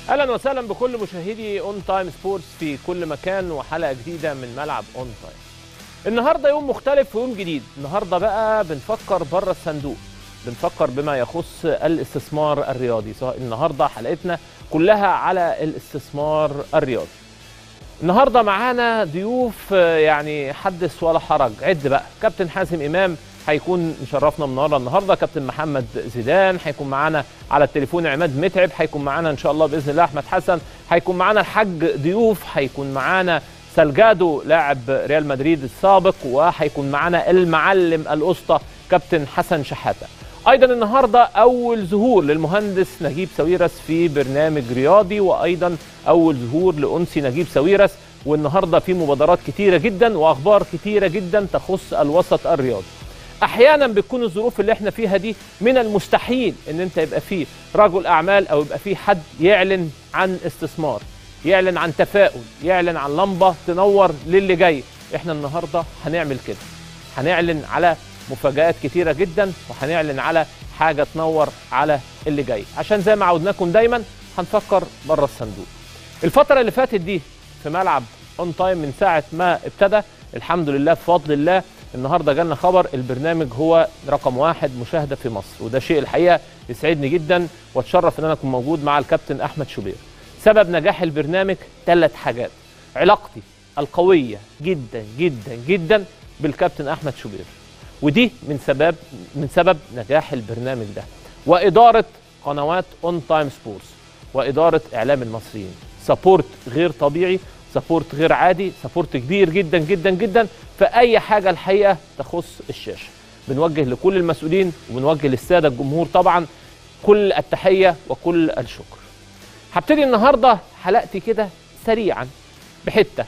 اهلا وسهلا بكل مشاهدي اون تايم سبورتس في كل مكان وحلقه جديده من ملعب اون تايم. النهارده يوم مختلف ويوم جديد، النهارده بقى بنفكر بره الصندوق. بنفكر بما يخص الاستثمار الرياضي، سواء النهارده حلقتنا كلها على الاستثمار الرياضي. النهارده معانا ضيوف يعني حدث ولا حرج، عد بقى، كابتن حازم امام هيكون مشرفنا النهارده النهارده كابتن محمد زيدان هيكون معانا على التليفون عماد متعب هيكون معانا ان شاء الله باذن الله احمد حسن هيكون معانا الحاج ضيوف هيكون معانا سالجادو لاعب ريال مدريد السابق وهيكون معانا المعلم الاسطى كابتن حسن شحاته ايضا النهارده اول ظهور للمهندس نجيب ساويرس في برنامج رياضي وايضا اول ظهور لانسي نجيب ساويرس والنهارده في مبادرات كتيره جدا واخبار كتيره جدا تخص الوسط الرياضي احيانا بتكون الظروف اللي احنا فيها دي من المستحيل ان انت يبقى فيه رجل اعمال او يبقى فيه حد يعلن عن استثمار يعلن عن تفاؤل يعلن عن لمبه تنور للي جاي احنا النهارده هنعمل كده هنعلن على مفاجآت كتيرة جدا وهنعلن على حاجة تنور على اللي جاي عشان زي ما عودناكم دايما هنفكر بره الصندوق الفترة اللي فاتت دي في ملعب اون تايم من ساعة ما ابتدى الحمد لله بفضل الله النهارده جالنا خبر البرنامج هو رقم واحد مشاهده في مصر وده شيء الحقيقه يسعدني جدا واتشرف ان انا اكون موجود مع الكابتن احمد شوبير. سبب نجاح البرنامج ثلاث حاجات علاقتي القويه جدا جدا جدا بالكابتن احمد شوبير. ودي من سبب من سبب نجاح البرنامج ده واداره قنوات اون تايم سبورتس واداره اعلام المصريين. سبورت غير طبيعي سبورت غير عادي سبورت كبير جدا جدا جدا في اي حاجه الحقيقه تخص الشاشه بنوجه لكل المسؤولين وبنوجه للساده الجمهور طبعا كل التحيه وكل الشكر هبتدي النهارده حلقتي كده سريعا بحته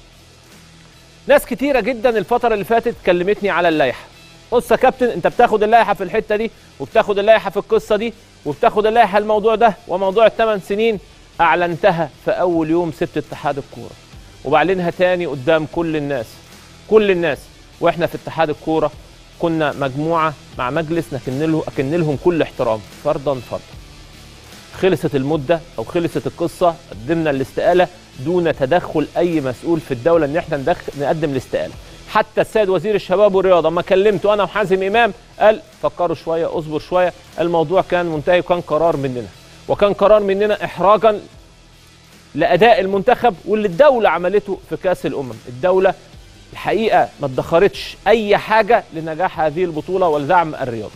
ناس كتيرة جدا الفترة اللي فاتت كلمتني على اللائحة بص يا كابتن انت بتاخد اللائحة في الحتة دي وبتاخد اللائحة في القصة دي وبتاخد اللائحة الموضوع ده وموضوع الثمان سنين اعلنتها في اول يوم سبت اتحاد الكوره وبعلنها تاني قدام كل الناس كل الناس واحنا في اتحاد الكوره كنا مجموعه مع مجلس نكن له اكن لهم كل احترام فردا فردا خلصت المده او خلصت القصه قدمنا الاستقاله دون تدخل اي مسؤول في الدوله ان احنا ندخل نقدم الاستقاله حتى السيد وزير الشباب والرياضه اما كلمته انا وحازم امام قال فكروا شويه اصبر شويه الموضوع كان منتهي وكان قرار مننا وكان قرار مننا احراجا لاداء المنتخب واللي الدوله عملته في كاس الامم الدوله الحقيقه ما ادخرتش اي حاجه لنجاح هذه البطوله ولدعم الرياضه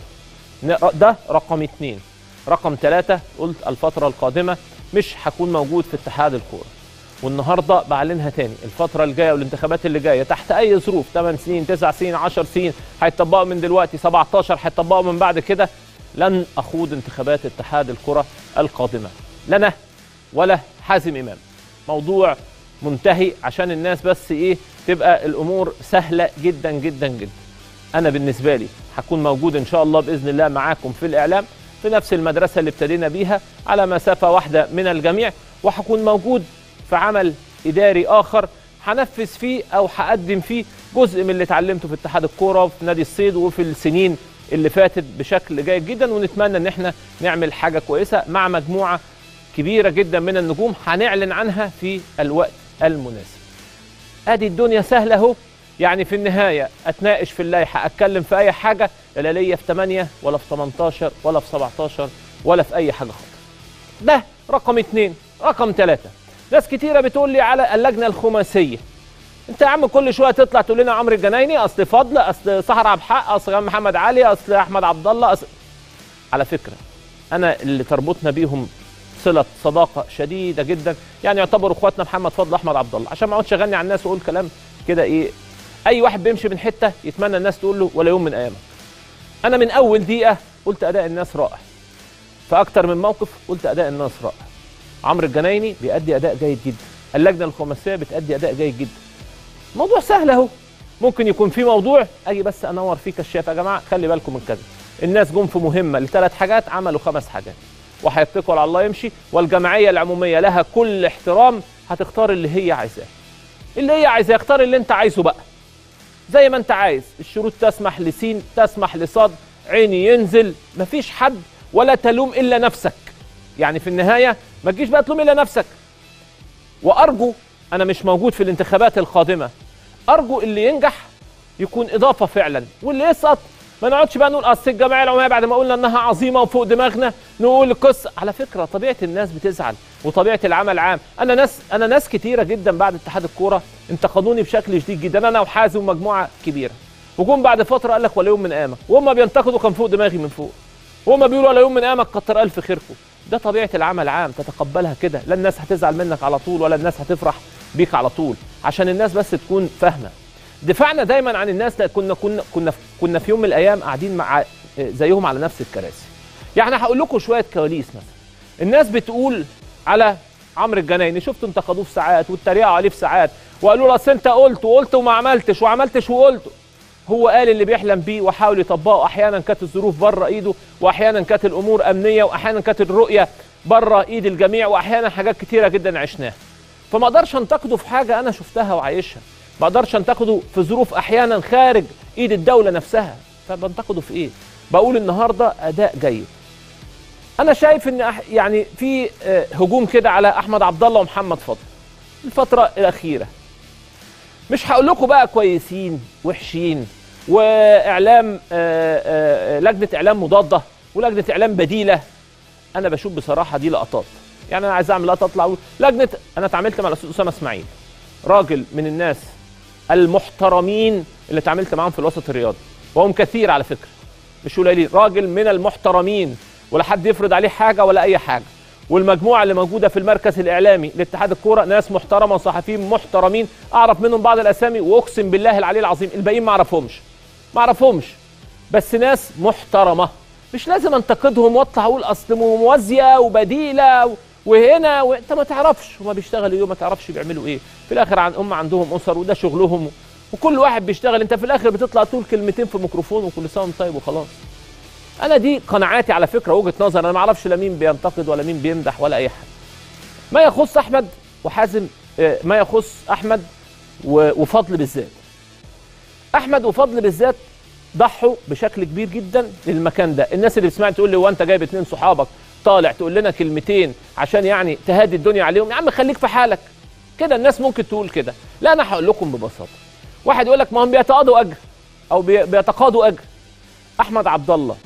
ده رقم اثنين رقم ثلاثة قلت الفترة القادمة مش هكون موجود في اتحاد الكورة والنهاردة بعلنها تاني الفترة الجاية والانتخابات اللي جاية تحت أي ظروف 8 سنين 9 سنين 10 سنين هيطبقوا من دلوقتي 17 هيطبقوا من بعد كده لن اخوض انتخابات اتحاد الكره القادمه لنا ولا حازم امام موضوع منتهي عشان الناس بس ايه تبقى الامور سهله جدا جدا جدا انا بالنسبه لي هكون موجود ان شاء الله باذن الله معاكم في الاعلام في نفس المدرسه اللي ابتدينا بيها على مسافه واحده من الجميع وهكون موجود في عمل اداري اخر هنفذ فيه او هقدم فيه جزء من اللي اتعلمته في اتحاد الكوره في نادي الصيد وفي السنين اللي فاتت بشكل جيد جدا ونتمنى ان احنا نعمل حاجه كويسه مع مجموعه كبيره جدا من النجوم هنعلن عنها في الوقت المناسب. ادي الدنيا سهله اهو يعني في النهايه اتناقش في اللائحه اتكلم في اي حاجه لا ليا في 8 ولا في 18 ولا في 17 ولا في اي حاجه خالص. ده رقم اثنين، رقم ثلاثه. ناس كتيره بتقول لي على اللجنه الخماسيه. انت يا عم كل شويه تطلع تقول لنا عمرو الجنايني اصل فضل اصل سحر عبد الحق اصل محمد علي اصل احمد عبد الله أصل... على فكره انا اللي تربطنا بيهم صله صداقه شديده جدا يعني يعتبروا اخواتنا محمد فضل احمد عبد الله عشان ما اقعدش اغني على الناس واقول كلام كده ايه اي واحد بيمشي من حته يتمنى الناس تقول له ولا يوم من ايامك انا من اول دقيقه قلت اداء الناس رائع في اكتر من موقف قلت اداء الناس رائع عمرو الجنايني بيأدي اداء جيد جدا اللجنه الخماسيه بتأدي اداء جيد جدا موضوع سهل اهو ممكن يكون في موضوع اجي بس انور فيه كشاف يا جماعه خلي بالكم من كذا الناس جم في مهمه لثلاث حاجات عملوا خمس حاجات وهيتكل على الله يمشي والجمعيه العموميه لها كل احترام هتختار اللي هي عايزاه اللي هي عايزاه اختار اللي انت عايزه بقى زي ما انت عايز الشروط تسمح لسين تسمح لصاد عيني ينزل مفيش حد ولا تلوم الا نفسك يعني في النهايه ما تجيش بقى تلوم الا نفسك وارجو انا مش موجود في الانتخابات القادمه ارجو اللي ينجح يكون اضافه فعلا واللي يسقط ما نقعدش بقى نقول اصل الجمعيه العموميه بعد ما قلنا انها عظيمه وفوق دماغنا نقول القصه على فكره طبيعه الناس بتزعل وطبيعه العمل عام انا ناس انا ناس كتيره جدا بعد اتحاد الكوره انتقدوني بشكل شديد جدا انا وحازم ومجموعه كبيره وجم بعد فتره قال لك ولا يوم من قامك وهم بينتقدوا كان فوق دماغي من فوق وهم بيقولوا ولا يوم من قامك كتر الف خيركم ده طبيعه العمل عام تتقبلها كده لا الناس هتزعل منك على طول ولا الناس هتفرح بيك على طول عشان الناس بس تكون فاهمه دفاعنا دايما عن الناس لا كنا كنا كنا كنا في يوم من الايام قاعدين مع زيهم على نفس الكراسي يعني هقول لكم شويه كواليس مثلا الناس بتقول على عمرو الجنايني شفتوا انتقدوه في ساعات واتريقوا عليه في ساعات وقالوا له اصل انت قلت وقلت وما عملتش وعملتش وقلت هو قال اللي بيحلم بيه وحاول يطبقه احيانا كانت الظروف بره ايده واحيانا كانت الامور امنيه واحيانا كانت الرؤيه بره ايد الجميع واحيانا حاجات كتيره جدا عشناها فما اقدرش انتقده في حاجه انا شفتها وعايشها ما اقدرش انتقده في ظروف احيانا خارج ايد الدوله نفسها فبنتقده في ايه بقول النهارده اداء جيد انا شايف ان أح يعني في آه، هجوم كده على احمد عبد الله ومحمد فضل الفتره الاخيره مش هقول لكم بقى كويسين وحشين واعلام آه، آه، لجنه اعلام مضاده ولجنه اعلام بديله انا بشوف بصراحه دي لقطات يعني انا عايز اعمل لقطه اطلع أقول لجنه انا اتعاملت مع الاستاذ اسامه اسماعيل راجل من الناس المحترمين اللي اتعاملت معاهم في الوسط الرياضي وهم كثير على فكره مش قليلين راجل من المحترمين ولا حد يفرض عليه حاجه ولا اي حاجه والمجموعه اللي موجوده في المركز الاعلامي لاتحاد الكوره ناس محترمه وصحفيين محترمين اعرف منهم بعض الاسامي واقسم بالله العلي العظيم الباقيين ما اعرفهمش ما اعرفهمش بس ناس محترمه مش لازم انتقدهم واطلع اقول اصل موازيه وبديله و... وهنا وانت ما تعرفش هما بيشتغلوا ايه وما تعرفش بيعملوا ايه في الاخر عن هم عندهم اسر وده شغلهم وكل واحد بيشتغل انت في الاخر بتطلع تقول كلمتين في الميكروفون وكل سنه وانت طيب وخلاص انا دي قناعاتي على فكره وجهه نظر انا ما اعرفش لا مين بينتقد ولا مين بيمدح ولا اي حاجه ما يخص احمد وحازم آه، ما يخص احمد و- وفضل بالذات احمد وفضل بالذات ضحوا بشكل كبير جدا للمكان ده الناس اللي بتسمعني تقول لي هو انت جايب اتنين صحابك طالع تقول لنا كلمتين عشان يعني تهدي الدنيا عليهم يا عم خليك في حالك كده الناس ممكن تقول كده لا انا هقول لكم ببساطه واحد يقول لك ما هم بيتقاضوا اجر او بي- بيتقاضوا اجر احمد عبد الله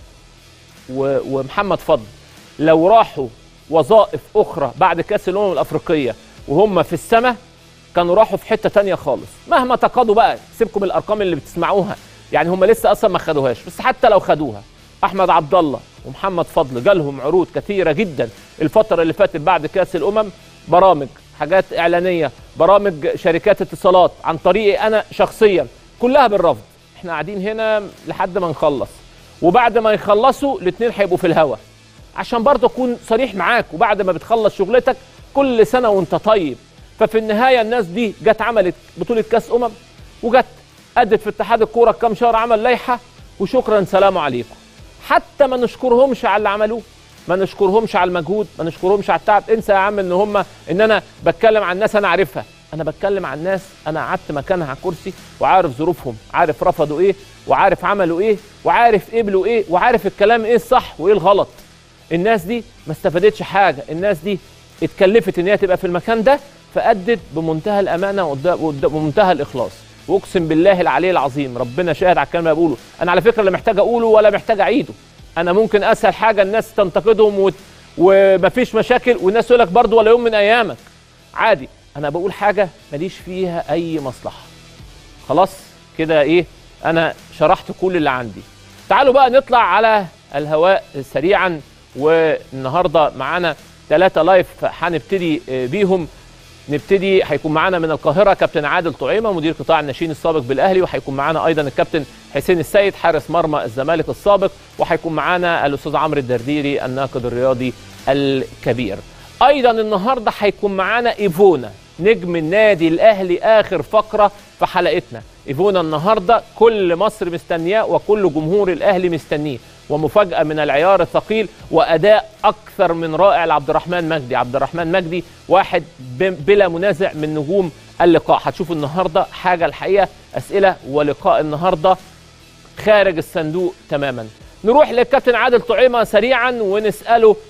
و- ومحمد فضل لو راحوا وظائف اخرى بعد كاس الامم الافريقيه وهم في السماء كانوا راحوا في حته تانية خالص مهما تقاضوا بقى سيبكم الارقام اللي بتسمعوها يعني هم لسه اصلا ما خدوهاش بس حتى لو خدوها احمد عبد الله ومحمد فضل جالهم عروض كثيره جدا الفتره اللي فاتت بعد كاس الامم برامج حاجات اعلانيه برامج شركات اتصالات عن طريقي انا شخصيا كلها بالرفض احنا قاعدين هنا لحد ما نخلص وبعد ما يخلصوا الاثنين هيبقوا في الهوا عشان برضه اكون صريح معاك وبعد ما بتخلص شغلتك كل سنه وانت طيب ففي النهايه الناس دي جت عملت بطوله كاس امم وجت ادت في اتحاد الكوره كام شهر عمل لائحه وشكرا سلام عليكم حتى ما نشكرهمش على اللي عملوه ما نشكرهمش على المجهود ما نشكرهمش على التعب انسى يا عم ان هم ان انا بتكلم عن ناس انا عارفها انا بتكلم عن ناس انا قعدت مكانها على كرسي وعارف ظروفهم عارف رفضوا ايه وعارف عملوا ايه وعارف قبلوا ايه وعارف الكلام ايه الصح وايه الغلط الناس دي ما استفادتش حاجه الناس دي اتكلفت ان هي تبقى في المكان ده فادت بمنتهى الامانه وقد- وقد- ومنتهى الاخلاص واقسم بالله العلي العظيم ربنا شاهد على الكلام اللي بقوله انا على فكره لا محتاج اقوله ولا محتاج اعيده انا ممكن اسهل حاجه الناس تنتقدهم وت... ومفيش مشاكل والناس تقول لك برضه ولا يوم من ايامك عادي انا بقول حاجه ماليش فيها اي مصلحه خلاص كده ايه انا شرحت كل اللي عندي تعالوا بقى نطلع على الهواء سريعا والنهارده معانا ثلاثة لايف هنبتدي آه، بيهم نبتدي هيكون معانا من القاهره كابتن عادل طعيمه مدير قطاع الناشئين السابق بالاهلي وهيكون معانا ايضا الكابتن حسين السيد حارس مرمى الزمالك السابق وهيكون معانا الاستاذ عمرو الدرديري الناقد الرياضي الكبير ايضا النهارده هيكون معانا ايفونا نجم النادي الاهلي اخر فقره في حلقتنا ايفونا النهارده كل مصر مستنياه وكل جمهور الاهلي مستنيه ومفاجاه من العيار الثقيل واداء اكثر من رائع لعبد الرحمن مجدي عبد الرحمن مجدي واحد ب- بلا منازع من نجوم اللقاء هتشوفوا النهارده حاجه الحقيقه اسئله ولقاء النهارده خارج الصندوق تماما نروح للكابتن عادل طعيمه سريعا ونساله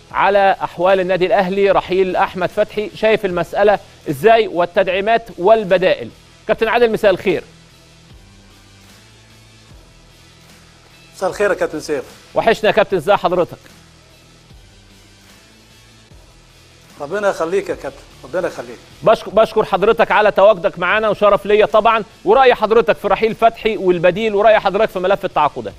على احوال النادي الاهلي رحيل احمد فتحي شايف المساله ازاي والتدعيمات والبدائل كابتن عادل مساء الخير مساء الخير يا كابتن سيف وحشنا يا كابتن ازاي حضرتك ربنا يخليك يا كابتن ربنا يخليك بشكر, بشكر حضرتك على تواجدك معانا وشرف ليا طبعا وراي حضرتك في رحيل فتحي والبديل وراي حضرتك في ملف التعاقدات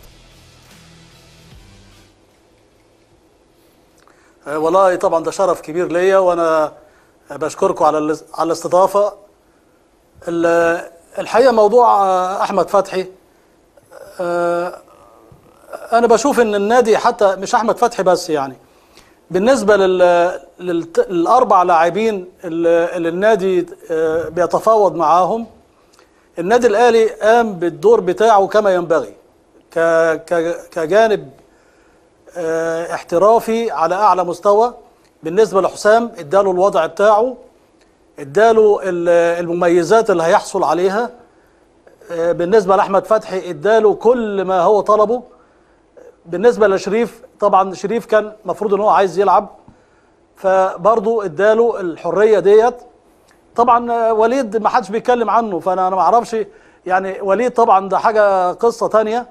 أه والله طبعا ده شرف كبير ليا وانا بشكركم على الاس- على الاستضافه ال- الحقيقه موضوع آه، احمد فتحي آه، انا بشوف ان النادي حتى مش احمد فتحي بس يعني بالنسبه لل للت- للاربع لاعبين اللي اللي النادي آه، بيتفاوض معاهم النادي الاهلي قام بالدور بتاعه كما ينبغي ك ك- كجانب آه، احترافي على اعلى مستوى بالنسبه لحسام اداله الوضع بتاعه اداله ال- المميزات اللي هيحصل عليها آه، بالنسبه لاحمد فتحي اداله كل ما هو طلبه بالنسبه لشريف طبعا شريف كان المفروض ان هو عايز يلعب فبرضه اداله الحريه ديت طبعا آه، وليد ما حدش بيتكلم عنه فانا انا ما اعرفش يعني وليد طبعا ده حاجه قصه تانية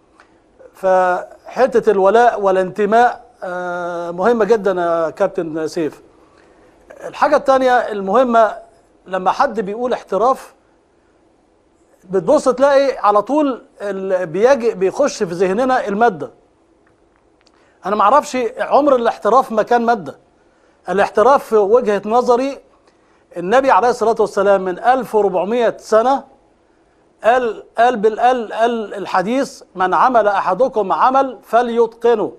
فحته الولاء والانتماء آه، مهمه جدا يا كابتن سيف الحاجه الثانيه المهمه لما حد بيقول احتراف بتبص تلاقي على طول ال- بيجي بيخش في ذهننا الماده انا ما اعرفش عمر الاحتراف ما كان ماده الاحتراف في وجهه نظري النبي عليه الصلاه والسلام من 1400 سنه قال قال بالقال قال الحديث من عمل احدكم عمل فليتقنه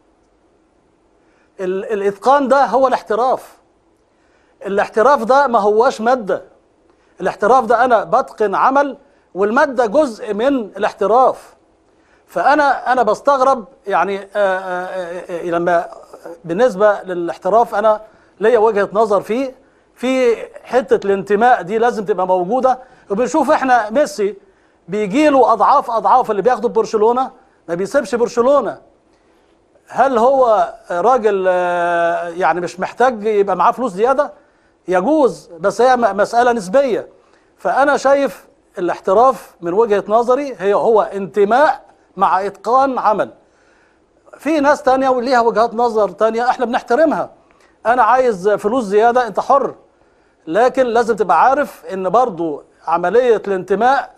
ال- الاتقان ده هو الاحتراف الاحتراف ده ما هواش ماده الاحتراف ده انا بتقن عمل والماده جزء من الاحتراف فانا انا بستغرب يعني آه، آه، آه، لما بالنسبه للاحتراف انا ليا وجهه نظر فيه في حته الانتماء دي لازم تبقى موجوده وبنشوف احنا ميسي بيجي له اضعاف اضعاف اللي بياخده برشلونه ما بيسيبش برشلونه هل هو راجل آه، يعني مش محتاج يبقى معاه فلوس زياده يجوز بس هي م- مساله نسبيه فانا شايف الاحتراف من وجهه نظري هي هو انتماء مع اتقان عمل في ناس تانية وليها وجهات نظر تانية احنا بنحترمها انا عايز فلوس زيادة انت حر لكن لازم تبقى عارف ان برضو عملية الانتماء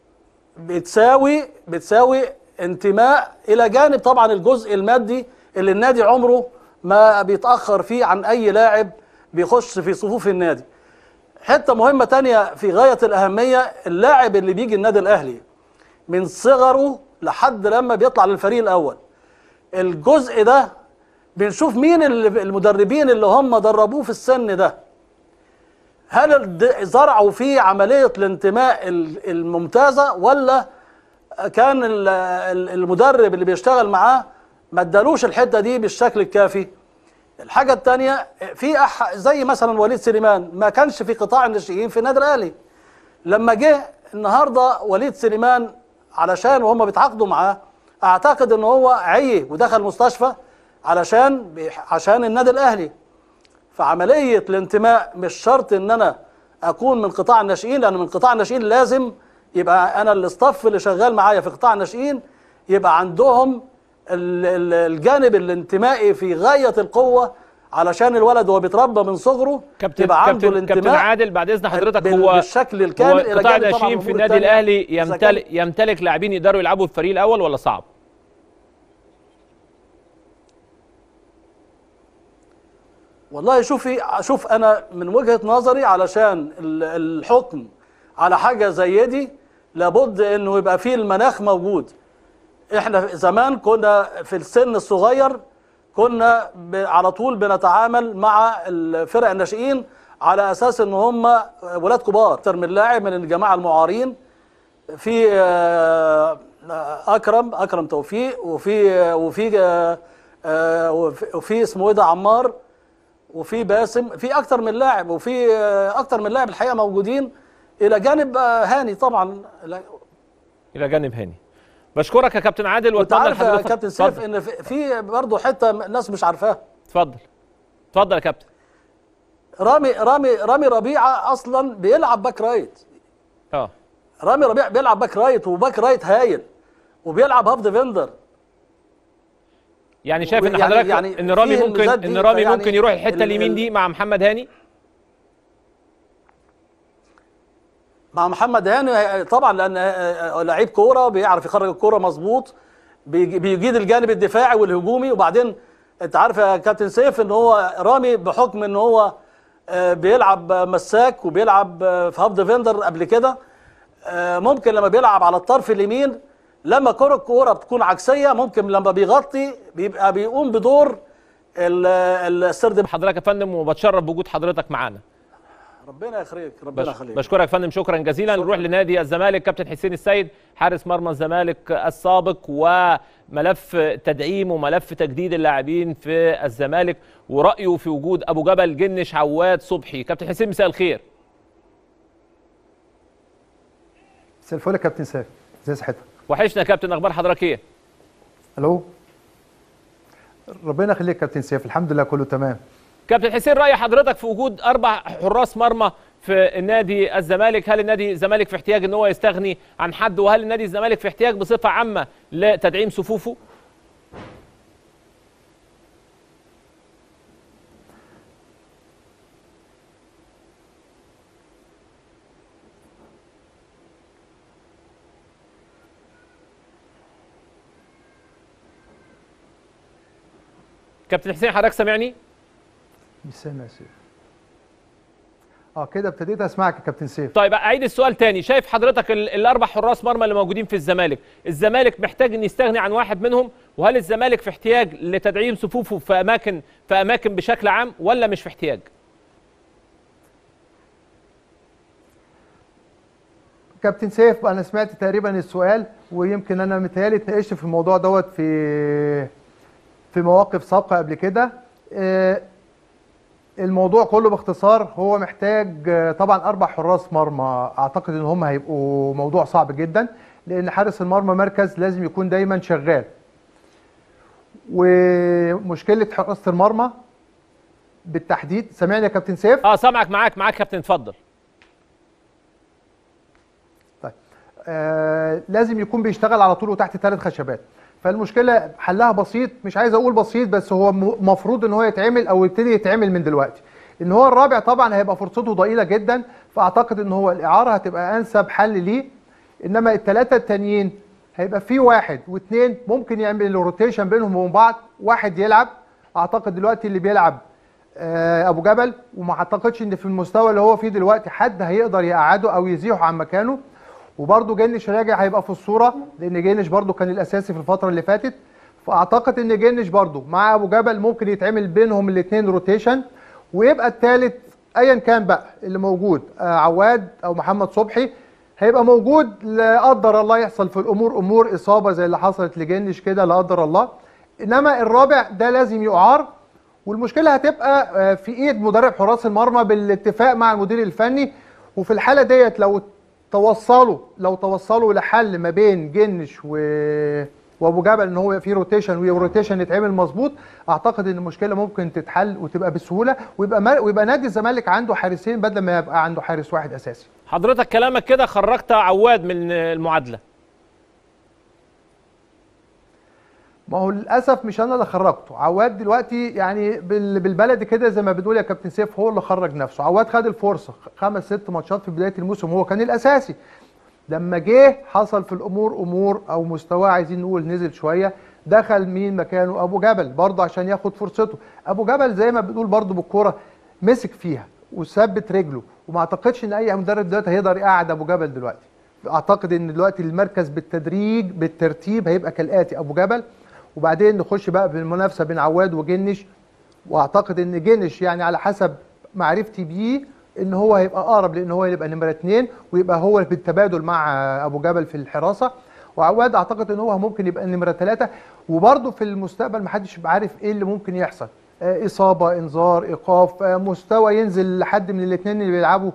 بتساوي بتساوي انتماء الى جانب طبعا الجزء المادي اللي النادي عمره ما بيتأخر فيه عن اي لاعب بيخش في صفوف النادي حتة مهمة تانية في غاية الأهمية اللاعب اللي بيجي النادي الأهلي من صغره لحد لما بيطلع للفريق الأول الجزء ده بنشوف مين اللي- المدربين اللي هم دربوه في السن ده هل الد- زرعوا فيه عملية الانتماء ال- الممتازة ولا كان ال- ال- المدرب اللي بيشتغل معاه ما ادالوش الحتة دي بالشكل الكافي الحاجة التانية في أح زي مثلا وليد سليمان ما كانش في قطاع الناشئين في النادي الأهلي لما جه النهارده وليد سليمان علشان وهم بيتعاقدوا معاه اعتقد ان هو عي ودخل مستشفى علشان بيح- عشان النادي الاهلي فعمليه الانتماء مش شرط ان انا اكون من قطاع الناشئين لان من قطاع الناشئين لازم يبقى انا الاستاف اللي شغال معايا في قطاع الناشئين يبقى عندهم ال- ال- الجانب الانتمائي في غايه القوه علشان الولد وهو بيتربى من صغره كابتن يبقى عنده كابتن, كابتن الانتماء عادل بعد اذن حضرتك بال- هو بالشكل الكامل هو إلى قطاع جانب طبعاً الناشئين في الأمور النادي التانية. الاهلي إذا كان- يمتلك يمتلك لاعبين يقدروا يلعبوا في الفريق الاول ولا صعب؟ والله شوفي شوف انا من وجهة نظري علشان ال- الحكم على حاجة زي دي لابد انه يبقى فيه المناخ موجود احنا زمان كنا في السن الصغير كنا ب- على طول بنتعامل مع الفرق الناشئين على اساس ان هم ولاد كبار اكتر من لاعب من الجماعه المعارين في آه، اكرم اكرم توفيق وفي وفي آه، آه، وفي- وفي اسمه ايه ده عمار وفي باسم في اكتر من لاعب وفي آه، اكتر من لاعب الحقيقه موجودين الى جانب آه، هاني طبعا لا- الى جانب هاني بشكرك يا كابتن عادل وانت واتمنى عارف يا لحضرتك كابتن سيف اتفضل. ان في- في برضه حته الناس مش عارفاها اتفضل اتفضل يا كابتن رامي رامي رامي ربيعه اصلا بيلعب باك رايت اه رامي ربيعه بيلعب باك رايت وباك رايت هايل وبيلعب هاف ديفندر يعني شايف ان يعني- حضرتك يعني ان رامي فيه ممكن الميزات دي، ان رامي فيعني ممكن يروح الحته ال- اليمين ال- دي مع محمد هاني مع محمد هاني طبعا لان لعيب كوره بيعرف يخرج الكوره مظبوط بيج- بيجيد الجانب الدفاعي والهجومي وبعدين انت عارف يا كابتن سيف ان هو رامي بحكم ان هو آه، بيلعب مساك وبيلعب آه، في هاف ديفندر قبل كده آه، ممكن لما بيلعب على الطرف اليمين لما كرة الكوره بتكون عكسيه ممكن لما بيغطي بيبقى بيقوم بدور ال- السرد حضرتك يا فندم وبتشرف بوجود حضرتك معانا ربنا يخليك ربنا بش- يخليك بشكرك يا فندم شكرا جزيلا نروح لنادي الزمالك كابتن حسين السيد حارس مرمى الزمالك السابق وملف تدعيم وملف تجديد اللاعبين في الزمالك ورايه في وجود ابو جبل جنش عواد صبحي كابتن حسين مساء الخير مساء الفل يا كابتن سيف ازي صحتك وحشنا يا كابتن اخبار حضرتك ايه الو ربنا يخليك يا كابتن سيف الحمد لله كله تمام كابتن حسين راي حضرتك في وجود اربع حراس مرمى في النادي الزمالك هل النادي الزمالك في احتياج ان هو يستغني عن حد وهل النادي الزمالك في احتياج بصفه عامه لتدعيم صفوفه كابتن حسين حضرتك سامعني مش سامع يا سيف اه كده ابتديت اسمعك يا كابتن سيف طيب اعيد السؤال تاني شايف حضرتك ال- الاربع حراس مرمى اللي موجودين في الزمالك الزمالك محتاج ان يستغني عن واحد منهم وهل الزمالك في احتياج لتدعيم صفوفه في اماكن في اماكن بشكل عام ولا مش في احتياج كابتن سيف انا سمعت تقريبا السؤال ويمكن انا متهيألي اتناقشت في الموضوع دوت في في مواقف سابقه قبل كده آه، الموضوع كله باختصار هو محتاج آه، طبعا اربع حراس مرمى اعتقد ان هم هيبقوا موضوع صعب جدا لان حارس المرمى مركز لازم يكون دايما شغال ومشكله حراسه المرمى بالتحديد سامعني يا كابتن سيف اه سامعك معاك معاك كابتن اتفضل طيب آه لازم يكون بيشتغل على طول وتحت ثلاث خشبات فالمشكله حلها بسيط مش عايز اقول بسيط بس هو مفروض ان هو يتعمل او يبتدي يتعمل من دلوقتي ان هو الرابع طبعا هيبقى فرصته ضئيله جدا فاعتقد ان هو الاعاره هتبقى انسب حل ليه انما الثلاثه التانيين هيبقى في واحد واثنين ممكن يعمل روتيشن بينهم وبين بعض واحد يلعب اعتقد دلوقتي اللي بيلعب آه، ابو جبل وما اعتقدش ان في المستوى اللي هو فيه دلوقتي حد هيقدر يقعده او يزيحه عن مكانه وبرده جنش راجع هيبقى في الصوره لان جنش برده كان الاساسي في الفتره اللي فاتت فاعتقد ان جنش برده مع ابو جبل ممكن يتعمل بينهم الاثنين روتيشن ويبقى الثالث ايا كان بقى اللي موجود آه، عواد او محمد صبحي هيبقى موجود لا قدر الله يحصل في الامور امور اصابه زي اللي حصلت لجنش كده لا قدر الله انما الرابع ده لازم يعار والمشكله هتبقى آه، في ايد مدرب حراس المرمى بالاتفاق مع المدير الفني وفي الحاله ديت لو توصلوا لو توصلوا لحل ما بين جنش و وابو جبل ان هو يبقى فيه روتيشن والروتيشن يتعمل مظبوط اعتقد ان المشكله ممكن تتحل وتبقى بسهوله ويبقى ما ويبقى نادي الزمالك عنده حارسين بدل ما يبقى عنده حارس واحد اساسي حضرتك كلامك كده خرجت عواد من المعادله ما هو للاسف مش انا اللي خرجته عواد دلوقتي يعني بال- بالبلدي كده زي ما بنقول يا كابتن سيف هو اللي خرج نفسه عواد خد الفرصه خمس ست ماتشات في بدايه الموسم هو كان الاساسي لما جه حصل في الامور امور او مستواه عايزين نقول نزل شويه دخل مين مكانه ابو جبل برضه عشان ياخد فرصته ابو جبل زي ما بنقول برضه بالكوره مسك فيها وثبت رجله وما اعتقدش ان اي مدرب دلوقتي هيقدر يقعد ابو جبل دلوقتي اعتقد ان دلوقتي المركز بالتدريج بالترتيب هيبقى كالاتي ابو جبل وبعدين نخش بقى بالمنافسه بين عواد وجنش واعتقد ان جنش يعني على حسب معرفتي بيه ان هو هيبقى اقرب لان هو يبقى نمره اثنين ويبقى هو بالتبادل مع ابو جبل في الحراسه وعواد اعتقد ان هو ممكن يبقى نمره ثلاثه وبرده في المستقبل محدش يبقى عارف ايه اللي ممكن يحصل آه، اصابه انذار ايقاف آه، مستوى ينزل لحد من الاثنين اللي بيلعبوا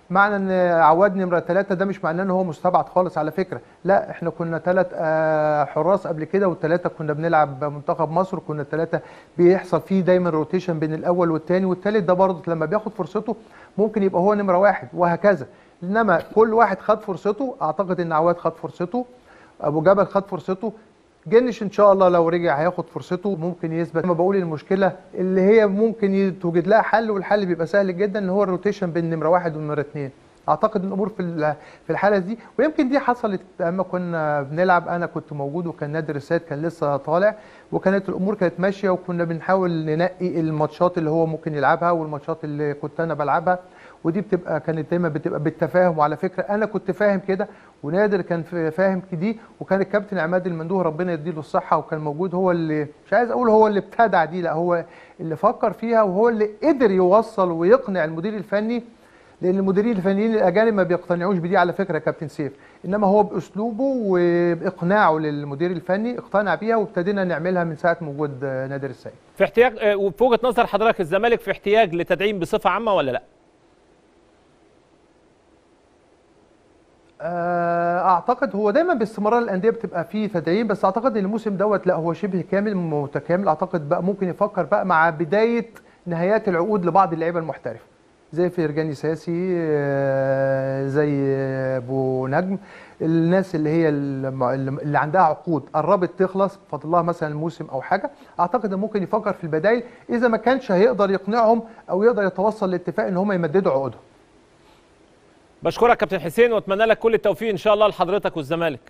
معنى ان عواد نمره ثلاثة ده مش معناه ان هو مستبعد خالص على فكره لا احنا كنا ثلاث حراس قبل كده والثلاثه كنا بنلعب منتخب مصر كنا الثلاثه بيحصل فيه دايما روتيشن بين الاول والثاني والثالث ده برضه لما بياخد فرصته ممكن يبقى هو نمره واحد وهكذا انما كل واحد خد فرصته اعتقد ان عواد خد فرصته ابو جبل خد فرصته جنش ان شاء الله لو رجع هياخد فرصته ممكن يثبت لما بقول المشكله اللي هي ممكن توجد لها حل والحل بيبقى سهل جدا ان هو الروتيشن بين نمره واحد ونمره اثنين اعتقد الامور في في الحاله دي ويمكن دي حصلت اما كنا بنلعب انا كنت موجود وكان نادر السيد كان لسه طالع وكانت الامور كانت ماشيه وكنا بنحاول ننقي الماتشات اللي هو ممكن يلعبها والماتشات اللي كنت انا بلعبها ودي بتبقى كانت دايما بتبقى بالتفاهم وعلى فكره انا كنت فاهم كده ونادر كان فاهم كده وكان الكابتن عماد المندوه ربنا يديله الصحه وكان موجود هو اللي مش عايز اقول هو اللي ابتدع دي لا هو اللي فكر فيها وهو اللي قدر يوصل ويقنع المدير الفني لان المديرين الفنيين الاجانب ما بيقتنعوش بدي على فكره يا كابتن سيف انما هو باسلوبه وباقناعه للمدير الفني اقتنع بيها وابتدينا نعملها من ساعه وجود نادر السيد في احتياج وفي وجهه نظر حضرتك الزمالك في احتياج لتدعيم بصفه عامه ولا لا اعتقد هو دايما باستمرار الانديه بتبقى فيه تدعيم بس اعتقد ان الموسم دوت لا هو شبه كامل متكامل اعتقد بقى ممكن يفكر بقى مع بدايه نهايات العقود لبعض اللعيبه المحترفه زي فرجاني ساسي زي ابو نجم الناس اللي هي اللي عندها عقود قربت تخلص فاضل الله مثلا الموسم او حاجه اعتقد ان ممكن يفكر في البدائل اذا ما كانش هيقدر يقنعهم او يقدر يتوصل لاتفاق ان هم يمددوا عقودهم بشكرك كابتن حسين واتمنى لك كل التوفيق ان شاء الله لحضرتك والزمالك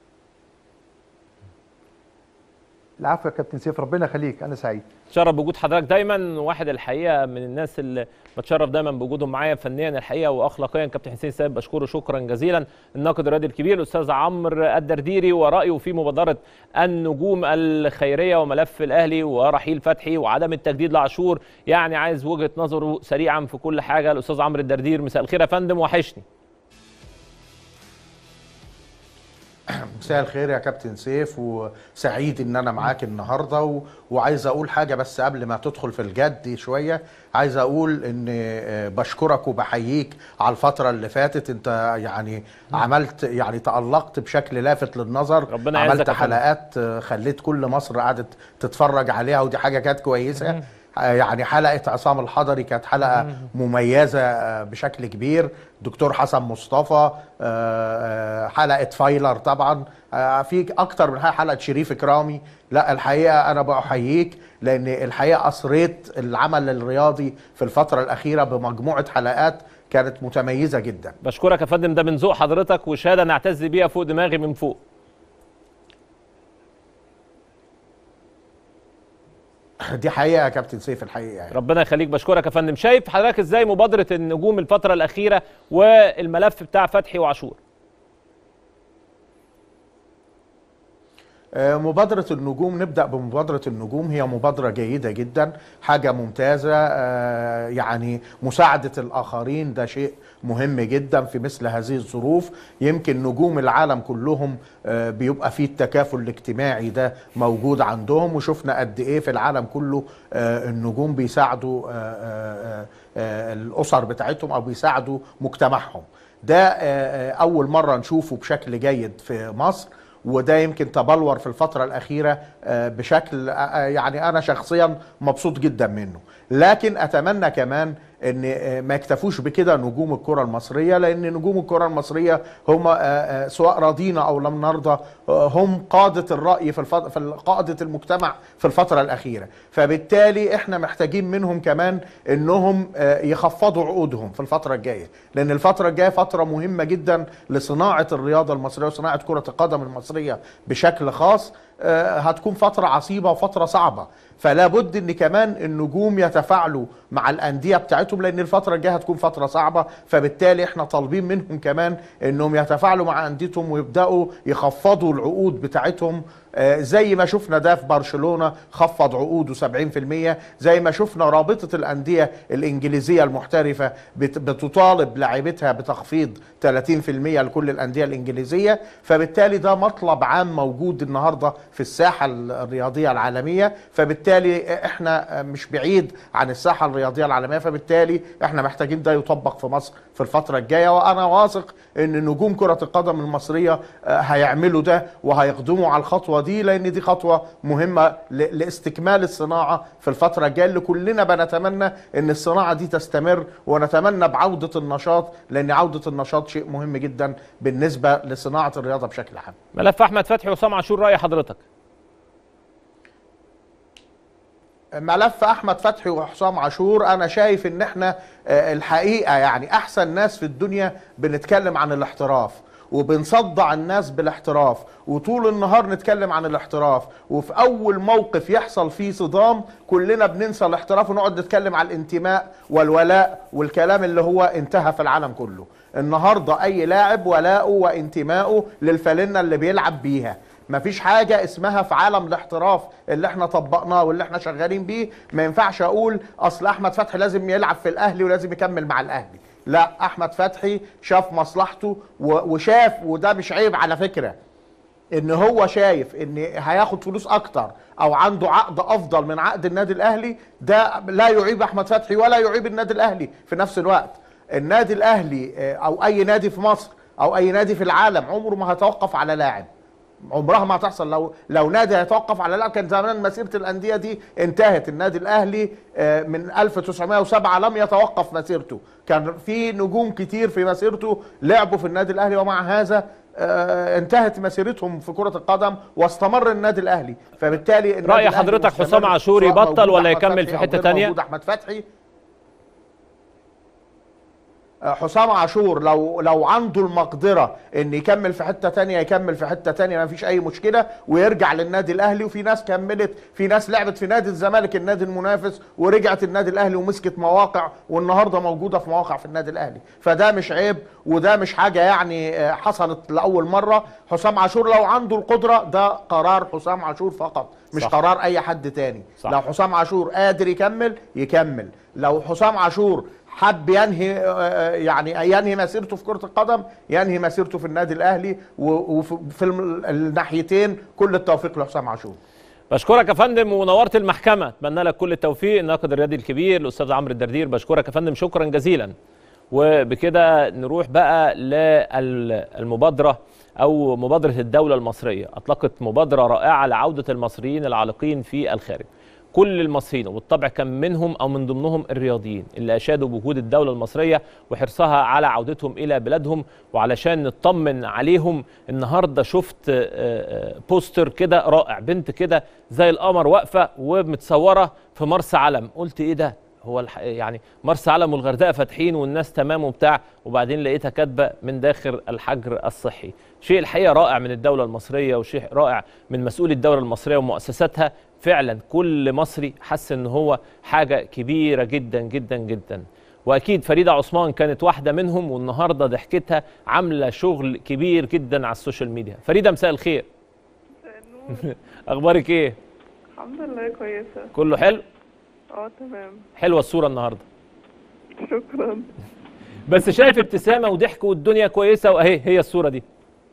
العفو يا كابتن سيف ربنا يخليك انا سعيد تشرف بوجود حضرتك دايما واحد الحقيقه من الناس اللي بتشرف دايما بوجودهم معايا فنيا الحقيقه واخلاقيا كابتن حسين سيد بشكره شكرا جزيلا الناقد الرياضي الكبير الاستاذ عمرو الدرديري ورايه في مبادره النجوم الخيريه وملف الاهلي ورحيل فتحي وعدم التجديد لعاشور يعني عايز وجهه نظره سريعا في كل حاجه الاستاذ عمرو الدردير مساء الخير يا فندم وحشني مساء الخير يا كابتن سيف وسعيد ان انا معاك النهارده و... وعايز اقول حاجه بس قبل ما تدخل في الجد شويه عايز اقول ان بشكرك وبحييك على الفتره اللي فاتت انت يعني عملت يعني تالقت بشكل لافت للنظر ربنا عملت حلقات خليت كل مصر قعدت تتفرج عليها ودي حاجه كانت كويسه يعني حلقه عصام الحضري كانت حلقه مميزه بشكل كبير دكتور حسن مصطفى حلقه فايلر طبعا في اكتر من حلقه شريف اكرامي لا الحقيقه انا بحييك لان الحقيقه اثريت العمل الرياضي في الفتره الاخيره بمجموعه حلقات كانت متميزه جدا بشكرك يا فندم ده من ذوق حضرتك وشهاده نعتز بيها فوق دماغي من فوق دي حقيقه يا كابتن سيف الحقيقه يعني. ربنا يخليك بشكرك يا فندم شايف حضرتك ازاي مبادره النجوم الفتره الاخيره والملف بتاع فتحي وعاشور مبادرة النجوم نبدأ بمبادرة النجوم هي مبادرة جيدة جدا حاجة ممتازة يعني مساعدة الآخرين ده شيء مهم جدا في مثل هذه الظروف يمكن نجوم العالم كلهم بيبقى فيه التكافل الاجتماعي ده موجود عندهم وشفنا قد ايه في العالم كله النجوم بيساعدوا الأسر بتاعتهم أو بيساعدوا مجتمعهم ده أول مرة نشوفه بشكل جيد في مصر وده يمكن تبلور في الفترة الأخيرة بشكل يعني أنا شخصيا مبسوط جدا منه لكن أتمنى كمان ان ما يكتفوش بكده نجوم الكره المصريه لان نجوم الكره المصريه هم سواء راضينا او لم نرضى هم قاده الراي في الفض... في قاده المجتمع في الفتره الاخيره فبالتالي احنا محتاجين منهم كمان انهم يخفضوا عقودهم في الفتره الجايه لان الفتره الجايه فتره مهمه جدا لصناعه الرياضه المصريه وصناعه كره القدم المصريه بشكل خاص هتكون فتره عصيبه وفتره صعبه فلا بد ان كمان النجوم يتفاعلوا مع الانديه بتاعتهم لان الفتره الجايه هتكون فتره صعبه فبالتالي احنا طالبين منهم كمان انهم يتفاعلوا مع انديتهم ويبداوا يخفضوا العقود بتاعتهم زي ما شفنا ده في برشلونه خفض عقوده 70% زي ما شفنا رابطه الانديه الانجليزيه المحترفه بتطالب لاعبتها بتخفيض 30% لكل الانديه الانجليزيه فبالتالي ده مطلب عام موجود النهارده في الساحه الرياضيه العالميه فبالتالي احنا مش بعيد عن الساحه الرياضيه العالميه فبالتالي احنا محتاجين ده يطبق في مصر في الفتره الجايه وانا واثق ان نجوم كره القدم المصريه آه، هيعملوا ده وهيقدموا على الخطوه دي لان دي خطوه مهمه ل- لاستكمال الصناعه في الفتره الجايه اللي كلنا بنتمنى ان الصناعه دي تستمر ونتمنى بعوده النشاط لان عوده النشاط شيء مهم جدا بالنسبه لصناعه الرياضه بشكل عام ملف احمد فتحي وسام عاشور راي حضرتك ملف احمد فتحي وحسام عاشور انا شايف ان احنا آه، الحقيقه يعني احسن ناس في الدنيا بنتكلم عن الاحتراف وبنصدع الناس بالاحتراف وطول النهار نتكلم عن الاحتراف وفي اول موقف يحصل فيه صدام كلنا بننسى الاحتراف ونقعد نتكلم على الانتماء والولاء والكلام اللي هو انتهى في العالم كله النهارده اي لاعب ولاؤه وانتمائه للفالنه اللي بيلعب بيها مفيش حاجة اسمها في عالم الاحتراف اللي احنا طبقناه واللي احنا شغالين بيه ما ينفعش اقول اصل احمد فتحي لازم يلعب في الاهلي ولازم يكمل مع الاهلي لا احمد فتحي شاف مصلحته و- وشاف وده مش عيب على فكرة ان هو شايف ان هياخد فلوس اكتر او عنده عقد افضل من عقد النادي الاهلي ده لا يعيب احمد فتحي ولا يعيب النادي الاهلي في نفس الوقت النادي الاهلي اه، او اي نادي في مصر او اي نادي في العالم عمره ما هيتوقف على لاعب عمرها ما هتحصل لو لو نادي هيتوقف على لاعب كان زمان مسيره الانديه دي انتهت النادي الاهلي اه، من 1907 لم يتوقف مسيرته كان في نجوم كتير في مسيرته لعبوا في النادي الاهلي ومع هذا آه، انتهت مسيرتهم في كرة القدم واستمر النادي الأهلي فبالتالي النادي رأي الأهلي حضرتك مستمر، حسام عاشور سواء يبطل موجود ولا أحمد يكمل فتحي في أو حتة غير تانية؟ موجود أحمد فتحي آه، حسام عاشور لو لو عنده المقدرة ان يكمل في حتة تانية يكمل في حتة تانية ما فيش اي مشكلة ويرجع للنادي الاهلي وفي ناس كملت في ناس لعبت في نادي الزمالك النادي المنافس ورجعت النادي الاهلي ومسكت مواقع والنهارده موجودة في مواقع في النادي الاهلي فده مش عيب وده مش حاجة يعني آه، حصلت لأول مرة حسام عاشور لو عنده القدرة ده قرار حسام عاشور فقط مش صح. قرار اي حد تاني صح. لو حسام عاشور قادر يكمل يكمل لو حسام عاشور حب ينهي آه، يعني ينهي مسيرته في كرة القدم ينهي مسيرته في النادي الأهلي و- وفي في الم- الناحيتين كل التوفيق لحسام عاشور بشكرك يا فندم ونورت المحكمة اتمنى لك كل التوفيق الناقد الرياضي الكبير الأستاذ عمرو الدردير بشكرك يا فندم شكرا جزيلا وبكده نروح بقى للمبادرة أو مبادرة الدولة المصرية أطلقت مبادرة رائعة لعودة المصريين العالقين في الخارج كل المصريين وبالطبع كان منهم أو من ضمنهم الرياضيين اللي أشادوا بوجود الدولة المصرية وحرصها على عودتهم إلى بلادهم وعلشان نطمن عليهم النهاردة شفت آه، آه، بوستر كده رائع بنت كده زي القمر واقفة ومتصورة في مرسى علم قلت إيه ده هو الح... يعني مرسى علم والغردقه فاتحين والناس تمام وبتاع وبعدين لقيتها كاتبه من داخل الحجر الصحي شيء الحقيقه رائع من الدوله المصريه وشيء رائع من مسؤولي الدوله المصريه ومؤسساتها فعلا كل مصري حس ان هو حاجه كبيره جدا جدا جدا واكيد فريده عثمان كانت واحده منهم والنهارده ضحكتها عامله شغل كبير جدا على السوشيال ميديا فريده مساء الخير اخبارك ايه الحمد لله كويسة كله حلو اه تمام حلوه الصوره النهارده شكرا بس شايف ابتسامه وضحك والدنيا كويسه واهي هي الصوره دي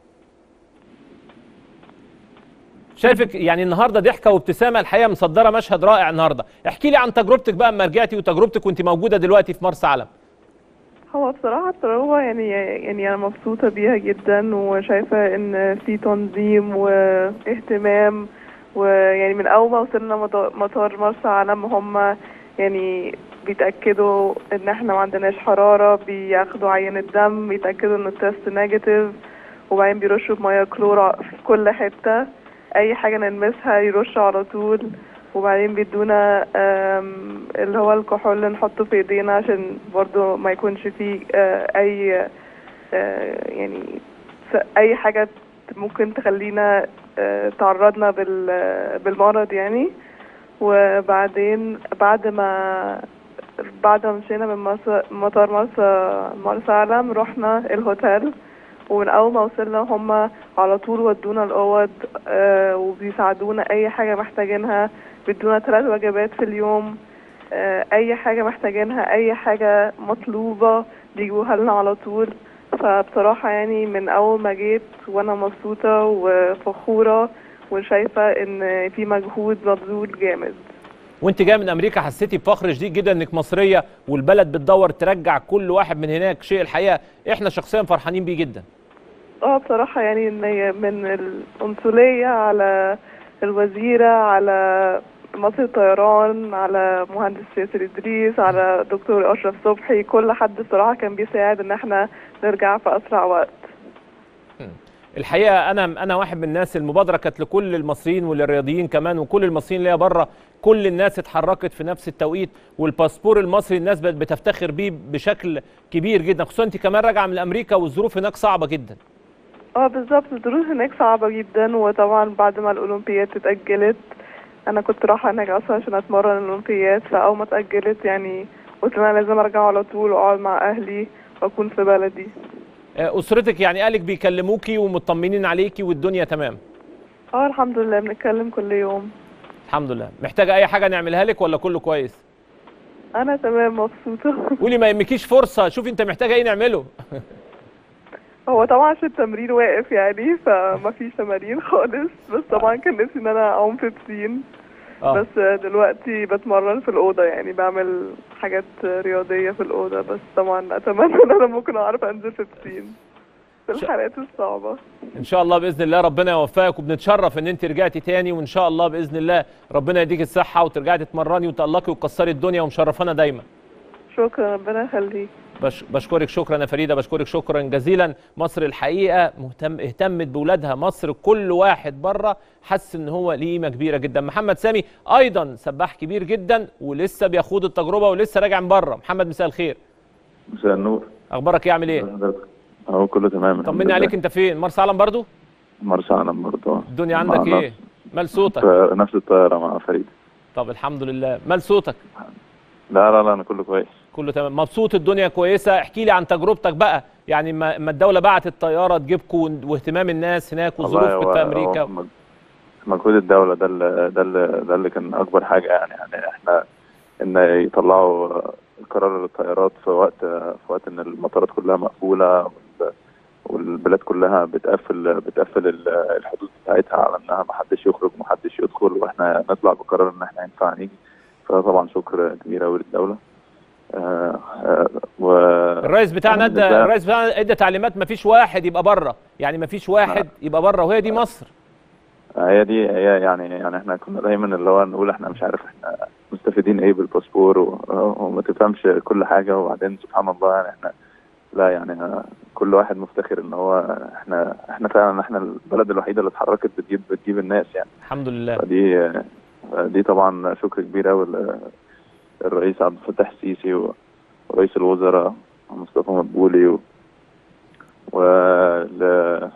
شايفك يعني النهارده ضحكه وابتسامه الحقيقه مصدره مشهد رائع النهارده احكي لي عن تجربتك بقى اما رجعتي وتجربتك وانت موجوده دلوقتي في مرسى علم هو بصراحة التجربة يعني يعني أنا مبسوطة بيها جدا وشايفة إن في تنظيم واهتمام ويعني من أول ما وصلنا مطار- مطار مرسى علم هم يعني بيتأكدوا إن احنا ما عندناش حرارة بياخدوا عينة دم بيتأكدوا إن التست نيجاتيف وبعدين بيرشوا بمية كلور في كل حتة أي حاجة نلمسها يرشوا على طول وبعدين بيدونا آم، اللي هو الكحول اللي نحطه في ايدينا عشان برضو ما يكونش فيه آه، اي آه، يعني س- اي حاجة ممكن تخلينا آه، تعرضنا بال- بالمرض يعني وبعدين بعد ما بعد ما مشينا من مرسى مطار مرسى مرسى علم رحنا الهوتيل ومن اول ما وصلنا هم على طول ودونا الاوض آه، وبيساعدونا اي حاجه محتاجينها بيدونا ثلاث وجبات في اليوم آه، اي حاجه محتاجينها اي حاجه مطلوبه بيجيبوها لنا على طول فبصراحه يعني من اول ما جيت وانا مبسوطه وفخوره وشايفة ان في مجهود مبذول جامد وانت جايه من امريكا حسيتي بفخر شديد جدا انك مصريه والبلد بتدور ترجع كل واحد من هناك شيء الحقيقه احنا شخصيا فرحانين بيه جدا اه بصراحة يعني ان هي من القنصلية على الوزيرة على مصر الطيران على مهندس ياسر ادريس على دكتور اشرف صبحي كل حد بصراحة كان بيساعد ان احنا نرجع في اسرع وقت الحقيقه انا انا واحد من الناس المبادره كانت لكل المصريين وللرياضيين كمان وكل المصريين اللي هي بره كل الناس اتحركت في نفس التوقيت والباسبور المصري الناس بقت بتفتخر بيه بشكل كبير جدا خصوصا انت كمان راجعه من امريكا والظروف هناك صعبه جدا اه بالظبط الظروف هناك صعبة جدا وطبعا بعد ما الأولمبياد اتأجلت أنا كنت رايحة هناك أصلا عشان أتمرن الأولمبياد فأول ما اتأجلت يعني قلت إن أنا لازم أرجع على طول وأقعد مع أهلي وأكون في بلدي آه، اسرتك يعني قالك بيكلموكي ومطمنين عليكي والدنيا تمام اه الحمد لله بنتكلم كل يوم الحمد لله محتاجه اي حاجه نعملها لك ولا كله كويس أنا تمام مبسوطة قولي ما يهمكيش فرصه شوفي انت محتاجه ايه نعمله هو طبعا عشان التمرين واقف يعني فما فيش تمارين خالص بس طبعا كان نفسي ان انا اعوم في بسين اه بس دلوقتي بتمرن في الأوضة يعني بعمل حاجات رياضية في الأوضة بس طبعا أتمنى إن أنا ممكن أعرف أنزل في بسين في الحالات الصعبة ان شاء الله باذن الله ربنا يوفقك وبنتشرف ان انت رجعتي تاني وان شاء الله باذن الله ربنا يديك الصحه وترجعي تتمرني وتالقي وتكسري الدنيا ومشرفانا دايما شكرا ربنا يخليك بش بشكرك شكرا يا فريده بشكرك شكرا جزيلا مصر الحقيقه مهتم اهتمت باولادها مصر كل واحد بره حس ان هو ليه قيمه كبيره جدا محمد سامي ايضا سباح كبير جدا ولسه بيخوض التجربه ولسه راجع من بره محمد مساء الخير مساء النور اخبارك ايه عامل ايه حضرتك اهو كله تمام الحمد طمني لله. عليك انت فين مرسى علم برضو مرسى علم برضه الدنيا مع عندك ايه نفس- مال صوتك ف- نفس الطيارة مع فريد طب الحمد لله مال صوتك لا لا لا انا كله كويس كله تمام مبسوط الدنيا كويسه احكي لي عن تجربتك بقى يعني ما ما الدوله بعتت الطياره تجيبكم واهتمام الناس هناك والظروف والله هو- في هو امريكا مج- مجهود الدولة ده اللي ده اللي ده اللي كان أكبر حاجة يعني يعني احنا إن يطلعوا قرار الطيارات في وقت في وقت إن المطارات كلها مقفولة وال- والبلاد كلها بتقفل بتقفل ال- الحدود بتاعتها على إنها محدش يخرج ومحدش يدخل وإحنا نطلع بقرار إن إحنا ينفع نيجي فده طبعا شكر كبير أوي للدولة آه آه و الرئيس بتاعنا أنا ادى بالنسبة- الرئيس بتاعنا ادى تعليمات ما فيش واحد يبقى بره يعني ما فيش واحد يبقى بره وهي دي مصر هي دي هي يعني يعني احنا كنا دايما اللي هو نقول احنا مش عارف احنا مستفيدين ايه بالباسبور و- وما تفهمش كل حاجه وبعدين سبحان الله يعني احنا لا يعني كل واحد مفتخر ان هو احنا احنا فعلا احنا البلد الوحيده اللي اتحركت بتجيب بتجيب الناس يعني الحمد لله فدي دي طبعا شكر كبير قوي الرئيس عبد الفتاح السيسي و- ورئيس الوزراء مصطفى مدبولي و, و... ل...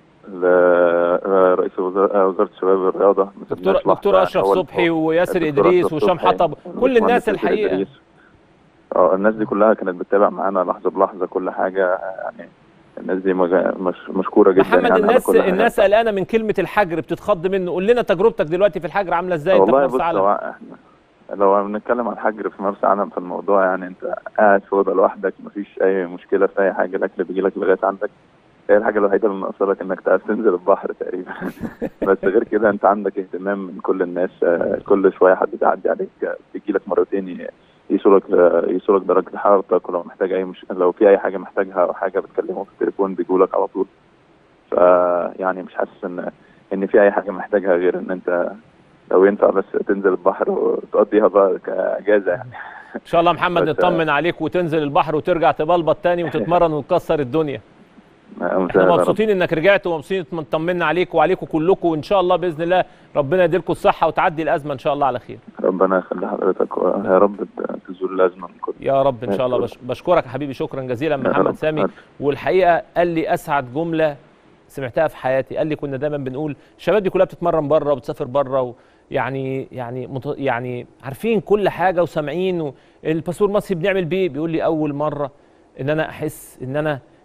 لرئيس الوزراء وزاره الشباب والرياضه ما دكتور سبناش دكتور لحظة. اشرف هو صبحي وياسر الدكتور ادريس أشرف وهشام صبحي، حطب كل الناس والمهندس ياسر الحقيقه إدريس. اه الناس دي كلها كانت بتتابع معانا لحظه بلحظه كل حاجه يعني الناس دي مج- مش مشكوره جدا محمد يعني على الناس كل حاجة. الناس قلقانه من كلمه الحجر بتتخض منه قول لنا تجربتك دلوقتي في الحجر عامله ازاي انت في والله مرسى بص علم هو احنا لو بنتكلم عن الحجر في مرسى علم في الموضوع يعني انت قاعد في اوضه لوحدك مفيش اي مشكله في اي حاجه الاكل بيجي لك لغايه عندك هي الحاجه الوحيده اللي ناقصه لك انك تعرف تنزل البحر تقريبا بس غير كده انت عندك اهتمام من كل الناس آه، كل شويه حد بيعدي عليك آه، بيجي لك مرتين ي- يقيسوا لك آه، يقيسوا لك درجه حرارتك ولو محتاج اي مش... لو في اي حاجه محتاجها او حاجه بتكلمه في التليفون بيجوا لك على طول ف يعني مش حاسس ان ان في اي حاجه محتاجها غير ان انت لو ينفع بس تنزل البحر وتقضيها بقى كاجازه يعني ان شاء الله محمد بس- نطمن عليك وتنزل البحر وترجع تبلبط تاني وتتمرن وتكسر الدنيا احنا مبسوطين انك رجعت ومبسوطين مطمنا عليك وعليكم كلكم وان شاء الله باذن الله ربنا يديلكم الصحه وتعدي الازمه ان شاء الله على خير ربنا يخلي حضرتك يا رب تزول الازمه من كل يا رب ان شاء الله بش بشكرك يا حبيبي شكرا جزيلا يا محمد رب. سامي والحقيقه قال لي اسعد جمله سمعتها في حياتي قال لي كنا دايما بنقول الشباب دي كلها بتتمرن بره وبتسافر بره يعني يعني مت... يعني عارفين كل حاجه وسامعين الباسبور المصري بنعمل بيه بيقول لي اول مره ان انا احس ان انا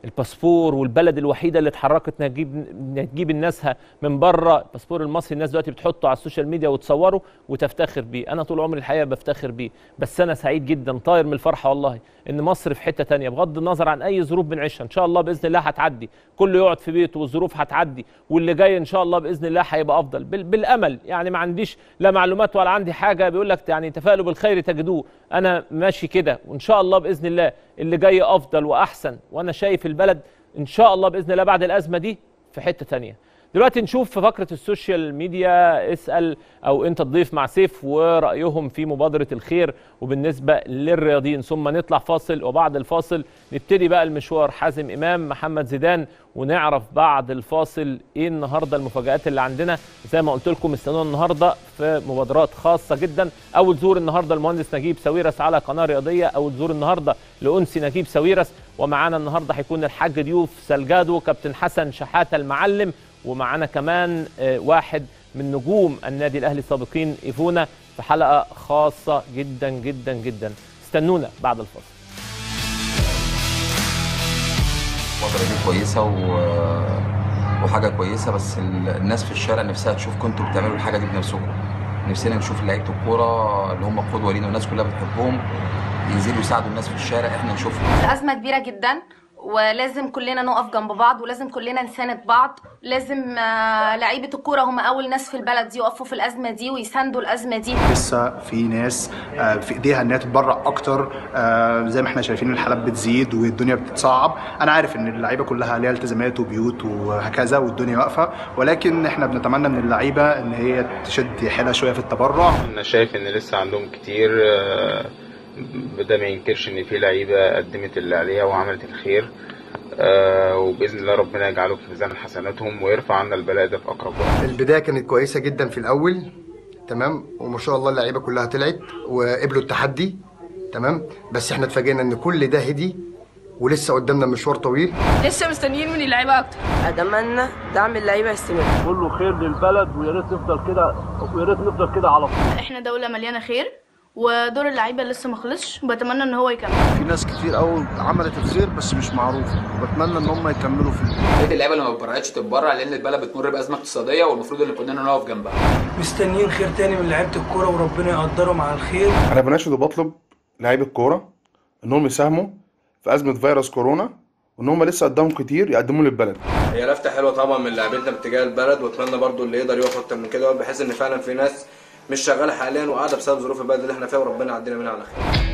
الباسبور والبلد الوحيده اللي اتحركت انها تجيب إنها تجيب الناسها من بره الباسبور المصري الناس دلوقتي بتحطه على السوشيال ميديا وتصوره وتفتخر بيه انا طول عمري الحقيقه بفتخر بيه بس انا سعيد جدا طاير من الفرحه والله ان مصر في حته تانية بغض النظر عن اي ظروف بنعيشها ان شاء الله باذن الله هتعدي كله يقعد في بيته والظروف هتعدي واللي جاي ان شاء الله باذن الله هيبقى افضل بال- بالامل يعني ما عنديش لا معلومات ولا عندي حاجه بيقول لك يعني تفائلوا بالخير تجدوه انا ماشي كده وان شاء الله باذن الله اللي جاي افضل واحسن وانا شايف البلد ان شاء الله باذن الله بعد الازمه دي في حته تانية دلوقتي نشوف في فقره السوشيال ميديا اسال او انت تضيف مع سيف ورايهم في مبادره الخير وبالنسبه للرياضيين ثم نطلع فاصل وبعد الفاصل نبتدي بقى المشوار حازم امام محمد زيدان ونعرف بعد الفاصل ايه النهارده المفاجات اللي عندنا زي ما قلت لكم استنونا النهارده في مبادرات خاصه جدا اول زور النهارده المهندس نجيب ساويرس على قناه رياضيه اول زور النهارده لانسي نجيب ساويرس ومعانا النهارده هيكون الحاج ضيوف سلجادو كابتن حسن شحاته المعلم ومعانا كمان آه، واحد من نجوم النادي الاهلي السابقين ايفونا في حلقه خاصه جدا جدا جدا استنونا بعد الفاصل المبادرة دي كويسة و... وحاجة كويسة بس ال- الناس في الشارع نفسها تشوف كنتوا بتعملوا الحاجة دي بنفسكم نفسنا نشوف لعيبة الكورة اللي هم قدوة لينا والناس كلها بتحبهم ينزلوا يساعدوا الناس في الشارع احنا نشوفهم أزمة كبيرة جدا ولازم كلنا نقف جنب بعض ولازم كلنا نساند بعض لازم آه، لعيبة الكورة هم أول ناس في البلد دي يقفوا في الأزمة دي ويساندوا الأزمة دي لسه في ناس آه، في ايديها انها تتبرع اكتر آه، زي ما احنا شايفين الحالات بتزيد والدنيا بتتصعب انا عارف ان اللعيبه كلها ليها التزامات وبيوت وهكذا والدنيا واقفه ولكن احنا بنتمنى من اللعيبه ان هي تشد حيلها شويه في التبرع انا شايف ان لسه عندهم كتير آه، ده ما ينكرش ان في لعيبه قدمت اللي عليها وعملت الخير آه، وباذن الله ربنا يجعله في ميزان حسناتهم ويرفع عنا البلاء ده في اقرب وقت البدايه كانت كويسه جدا في الاول تمام وما شاء الله اللعيبه كلها طلعت وقبلوا التحدي تمام بس احنا اتفاجئنا ان كل ده هدي ولسه قدامنا مشوار طويل لسه مستنيين من اللعيبه اكتر اتمنى دعم اللعيبه يستمر كله خير للبلد ويا ريت نفضل كده ويا ريت نفضل كده على طول احنا دوله مليانه خير ودور اللعيبه لسه ما خلصش وبتمنى ان هو يكمل في ناس كتير قوي عملت الخير بس مش معروفه وبتمنى ان هم يكملوا في بقيه اللعيبه اللي ما اتبرعتش تتبرع لان البلد بتمر بازمه اقتصاديه والمفروض ان كلنا نقف جنبها مستنيين خير تاني من لعيبه الكوره وربنا يقدرهم على الخير انا بناشد وبطلب لعيبه الكوره انهم يساهموا في ازمه فيروس كورونا وان هم لسه قدامهم كتير يقدموا للبلد هي لفته حلوه طبعا من لاعبتنا باتجاه البلد واتمنى برضو اللي يقدر يقف اكتر من كده بحيث ان فعلا في ناس مش شغاله حاليا وقاعده بسبب ظروف البلد اللي احنا فيها وربنا يعدينا منها على خير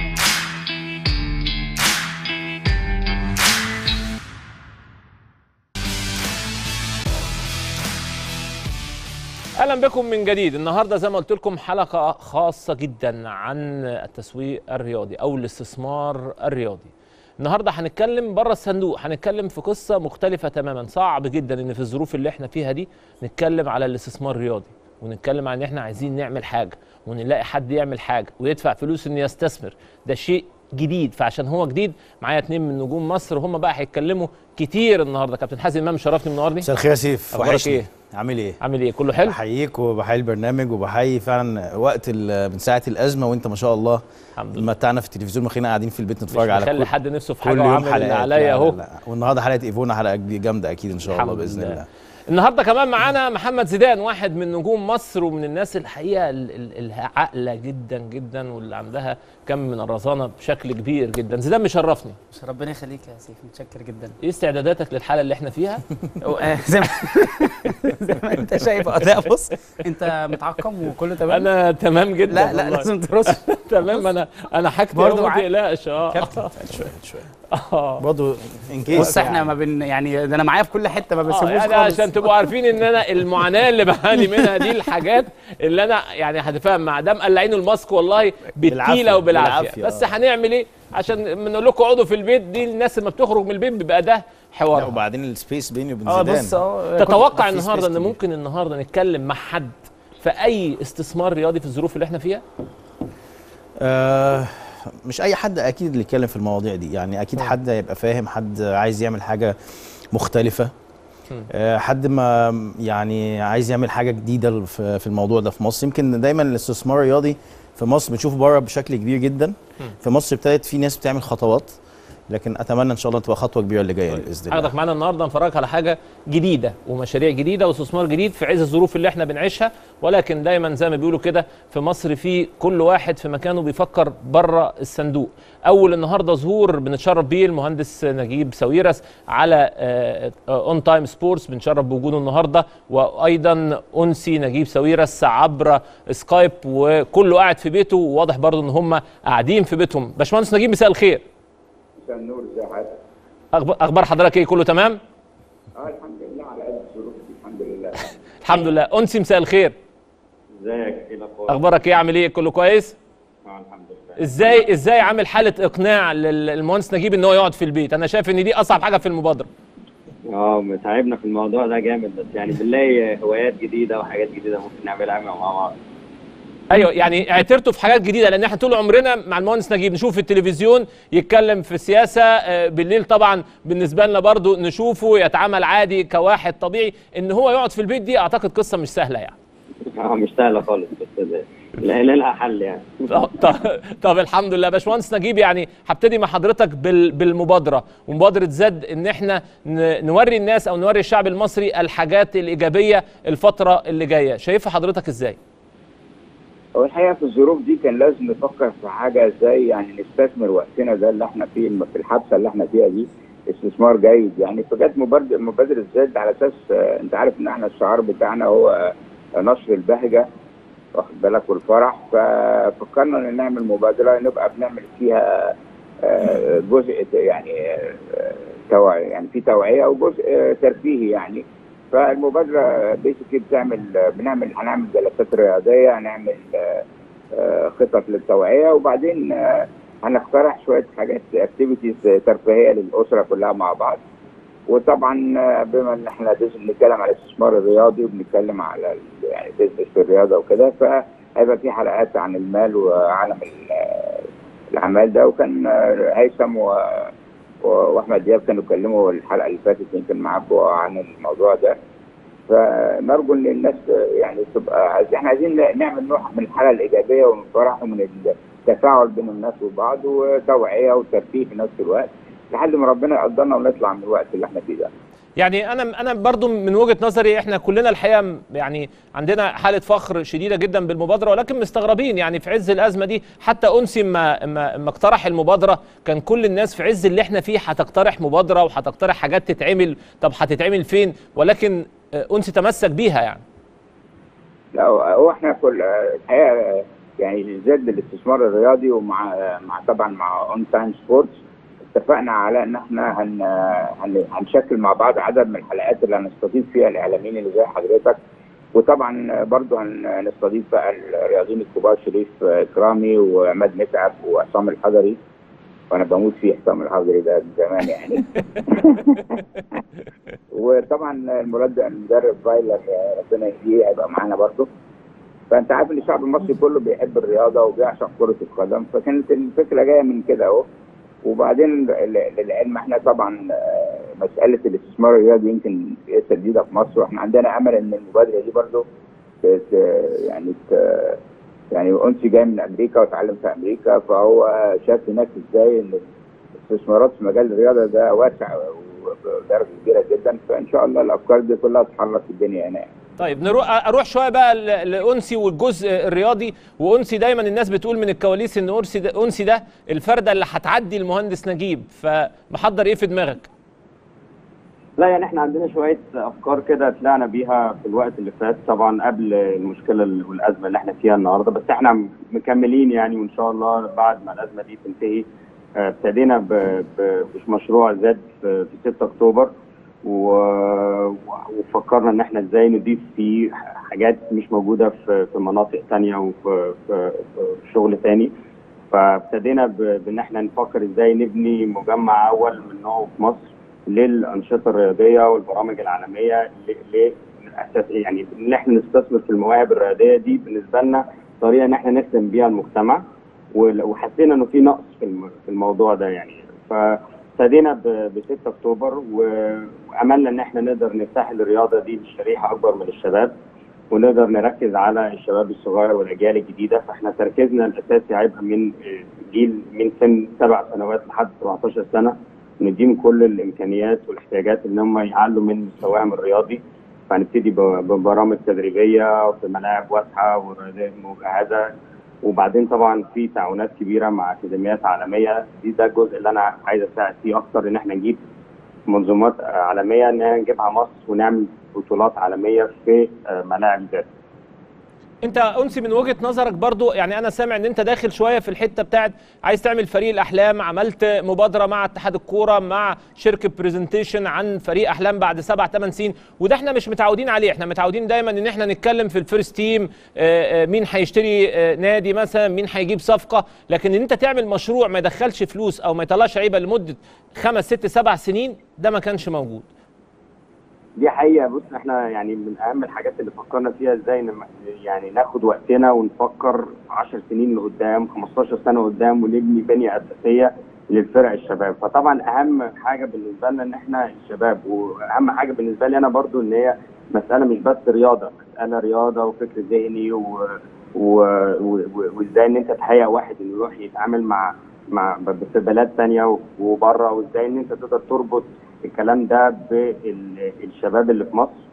اهلا بكم من جديد النهارده زي ما قلت لكم حلقه خاصه جدا عن التسويق الرياضي او الاستثمار الرياضي النهارده هنتكلم بره الصندوق هنتكلم في قصه مختلفه تماما صعب جدا ان في الظروف اللي احنا فيها دي نتكلم على الاستثمار الرياضي ونتكلم عن ان احنا عايزين نعمل حاجه ونلاقي حد يعمل حاجه ويدفع فلوس انه يستثمر ده شيء جديد فعشان هو جديد معايا اتنين من نجوم مصر وهم بقى هيتكلموا كتير النهارده كابتن حازم امام شرفني منورني مساء الخير يا سيف أخبارك وحشني إيه؟ عامل ايه عامل ايه كله حلو بحييك وبحيي البرنامج وبحيي فعلا وقت ال- من ساعه الازمه وانت ما شاء الله متعنا في التلفزيون مخلينا قاعدين في البيت نتفرج على مخلي كل- حد نفسه في كل حاجه يوم وعامل اللي حلقات. عليا لا، اهو لا، لا. والنهارده حلقه ايفونا حلقه جامده اكيد ان شاء الله الحمد باذن لله. الله النهارده كمان معانا محمد زيدان واحد من نجوم مصر ومن الناس الحقيقه ال- ال- العاقله جدا جدا واللي عندها كم من الرزانه بشكل كبير جدا زيدان مشرفني مش ربنا يخليك يا سيف متشكر جدا ايه استعداداتك للحاله اللي احنا فيها آه، زي ما زي ما انت شايف اه لا بص انت متعقم وكله تمام انا تمام جدا لا لا والله. لازم ترص تمام انا انا حاجتي برضه أهو، ما معاك. تقلقش اه كابتن شويه شويه اه برضه ان كيس بص احنا ما بن يعني ده انا معايا في كل حته ما اه بسيبوش يعني خالص عشان تبقوا عارفين ان انا المعاناه اللي بعاني منها دي الحاجات اللي انا يعني هتفهم مع ده مقلعين الماسك والله بالتيله بالعافية، وبالعافيه بالعافية، بس آه. هنعمل ايه عشان بنقول لكم اقعدوا في البيت دي الناس لما بتخرج من البيت بيبقى ده لا حوار وبعدين السبيس بيني وبين اه زيدان بص اه تتوقع في النهارده space ان كبير. ممكن النهارده نتكلم مع حد في اي استثمار رياضي في الظروف اللي احنا فيها آه مش اي حد اكيد اللي يتكلم في المواضيع دي يعني اكيد مم. حد هيبقى فاهم حد عايز يعمل حاجه مختلفه مم. آه، حد ما يعني عايز يعمل حاجه جديده في في الموضوع ده في مصر يمكن دايما الاستثمار الرياضي في مصر بنشوفه بره بشكل كبير جدا مم. في مصر ابتدت في ناس بتعمل خطوات لكن اتمنى ان شاء الله تبقى خطوه كبيره اللي جايه باذن الله هاخدك معانا النهارده نفرجك على حاجه جديده ومشاريع جديده واستثمار جديد في عز الظروف اللي احنا بنعيشها ولكن دايما زي ما بيقولوا كده في مصر في كل واحد في مكانه بيفكر بره الصندوق اول النهارده ظهور بنتشرف بيه المهندس نجيب ساويرس على اون تايم سبورتس بنتشرف بوجوده النهارده وايضا انسي نجيب ساويرس عبر سكايب وكله قاعد في بيته وواضح برضه ان هم قاعدين في بيتهم باشمهندس نجيب مساء الخير مساء النور ازي حضرتك؟ أخب- اخبار حضرتك ايه كله تمام اه الحمد لله على قد الظروف دي الحمد لله الحمد لله انسي مساء الخير ازيك ايه الاخبار؟ اخبارك ايه عامل ايه كله كويس اه الحمد لله ازاي ازاي عامل حاله اقناع لل- للمهندس نجيب ان هو يقعد في البيت انا شايف ان دي اصعب حاجه في المبادره اه متعبنا في الموضوع ده جامد بس يعني بنلاقي هوايات جديده وحاجات جديده ممكن نعملها مع بعض ايوه يعني اعترتوا في حاجات جديده لان احنا طول عمرنا مع المهندس نجيب نشوف في التلفزيون يتكلم في السياسه آه، بالليل طبعا بالنسبه لنا برضو نشوفه يتعامل عادي كواحد طبيعي ان هو يقعد في البيت دي اعتقد قصه مش سهله يعني اه مش سهله خالص بس لا لها حل يعني طب, طب, طب الحمد لله باشمهندس نجيب يعني هبتدي مع حضرتك بال بالمبادره ومبادره زد ان احنا ن- نوري الناس او نوري الشعب المصري الحاجات الايجابيه الفتره اللي جايه شايفها حضرتك ازاي هو الحقيقه في الظروف دي كان لازم نفكر في حاجه ازاي يعني نستثمر وقتنا ده اللي احنا فيه في الحادثه اللي احنا فيها دي استثمار جيد يعني فجت مبادره مبادره زد على اساس آه، انت عارف ان احنا الشعار بتاعنا هو آه، نشر البهجه واخد بالك والفرح ففكرنا ان نعمل مبادره نبقى بنعمل فيها آه، جزء يعني آه، توعية يعني في توعيه وجزء آه، ترفيهي يعني فالمبادره بيسكلي بتعمل بنعمل هنعمل جلسات رياضيه هنعمل آه، آه، خطط للتوعيه وبعدين آه، هنقترح شويه حاجات اكتيفيتيز ترفيهيه للاسره كلها مع بعض وطبعا آه، بما ان احنا بس- بنتكلم على الاستثمار الرياضي وبنتكلم على ال- يعني بيزنس في الرياضه وكده فهيبقى في حلقات عن المال وعالم ال- الاعمال ده وكان آه، هيثم و و- واحمد دياب كانوا اتكلموا الحلقه اللي فاتت يمكن معاكم عن الموضوع ده فنرجو ان الناس يعني تبقى عايز- احنا عايزين نعمل نوع من الحاله الايجابيه ومن الفرح ومن التفاعل بين الناس وبعض وتوعيه وترفيه في نفس الوقت لحد ما ربنا يقدرنا ونطلع من الوقت اللي احنا فيه ده. يعني انا انا برضو من وجهه نظري احنا كلنا الحقيقه م- يعني عندنا حاله فخر شديده جدا بالمبادره ولكن مستغربين يعني في عز الازمه دي حتى انسي ما ما ما اقترح المبادره كان كل الناس في عز اللي احنا فيه هتقترح مبادره وهتقترح حاجات تتعمل طب هتتعمل فين ولكن آه، انسي تمسك بيها يعني لا هو- هو احنا كل الحقيقه يعني زاد الاستثمار الرياضي ومع مع طبعا مع اون تايم سبورتس اتفقنا على ان احنا هن هن هنشكل مع بعض عدد من الحلقات اللي هنستضيف فيها الاعلاميين اللي زي حضرتك وطبعا برضه هنستضيف بقى الرياضيين الكبار شريف اكرامي وعماد متعب وعصام الحضري وانا بموت فيه حسام الحضري ده من زمان يعني وطبعا المرد المدرب فايلر ربنا يهديه هيبقى معانا برضه فانت عارف ان الشعب المصري كله بيحب الرياضه وبيعشق كره القدم فكانت الفكره جايه من كده اهو وبعدين ل- للعلم احنا طبعا آه، مساله الاستثمار الرياضي يمكن لسه جديده في مصر واحنا عندنا امل ان المبادره دي برضه ت- ت- يعني ت- يعني انسي جاي من امريكا وتعلم في امريكا فهو شاف هناك ازاي ان الاستثمارات في مجال الرياضه ده واسع وبدرجه كبيره جدا فان شاء الله الافكار دي كلها تتحرك في الدنيا هنا يعني. طيب نروح اروح شويه بقى ل- لانسي والجزء الرياضي وانسي دايما الناس بتقول من الكواليس ان انسي ده انسي ده الفرده اللي هتعدي المهندس نجيب فمحضر ايه في دماغك؟ لا يعني احنا عندنا شويه افكار كده طلعنا بيها في الوقت اللي فات طبعا قبل المشكله ال- والازمه اللي احنا فيها النهارده بس احنا مكملين يعني وان شاء الله بعد ما الازمه دي تنتهي آه، ابتدينا ب- ب- بمشروع زاد في في 6 اكتوبر و- وفكرنا ان احنا ازاي نضيف فيه حاجات مش موجوده في في مناطق تانية وفي في في شغل تاني فابتدينا ب- بان احنا نفكر ازاي نبني مجمع اول من نوعه في مصر للانشطه الرياضيه والبرامج العالميه ل- ل- أساس يعني ان احنا نستثمر في المواهب الرياضيه دي بالنسبه لنا طريقه ان احنا نخدم بيها المجتمع ول- وحسينا انه في نقص في الم- في الموضوع ده يعني فابتدينا ب 6 اكتوبر و- واملنا ان احنا نقدر نفتح الرياضه دي لشريحه اكبر من الشباب ونقدر نركز على الشباب الصغير والاجيال الجديده فاحنا تركيزنا الاساسي هيبقى من آه، جيل من سن سبع سنوات لحد 17 سنه نديهم كل الامكانيات والاحتياجات ان هم يعلوا من مستواهم الرياضي فهنبتدي ب- ببرامج تدريبيه في ملاعب واسعه ورياضيه مجهزه وبعدين طبعا في تعاونات كبيره مع اكاديميات عالميه دي ده الجزء اللي انا عايز اساعد فيه اكتر ان احنا نجيب منظومات آه، عالميه ان احنا نجيبها مصر ونعمل بطولات عالميه في آه، ملاعب ذات انت انسي من وجهه نظرك برضو يعني انا سامع ان انت داخل شويه في الحته بتاعت عايز تعمل فريق الاحلام عملت مبادره مع اتحاد الكوره مع شركه برزنتيشن عن فريق احلام بعد سبع ثمان سنين وده احنا مش متعودين عليه احنا متعودين دايما ان احنا نتكلم في الفيرست تيم آه، آه، مين هيشتري آه، نادي مثلا مين هيجيب صفقه لكن ان انت تعمل مشروع ما يدخلش فلوس او ما يطلعش لعيبه لمده خمس ست سبع سنين ده ما كانش موجود دي حقيقه بص احنا يعني من اهم الحاجات اللي فكرنا فيها ازاي نم- يعني ناخد وقتنا ونفكر 10 سنين لقدام 15 سنه قدام ونبني بنيه اساسيه للفرق الشباب فطبعا اهم حاجه بالنسبه لنا ان احنا الشباب واهم حاجه بالنسبه لي انا برضو ان هي مساله مش بس رياضه مساله رياضه وفكر ذهني و... و... و... و- وازاي ان انت تهيئ واحد انه يروح يتعامل مع مع ب- في بلاد ثانيه وبره وازاي ان انت تقدر تربط الكلام ده بالشباب اللي في مصر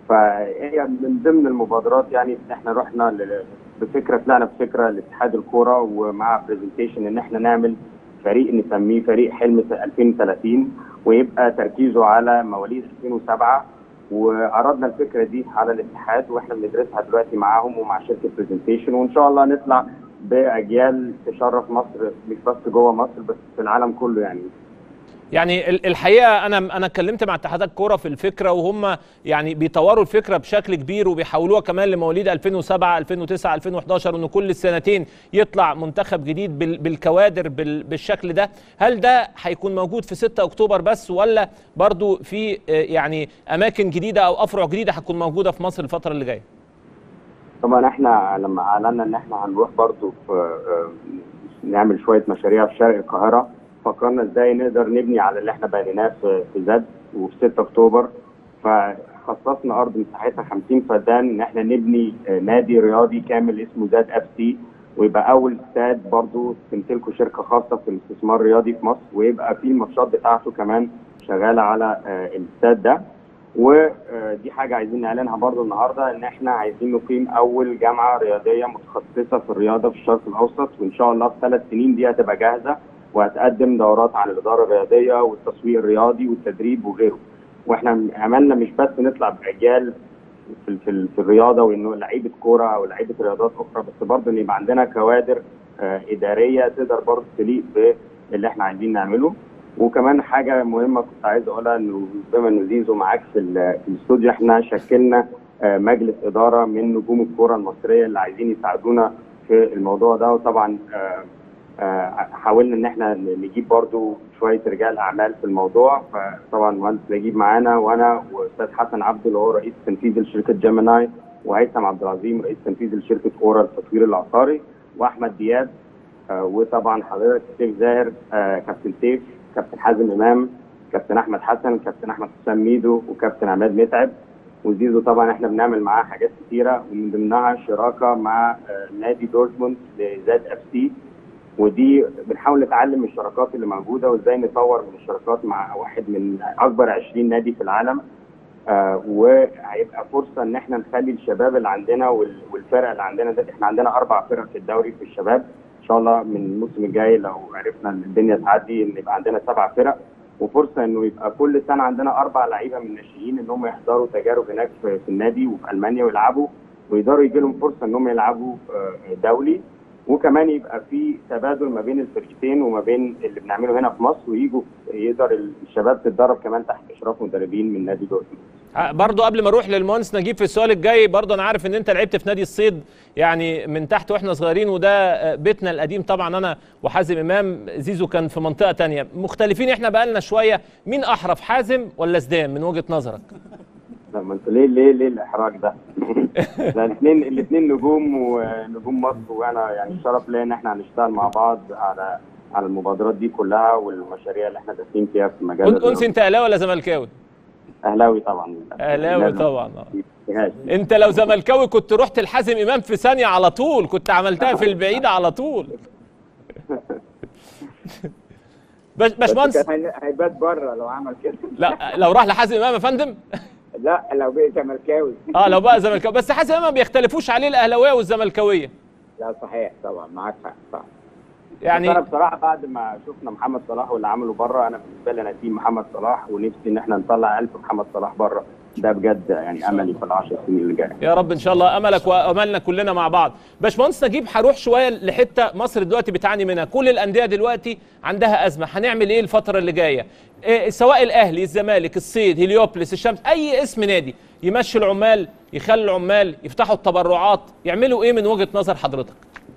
فهي من ضمن المبادرات يعني ان احنا رحنا ل- بفكره طلعنا بفكره لاتحاد الكوره ومع برزنتيشن ان احنا نعمل فريق نسميه فريق حلم 2030 ويبقى تركيزه على مواليد 2007 وعرضنا الفكره دي على الاتحاد واحنا بندرسها دلوقتي معاهم ومع شركه برزنتيشن وان شاء الله نطلع باجيال تشرف مصر مش بس جوه مصر بس في العالم كله يعني يعني ال- الحقيقه انا انا اتكلمت مع اتحادات كوره في الفكره وهم يعني بيطوروا الفكره بشكل كبير وبيحولوها كمان لمواليد 2007 2009 2011 وان كل سنتين يطلع منتخب جديد بال- بالكوادر بال- بالشكل ده هل ده هيكون موجود في 6 اكتوبر بس ولا برضو في آه، يعني اماكن جديده او افرع جديده هتكون موجوده في مصر الفتره اللي جايه طبعا احنا لما اعلنا ان احنا هنروح برضو في آه، نعمل شويه مشاريع في شرق القاهره فكرنا ازاي نقدر نبني على اللي احنا بنيناه في في زد وفي 6 اكتوبر فخصصنا ارض مساحتها 50 فدان ان احنا نبني آه، نادي رياضي كامل اسمه زد اف سي ويبقى اول استاد برضو تمتلكه شركه خاصه في الاستثمار الرياضي في مصر ويبقى في الماتشات بتاعته كمان شغاله على آه، الاستاد ده ودي حاجه عايزين نعلنها برضو النهارده ان احنا عايزين نقيم اول جامعه رياضيه متخصصه في الرياضه في الشرق الاوسط وان شاء الله في ثلاث سنين دي هتبقى جاهزه وهتقدم دورات عن الاداره الرياضيه والتسويق الرياضي والتدريب وغيره واحنا عملنا مش بس نطلع باجيال في, في, في الرياضه وانه لعيبه كوره او لعيبه رياضات اخرى بس برضه ان يبقى عندنا كوادر آه، اداريه تقدر برضه تليق باللي احنا عايزين نعمله وكمان حاجه مهمه كنت عايز اقولها انه بما انه زيزو معاك في, ال- في الاستوديو احنا شكلنا آه، مجلس اداره من نجوم الكوره المصريه اللي عايزين يساعدونا في الموضوع ده وطبعا آه، آه، حاولنا ان احنا نجيب برضو شويه رجال اعمال في الموضوع فطبعا مهندس نجيب معانا وانا واستاذ حسن عبده اللي هو رئيس تنفيذي لشركه جيميناي وهيثم عبد العظيم رئيس تنفيذي لشركه اورا للتطوير العقاري واحمد دياب آه، وطبعا حضرتك سيف زاهر آه، كابتن سيف كابتن حازم امام كابتن احمد حسن كابتن احمد حسام ميدو وكابتن عماد متعب وزيزو طبعا احنا بنعمل معاه حاجات كتيره ومن ضمنها شراكه مع آه، نادي دورتموند لزاد اف سي ودي بنحاول نتعلم من الشراكات اللي موجوده وازاي نطور من الشراكات مع واحد من اكبر 20 نادي في العالم آه وهيبقى فرصه ان احنا نخلي الشباب اللي عندنا وال- والفرق اللي عندنا ده احنا عندنا اربع فرق في الدوري في الشباب ان شاء الله من الموسم الجاي لو عرفنا ان الدنيا تعدي ان يبقى عندنا سبع فرق وفرصه انه يبقى كل سنه عندنا اربع لعيبه من الناشئين ان هم يحضروا تجارب هناك في, في النادي وفي المانيا ويلعبوا ويقدروا يجي لهم فرصه ان هم يلعبوا آه، دولي وكمان يبقى في تبادل ما بين الفرقتين وما بين اللي بنعمله هنا في مصر ويجوا يقدر الشباب تتدرب كمان تحت اشراف مدربين من نادي دورتموند آه، برضو قبل ما اروح للمهندس نجيب في السؤال الجاي برضو انا عارف ان انت لعبت في نادي الصيد يعني من تحت واحنا صغيرين وده آه، بيتنا القديم طبعا انا وحازم امام زيزو كان في منطقه تانية مختلفين احنا بقالنا شويه مين احرف حازم ولا زدان من وجهه نظرك لا ما انت ليه ليه ليه الاحراج ده؟ ده الاثنين الاثنين نجوم ونجوم مصر وانا يعني شرف ليا ان احنا هنشتغل مع بعض على على المبادرات دي كلها والمشاريع اللي احنا داخلين فيها في مجال أنت- انسي انت اهلاوي ولا زملكاوي اهلاوي طبعا اهلاوي لازم. طبعا آه. فيهاش انت لو زملكاوي كنت رحت لحازم امام في ثانيه على طول كنت عملتها في البعيد على طول باش- بس باشمهندس كان هي- هيبات بره لو عمل كده لا لو راح لحازم امام يا فندم لا لو بقي زملكاوي اه لو بقى زملكاوي بس حازم امام ما بيختلفوش عليه الاهلاويه والزملكاويه لا صحيح طبعا معاك حق صح يعني- بس انا بصراحه بعد ما شفنا محمد صلاح واللي عمله بره انا بالنسبه لي انا تيم محمد صلاح ونفسي ان احنا نطلع الف محمد صلاح بره ده بجد يعني املي في العشر سنين اللي جايه يا رب ان شاء الله املك واملنا كلنا مع بعض باشمهندس نجيب هروح شويه لحته مصر دلوقتي بتعاني منها كل الانديه دلوقتي عندها ازمه هنعمل ايه الفتره اللي جايه إيه سواء الاهلي الزمالك الصيد هليوبلس الشمس اي اسم نادي يمشي العمال يخلي العمال يفتحوا التبرعات يعملوا ايه من وجهه نظر حضرتك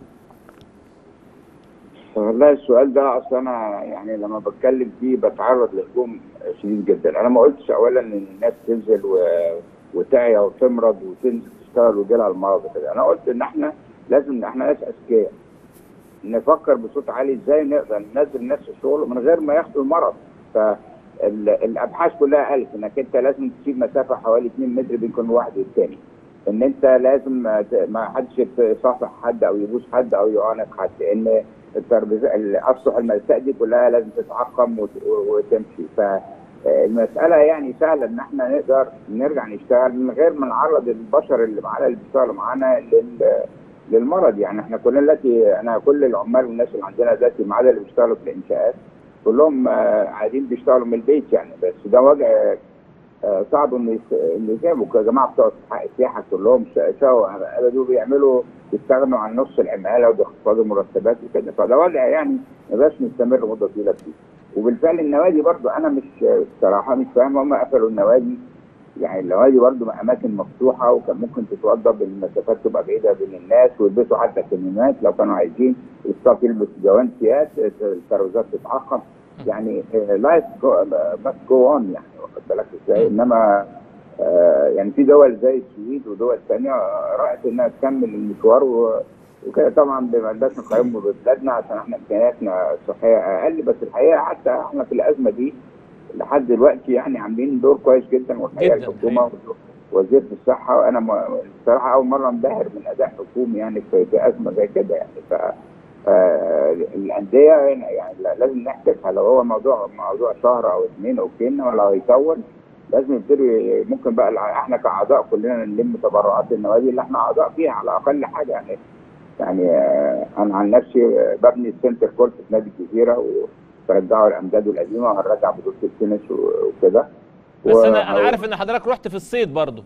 والله السؤال ده اصل انا يعني لما بتكلم فيه بتعرض لهجوم شديد جدا انا ما قلتش اولا ان الناس تنزل و... وتعيا وتمرض وتنزل تشتغل ويجيلها المرض وكده انا قلت ان احنا لازم احنا ناس اذكياء نفكر بصوت عالي ازاي نقدر ننزل الناس الشغل من غير ما ياخدوا المرض فالابحاث كلها قالت انك انت لازم تسيب مسافه حوالي 2 متر بين كل واحد والتاني ان انت لازم ما ت- ما حدش يصافح حد او يبوس حد او يعانق حد ان الترابيزه الاسطح الملساء دي كلها لازم تتعقم وت- وتمشي فالمساله يعني سهله ان احنا نقدر نرجع نشتغل من غير ما نعرض البشر اللي معانا اللي بيشتغلوا معانا لل للمرض يعني احنا كلنا دلوقتي انا كل العمال والناس اللي عندنا دلوقتي ما عدا اللي بيشتغلوا في الانشاءات كلهم آه، قاعدين بيشتغلوا من البيت يعني بس ده وضع آه، صعب انه يس- انه يسيبوا يا جماعه بتوع السياحه كلهم شقوا قعدوا بيعملوا بيستغنوا عن نص العماله وبيخفضوا مرتبات وكده فده وضع يعني ما بقاش نستمر مده طويله فيه وبالفعل النوادي برضو انا مش الصراحه مش فاهم هم قفلوا النوادي يعني النوادي برضو اماكن مفتوحه وكان ممكن تتوضب المسافات تبقى بعيده بين الناس ويلبسوا حتى كمامات لو كانوا عايزين الستاف يلبس جوانتيات الترابيزات تتعقم يعني لايف بس جو اون يعني واخد بالك ازاي انما آه، يعني في دول زي السويد ودول ثانيه رأت انها تكمل المشوار و- وكده طبعا ما عندناش نقيم ببلادنا عشان احنا امكانياتنا الصحيه اقل بس الحقيقه حتى احنا في الازمه دي لحد دلوقتي يعني عاملين دور كويس جدا والحقيقه جداً، الحكومه وزيره الصحه وانا م- الصراحه اول مره انبهر من اداء حكومي يعني في في ازمه زي كده يعني ف آه، الانديه يعني لا- لازم نحسبها لو هو موضوع موضوع شهر او اثنين اوكي انما لو هيطول لازم يبتدوا ي- ممكن بقى الع- احنا كاعضاء كلنا نلم تبرعات النوادي اللي احنا اعضاء فيها على اقل حاجه يعني يعني آه، انا عن نفسي آه، ببني السنتر كورت في نادي الجزيره وبرجعه الامجاد القديمه وهنرجع بطوله التنس و- وكده بس و- انا انا عارف ان حضرتك رحت في الصيد برضو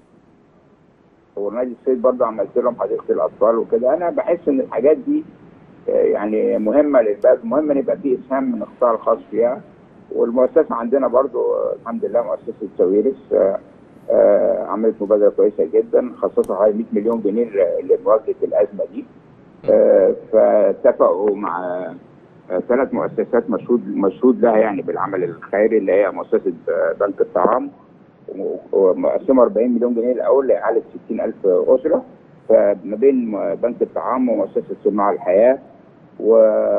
ونادي الصيد برضه عملت لهم حديقه الاطفال وكده انا بحس ان الحاجات دي آه، يعني مهمه للبلد مهم ان يبقى في اسهام من القطاع الخاص فيها والمؤسسه عندنا برضه آه، الحمد لله مؤسسه ساويرس آه، آه، عملت مبادره كويسه جدا خصصوا حوالي 100 مليون جنيه ل- لمواجهه الازمه دي آه، فاتفقوا مع آه، ثلاث مؤسسات مشهود مشهود لها يعني بالعمل الخيري اللي هي مؤسسه آه، بنك الطعام ومقسمه 40 مليون جنيه الاول لاعاله 60000 اسره فما بين بنك الطعام ومؤسسه صناع الحياه و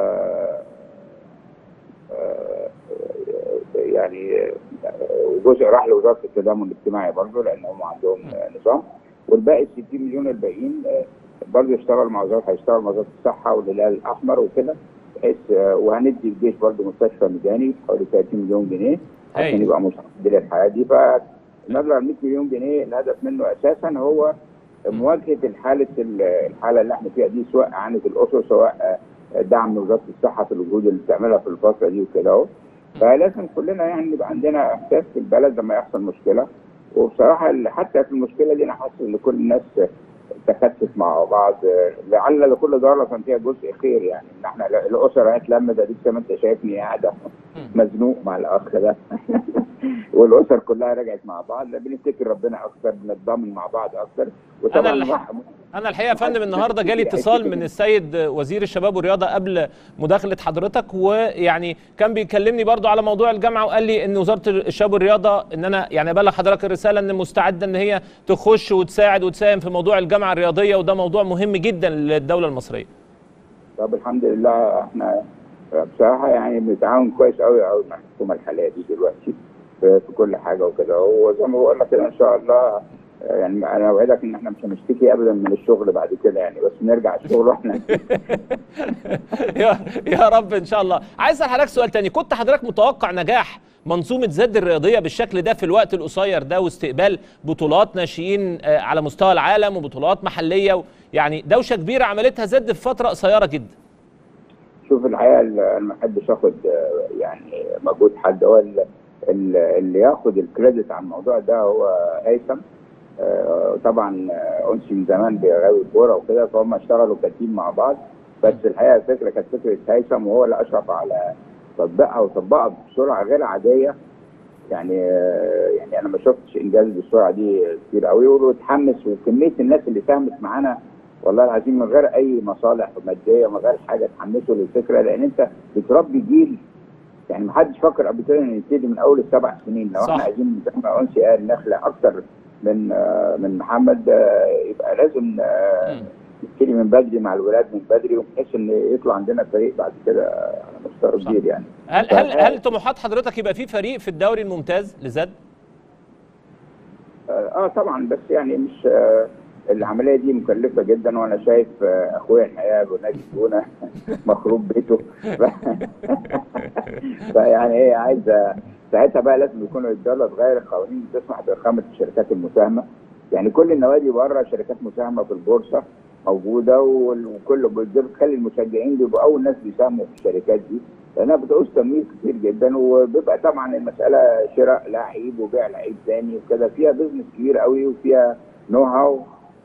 آه، يعني آه، جزء راح لوزاره التضامن الاجتماعي برضه لان هم عندهم آه، نظام والباقي ال 60 مليون الباقيين آه، برضه يشتغل مع وزاره هيشتغل مع وزاره الصحه والهلال الاحمر وكده بحيث آه، وهندي الجيش برضه مستشفى ميداني حوالي 30 مليون جنيه عشان أيوة. يبقى مستعد للحياه دي فمبلغ 100 مليون جنيه الهدف منه اساسا هو مواجهه الحاله الحاله اللي احنا فيها دي سواء اعانه الاسر سواء آه، دعم وزاره الصحه في الوجود اللي بتعملها في الفتره دي وكده اهو فلازم كلنا يعني يبقى عندنا احساس في البلد لما يحصل مشكله وبصراحه ال- حتى في المشكله دي انا حاسس ان كل الناس تكاتف مع بعض لعل لكل ضاله فيها جزء خير يعني ان احنا الاسر هتلمد اديك زي ما انت شايفني قاعده مزنوق مع الاخ ده والاسر كلها رجعت مع بعض بنفتكر ربنا اكتر بنتضامن مع بعض اكتر انا وطبعا اللي راح- انا الحقيقه يا فندم النهارده جالي اتصال من السيد وزير الشباب والرياضه قبل مداخله حضرتك ويعني كان بيكلمني برضو على موضوع الجامعه وقال لي ان وزاره الشباب والرياضه ان انا يعني ابلغ حضرتك الرساله ان مستعده ان هي تخش وتساعد وتساهم في موضوع الجامعه الرياضيه وده موضوع مهم جدا للدوله المصريه طب الحمد لله احنا بصراحه يعني بنتعاون كويس قوي قوي مع الحكومه الحاليه دي دلوقتي في في كل حاجه وكده وزي ما بقول لك كده ان شاء الله يعني انا اوعدك ان احنا مش هنشتكي ابدا من الشغل بعد كده يعني بس نرجع الشغل واحنا يا يا رب ان شاء الله عايز اسال حضرتك سؤال تاني كنت حضرتك متوقع نجاح منظومه زد الرياضيه بالشكل ده في الوقت القصير ده واستقبال بطولات ناشئين آه، على مستوى العالم وبطولات محليه و- يعني دوشه كبيره عملتها زد في فتره قصيره جدا شوف الحقيقه ال- انا ما بحبش اخد آه، يعني مجهود حد هو ال- ال- اللي ياخد الكريدت على الموضوع ده هو هيثم آه، طبعا آه، انسي من زمان بيغاوي كوره وكده فهم اشتغلوا كتيم مع بعض بس الحقيقه الفكره كانت فكره هيثم وهو اللي اشرف على تطبيقها وطبقها بسرعه غير عاديه يعني آه، يعني انا ما شفتش انجاز بالسرعه دي كتير قوي واتحمس وكميه الناس اللي ساهمت معانا والله العظيم من غير اي مصالح ماديه من غير حاجه اتحمسوا للفكره لان انت بتربي جيل يعني ما حدش فكر قبل كده ان يبتدي من اول السبع سنين لو صح. احنا عايزين زي ما انسي قال نخلق اكتر من آه، من محمد آه، يبقى لازم آه، نبتدي من بدري مع الولاد من بدري وبحيث ان يطلع عندنا فريق بعد كده على مستوى كبير يعني هل هل هل طموحات حضرتك يبقى في فريق في الدوري الممتاز لزد اه آه، طبعا بس يعني مش آه العمليه دي مكلفه جدا وانا شايف آه اخويا الحقيقه ابو نادي الجونه مخروب بيته فيعني ايه عايزه ساعتها بقى لازم يكونوا الدوله تغير القوانين تسمح باقامه الشركات المساهمه يعني كل النوادي بره شركات مساهمه في البورصه موجوده وال- وكل ده بتخلي المشجعين بيبقوا اول ناس بيساهموا في الشركات دي لانها بتعوز تمويل كتير جدا وبيبقى طبعا المساله شراء لعيب وبيع لعيب تاني وكده فيها بزنس كبير قوي وفيها نو هاو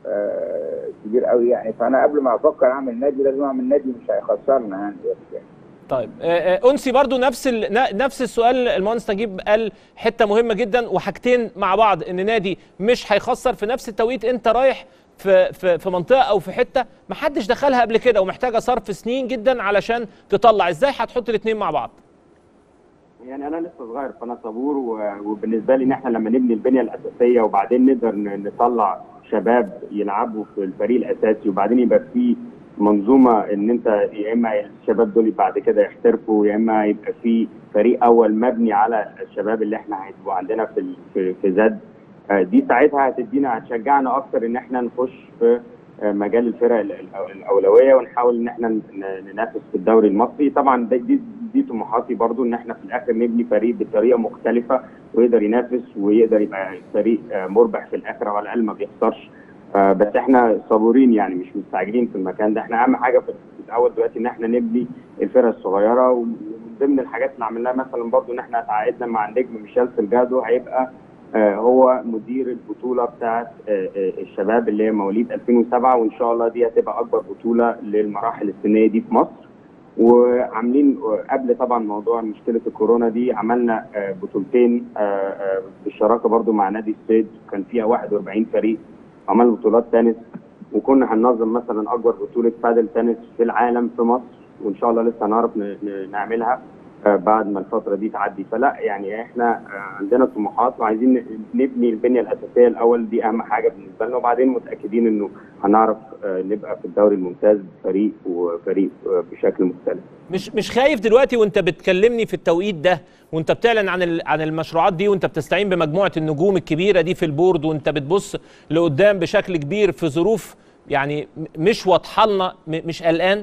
آه كبير قوي يعني فانا قبل ما افكر اعمل نادي لازم اعمل نادي مش هيخسرنا يعني بس يعني. طيب آه، آه، انسي برضو نفس ال... ن- نفس السؤال المهندس نجيب قال حته مهمه جدا وحاجتين مع بعض ان نادي مش هيخسر في نفس التوقيت انت رايح في في في منطقه او في حته ما حدش دخلها قبل كده ومحتاجه صرف سنين جدا علشان تطلع ازاي هتحط الاثنين مع بعض يعني انا لسه صغير فانا صبور و- وبالنسبه لي ان احنا لما نبني البنيه الاساسيه وبعدين نقدر ن- نطلع شباب يلعبوا في الفريق الاساسي وبعدين يبقى في منظومه ان انت يا اما الشباب دول بعد كده يحترفوا يا اما يبقى في فريق اول مبني على الشباب اللي احنا هيبقوا عندنا في ال- في, في زد آه، دي ساعتها هتدينا هتشجعنا اكتر ان احنا نخش في آه، مجال الفرق ال- ال- الاولويه ونحاول ان احنا ن- ننافس في الدوري المصري طبعا ده- دي دي طموحاتي برضو ان احنا في الاخر نبني فريق بطريقه مختلفه ويقدر ينافس ويقدر يبقى فريق آه، مربح في الاخر وعلى الاقل ما بيخسرش آه، بس احنا صبورين يعني مش مستعجلين في المكان ده احنا اهم حاجه في الاول دلوقتي ان احنا نبني الفرق الصغيره ومن ضمن الحاجات اللي عملناها مثلا برضو ان احنا تعاقدنا مع النجم ميشيل سلجادو هيبقى آه، هو مدير البطوله بتاعه آه، آه، الشباب اللي هي مواليد 2007 وان شاء الله دي هتبقى اكبر بطوله للمراحل السنيه دي في مصر وعاملين آه، قبل طبعا موضوع مشكله الكورونا دي عملنا آه، بطولتين آه، آه، بالشراكه برضو مع نادي الصيد كان فيها 41 فريق عملنا بطولات تنس وكنا هننظم مثلا اكبر بطوله بادل تنس في العالم في مصر وان شاء الله لسه هنعرف ن- ن- نعملها آه، بعد ما الفتره دي تعدي فلا يعني احنا آه، عندنا طموحات وعايزين ن- نبني البنيه الاساسيه الاول دي اهم حاجه بالنسبه لنا وبعدين متاكدين انه هنعرف آه، نبقى في الدوري الممتاز فريق وفريق آه، بشكل مختلف مش مش خايف دلوقتي وانت بتكلمني في التوقيت ده وانت بتعلن عن ال- عن المشروعات دي وانت بتستعين بمجموعه النجوم الكبيره دي في البورد وانت بتبص لقدام بشكل كبير في ظروف يعني م- مش واضحه لنا م- مش قلقان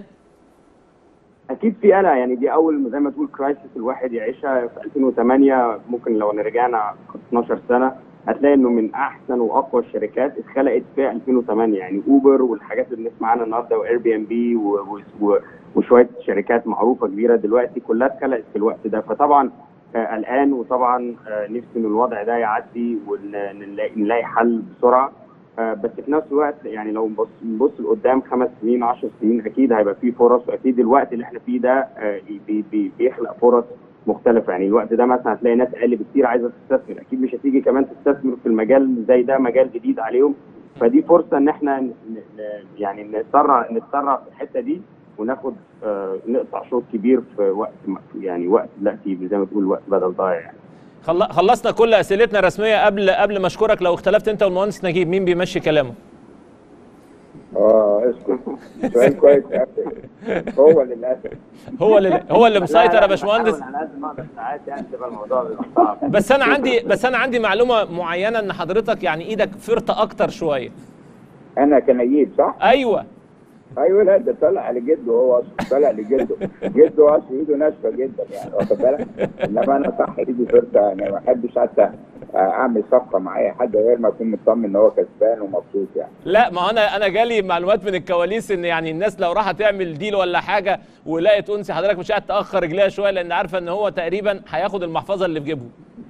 اكيد في قلق يعني دي اول زي ما تقول كرايسيس الواحد يعيشها في 2008 ممكن لو رجعنا 12 سنه هتلاقي انه من احسن واقوى الشركات اتخلقت في 2008 يعني اوبر والحاجات اللي بنسمع عنها النهارده واير بي ام بي و- و- وشويه شركات معروفه كبيره دلوقتي كلها اتخلقت في الوقت ده فطبعا آه، قلقان وطبعا آه، نفسي ان الوضع ده يعدي ونلاقي نلاقي حل بسرعه آه، بس في نفس الوقت يعني لو نبص نبص لقدام خمس سنين 10 سنين اكيد هيبقى فيه فرص واكيد الوقت اللي احنا فيه ده آه، بي بي بيخلق فرص مختلفه يعني الوقت ده مثلا هتلاقي ناس اقل بكتير عايزه تستثمر اكيد مش هتيجي كمان تستثمر في المجال زي ده مجال جديد عليهم فدي فرصه ان احنا ن- ن- يعني نتسرع نتسرع في الحته دي وناخد آه، نقطع شوط كبير في وقت م- يعني وقت دلوقتي زي ما تقول وقت بدل ضايع يعني خل- خلصنا كل اسئلتنا الرسميه قبل قبل ما اشكرك لو اختلفت انت والمهندس نجيب مين بيمشي كلامه اه اسكت سؤال كويس أوي. هو للاسف هو اللي هو اللي لا، مسيطر لا، يا باشمهندس بحاول على قد ما اقدر ساعات يعني تبقى الموضوع بيبقى صعب بس انا عندي بس انا عندي معلومه معينه ان حضرتك يعني ايدك فرطه اكتر شويه انا كنيب صح؟ ايوه ايوه لا ده طالع لجده هو اصلا طالع لجده جده اصلا ايده ناشفه جدا يعني واخد بالك انما انا صح ايدي فرطه يعني ما بحبش حتى اعمل صفقه مع اي حد غير ما اكون مطمن ان هو كسبان ومبسوط يعني لا ما انا انا جالي معلومات من الكواليس ان يعني الناس لو راحت تعمل ديل ولا حاجه ولقيت انسي حضرتك مش قاعد تاخر رجليها شويه لان عارفه ان هو تقريبا هياخد المحفظه اللي في جيبه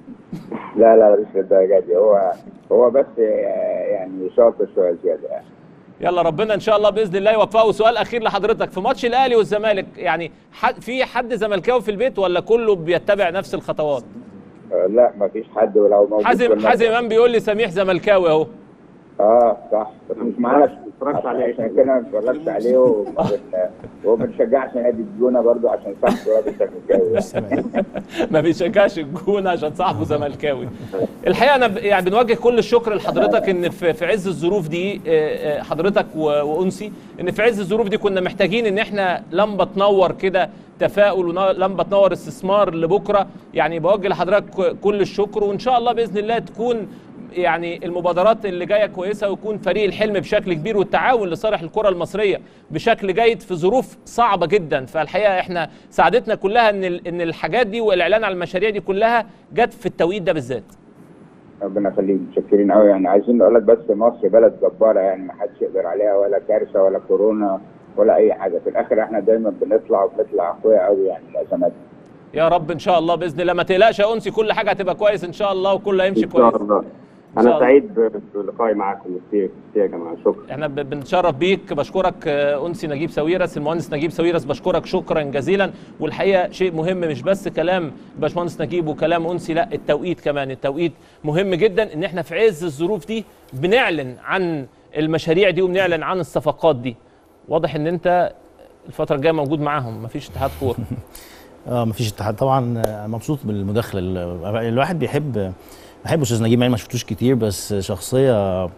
لا لا مش للدرجه دي هو هو بس آه، يعني شاطر شويه زياده يعني يلا ربنا ان شاء الله باذن الله يوفقه وسؤال اخير لحضرتك في ماتش الاهلي والزمالك يعني حد في حد زملكاوي في البيت ولا كله بيتبع نفس الخطوات آه، لا ما فيش حد ولو موجود حازم كنا- حازم امام بيقول لي سميح زملكاوي اهو اه صح بس مش معانا عشان كده ما اتفرجش عليه وما بن- وما بنشجعش نادي الجونه برضو عشان صاحبه راجل زملكاوي ما بيشجعش الجون عشان صاحبه زملكاوي الحقيقه انا ب- يعني بنوجه كل الشكر لحضرتك ان في في عز الظروف دي آه، آه، حضرتك و- وانسي ان في عز الظروف دي كنا محتاجين ان احنا لمبه تنور كده تفاؤل ولمبه تنور استثمار لبكره يعني بوجه لحضرتك كل الشكر وان شاء الله باذن الله تكون يعني المبادرات اللي جايه كويسه ويكون فريق الحلم بشكل كبير والتعاون لصالح الكره المصريه بشكل جيد في ظروف صعبه جدا فالحقيقه احنا سعادتنا كلها ان ال- ان الحاجات دي والاعلان على المشاريع دي كلها جت في التوقيت ده بالذات ربنا يخليك متشكرين قوي يعني عايزين نقول لك بس مصر بلد جباره يعني ما حدش يقدر عليها ولا كارثه ولا كورونا ولا اي حاجه في الاخر احنا دايما بنطلع وبنطلع اقوياء قوي يعني الازمات يا رب ان شاء الله باذن الله ما تقلقش يا انسي كل حاجه هتبقى كويس ان شاء الله وكله هيمشي ان كويس شاء الله إن شاء انا الله. سعيد ب- بلقائي معاكم كتير كتير يا جماعه شكرا احنا ب- بنتشرف بيك بشكرك آه، انسي نجيب ساويرس المهندس نجيب ساويرس بشكرك شكرا جزيلا والحقيقه شيء مهم مش بس كلام باشمهندس نجيب وكلام انسي لا التوقيت كمان التوقيت مهم جدا ان احنا في عز الظروف دي بنعلن عن المشاريع دي وبنعلن عن الصفقات دي واضح ان انت الفتره الجايه موجود معاهم مفيش اتحاد كوره اه مفيش اتحاد طبعا آه، مبسوط بالمداخله ال- الواحد بيحب بحب استاذ نجيب يعني ما شفتوش كتير بس شخصيه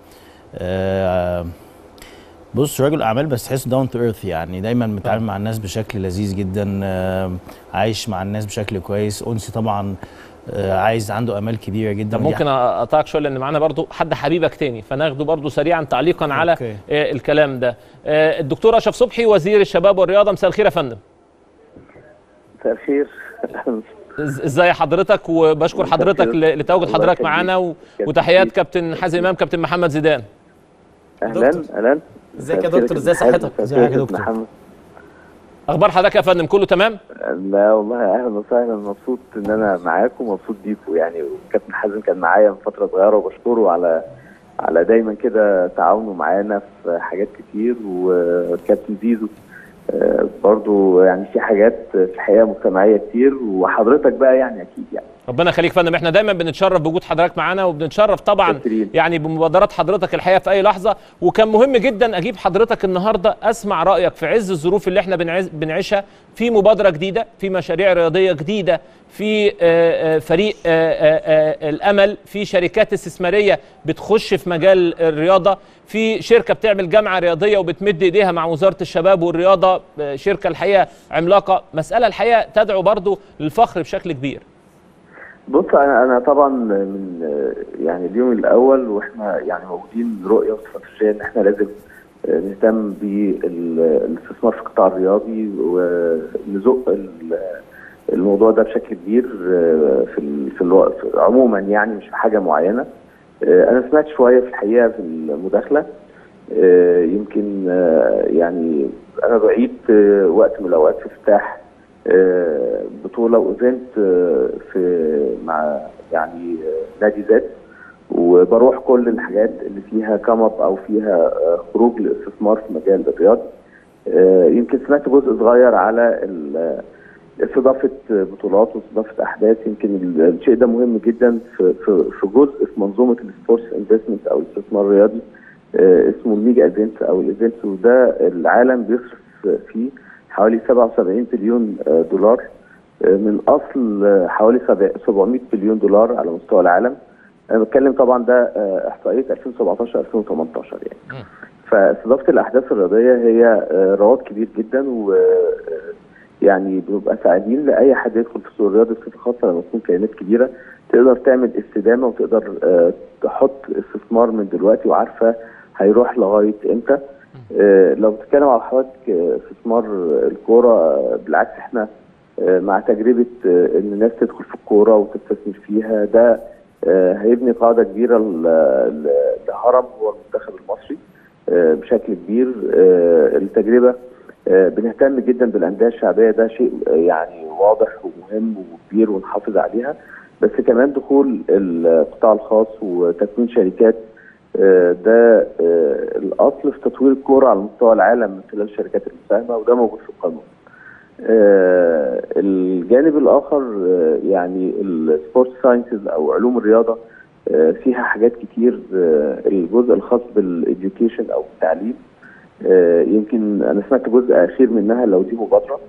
آه، بص راجل اعمال بس تحسه داون تو ايرث يعني دايما متعامل مع الناس بشكل لذيذ جدا آه، عايش مع الناس بشكل كويس انسي طبعا آه، عايز عنده امال كبيره جدا طب ودي ممكن اقطعك شويه لان معانا برضو حد حبيبك تاني فناخده برضو سريعا تعليقا على أوكي. آه، الكلام ده آه، الدكتور اشرف صبحي وزير الشباب والرياضه مساء الخير يا فندم مساء الخير إز- ازاي حضرتك وبشكر مساء حضرتك الخير. ل- لتواجد الله حضرتك يخليك. معانا و... كابتن وتحيات سيد. كابتن حازم امام كابتن محمد زيدان اهلا اهلا ازيك يا مساء دكتور؟ الخير ازاي كابتن صحتك؟ حازم. ازيك يا مساء الخير دكتور؟ محمد اخبار حضرتك يا فندم كله تمام لا والله اهلا وسهلا مبسوط ان انا معاكم ومبسوط بيكم يعني وكابتن حازم كان معايا من فتره صغيره وبشكره على على دايما كده تعاونه معانا في حاجات كتير وكابتن زيزو آه، برضو يعني في حاجات في الحقيقه مجتمعيه كتير وحضرتك بقى يعني اكيد يعني ربنا يخليك يا فندم احنا دايما بنتشرف بوجود حضرتك معانا وبنتشرف طبعا يعني بمبادرات حضرتك الحقيقه في اي لحظه وكان مهم جدا اجيب حضرتك النهارده اسمع رايك في عز الظروف اللي احنا بنعز- بنعيشها في مبادره جديده في مشاريع رياضيه جديده في آه، آه، فريق آه، آه، آه، الامل في شركات استثماريه بتخش في مجال الرياضه في شركه بتعمل جامعه رياضيه وبتمد ايديها مع وزاره الشباب والرياضه آه، شركه الحقيقه عملاقه مساله الحقيقه تدعو برضو للفخر بشكل كبير بص انا انا طبعا من آه، يعني اليوم الاول واحنا يعني موجودين رؤيه واستراتيجيه ان احنا لازم آه، نهتم بالاستثمار في القطاع الرياضي ونزق ال- الموضوع ده بشكل كبير آه، في ال- في الوقت عموما يعني مش في حاجه معينه آه، انا سمعت شويه في الحقيقه في المداخله آه، يمكن آه، يعني انا بعيد آه، وقت من الاوقات في افتتاح آه، بطوله وايفنت آه، في مع يعني آه، نادي ذات وبروح كل الحاجات اللي فيها كم اب او فيها آه، خروج لاستثمار في مجال الرياض آه، يمكن سمعت جزء صغير على ال- استضافه بطولات واستضافه احداث يمكن ال- الشيء ده مهم جدا في في في جزء في منظومه السبورتس انفستمنت او الاستثمار الرياضي آه، اسمه الميجا ايفنت او الايفنت وده العالم بيصرف فيه حوالي 77 بليون آه، دولار آه، من اصل آه، حوالي سبع- 700 بليون دولار على مستوى العالم انا بتكلم طبعا ده آه، احصائيه 2017 2018 يعني فاستضافه الاحداث الرياضيه هي آه، رواج كبير جدا و آه، يعني بنبقى سعيدين لاي حد يدخل في السوق الرياضي بصفه خاصه لما تكون كيانات كبيره تقدر تعمل استدامه وتقدر آه، تحط استثمار من دلوقتي وعارفه هيروح لغايه امتى آه، لو بتتكلم على حضرتك آه، استثمار الكوره آه، بالعكس احنا آه، مع تجربه آه، ان الناس تدخل في الكوره وتستثمر فيها ده آه، هيبني قاعده كبيره ل- ل- لهرم هو المنتخب المصري آه، بشكل كبير آه، التجربه آه، بنهتم جدا بالانديه الشعبيه ده شيء آه، يعني واضح ومهم وكبير ونحافظ عليها بس كمان دخول القطاع الخاص وتكوين شركات آه، ده آه، الاصل في تطوير الكوره على مستوى العالم من خلال الشركات المساهمه وده موجود في القانون. آه، الجانب الاخر آه، يعني السبورت ساينسز او علوم الرياضه آه، فيها حاجات كتير آه، الجزء الخاص بالإديوكيشن او التعليم آه، يمكن انا سمعت جزء اخير منها لو دي مبادره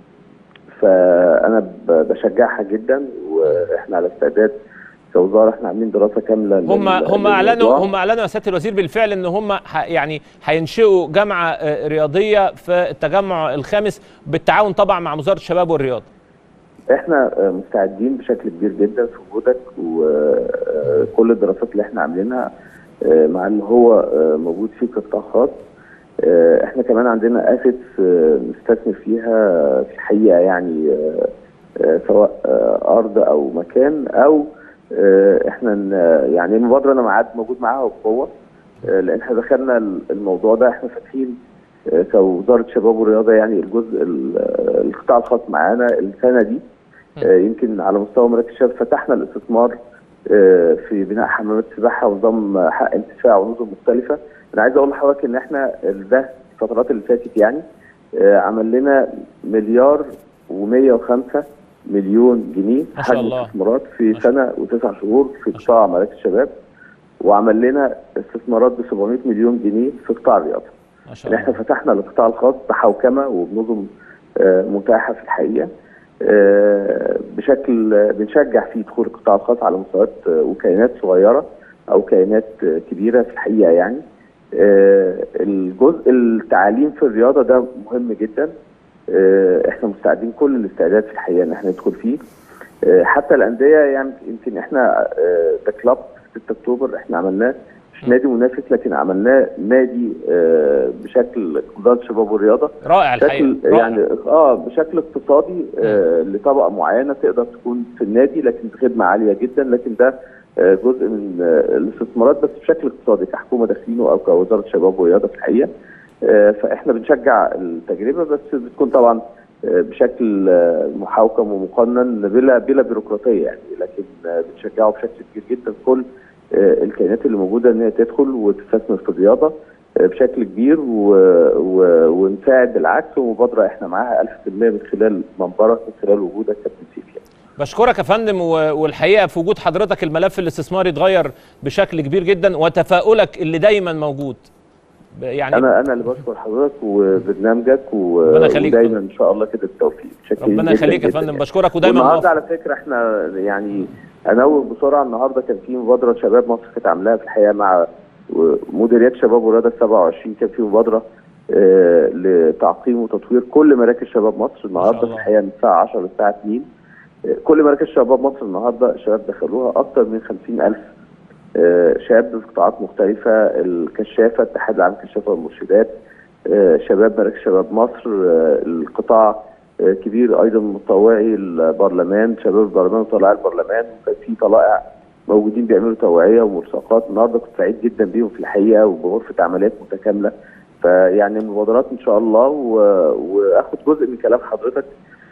فانا ب- بشجعها جدا واحنا على استعداد كوزاره احنا عاملين دراسه كامله هم لل- هم اعلنوا للموضوع. هم اعلنوا يا سياده الوزير بالفعل ان هم ح- يعني هينشئوا جامعه آه، رياضيه في التجمع الخامس بالتعاون طبعا مع وزاره الشباب والرياضه احنا آه، مستعدين بشكل كبير جدا في وجودك وكل الدراسات اللي احنا عاملينها آه، مع اللي هو آه، موجود فيه كقطاع خاص آه، احنا كمان عندنا اسيتس نستثمر فيها في الحقيقه يعني آه، آه، سواء آه، ارض او مكان او آه، احنا ن- يعني المبادره انا معاد موجود معاها بقوه آه، لان احنا دخلنا الموضوع ده احنا فاتحين آه، كوزاره شباب ورياضه يعني الجزء ال- آه، القطاع الخاص معانا السنه دي آه، يمكن على مستوى مراكز الشباب فتحنا الاستثمار آه، في بناء حمامات سباحه ونظام حق انتفاع ونظم مختلفه انا عايز اقول لحضرتك ان احنا ده الفترات اللي فاتت يعني آه، عمل لنا مليار و105 مليون جنيه ما شاء حجم الله. استثمارات في سنه وتسع شهور في قطاع مراكز الشباب وعمل لنا استثمارات ب 700 مليون جنيه في قطاع الرياضه. ما شاء ان احنا فتحنا القطاع الخاص بحوكمه وبنظم آه، متاحه في الحقيقه آه، بشكل آه، بنشجع فيه دخول القطاع الخاص على مستويات آه، وكيانات صغيره او كيانات آه، كبيره في الحقيقه يعني آه، الجزء التعليم في الرياضه ده مهم جدا آه، احنا مستعدين كل الاستعداد في الحقيقه ان احنا ندخل فيه آه، حتى الانديه يعني يمكن احنا آه، ده كلاب 6 اكتوبر احنا عملناه مش نادي منافس لكن عملناه نادي آه، بشكل وزاره الشباب والرياضه رائع بشكل الحقيقه رائع. يعني اه بشكل اقتصادي آه لطبقه معينه تقدر تكون في النادي لكن بخدمه عاليه جدا لكن ده آه جزء من آه الاستثمارات بس بشكل اقتصادي كحكومه داخلينه او كوزاره شباب ورياضه في الحقيقه آه فاحنا بنشجع التجربه بس بتكون طبعا آه بشكل آه محوكم ومقنن بلا بلا بيروقراطيه يعني لكن آه بنشجعه بشكل كبير جدا كل آه الكيانات اللي موجوده ان هي تدخل وتستثمر في الرياضه آه، بشكل كبير و... و... ونساعد بالعكس ومبادره احنا معاها 1000% من خلال منبرك من خلال وجودك كابتن سيف يعني. بشكرك يا فندم و- والحقيقه في وجود حضرتك الملف الاستثماري اتغير بشكل كبير جدا وتفاؤلك اللي دايما موجود ب- يعني انا انا اللي بشكر حضرتك وبرنامجك و... ربنا يخليك. ودايما ان شاء الله كده بالتوفيق متشكرين ربنا جداً يخليك يا جداً فندم يعني. بشكرك ودايما والنهارده موفق. على فكره احنا يعني انوه بسرعه النهارده كان في مبادره شباب مصر كانت عاملاها في الحقيقه مع مديريات شباب والرياضه 27 كان في مبادره آه، لتعقيم وتطوير كل مراكز شباب مصر النهارده في الحقيقه من الساعه 10 للساعه 2 آه، كل مراكز شباب مصر النهارده الشباب دخلوها اكثر من 50000 آه، شاب في قطاعات مختلفه الكشافه اتحاد العام الكشافه والمرشدات آه، شباب مراكز شباب مصر آه، القطاع آه، كبير ايضا متطوعي البرلمان شباب البرلمان وطلائع البرلمان وكان في طلائع موجودين بيعملوا توعيه وملصقات النهارده كنت سعيد جدا بيهم في الحقيقه وبغرفه عمليات متكامله فيعني المبادرات ان شاء الله و... واخد جزء من كلام حضرتك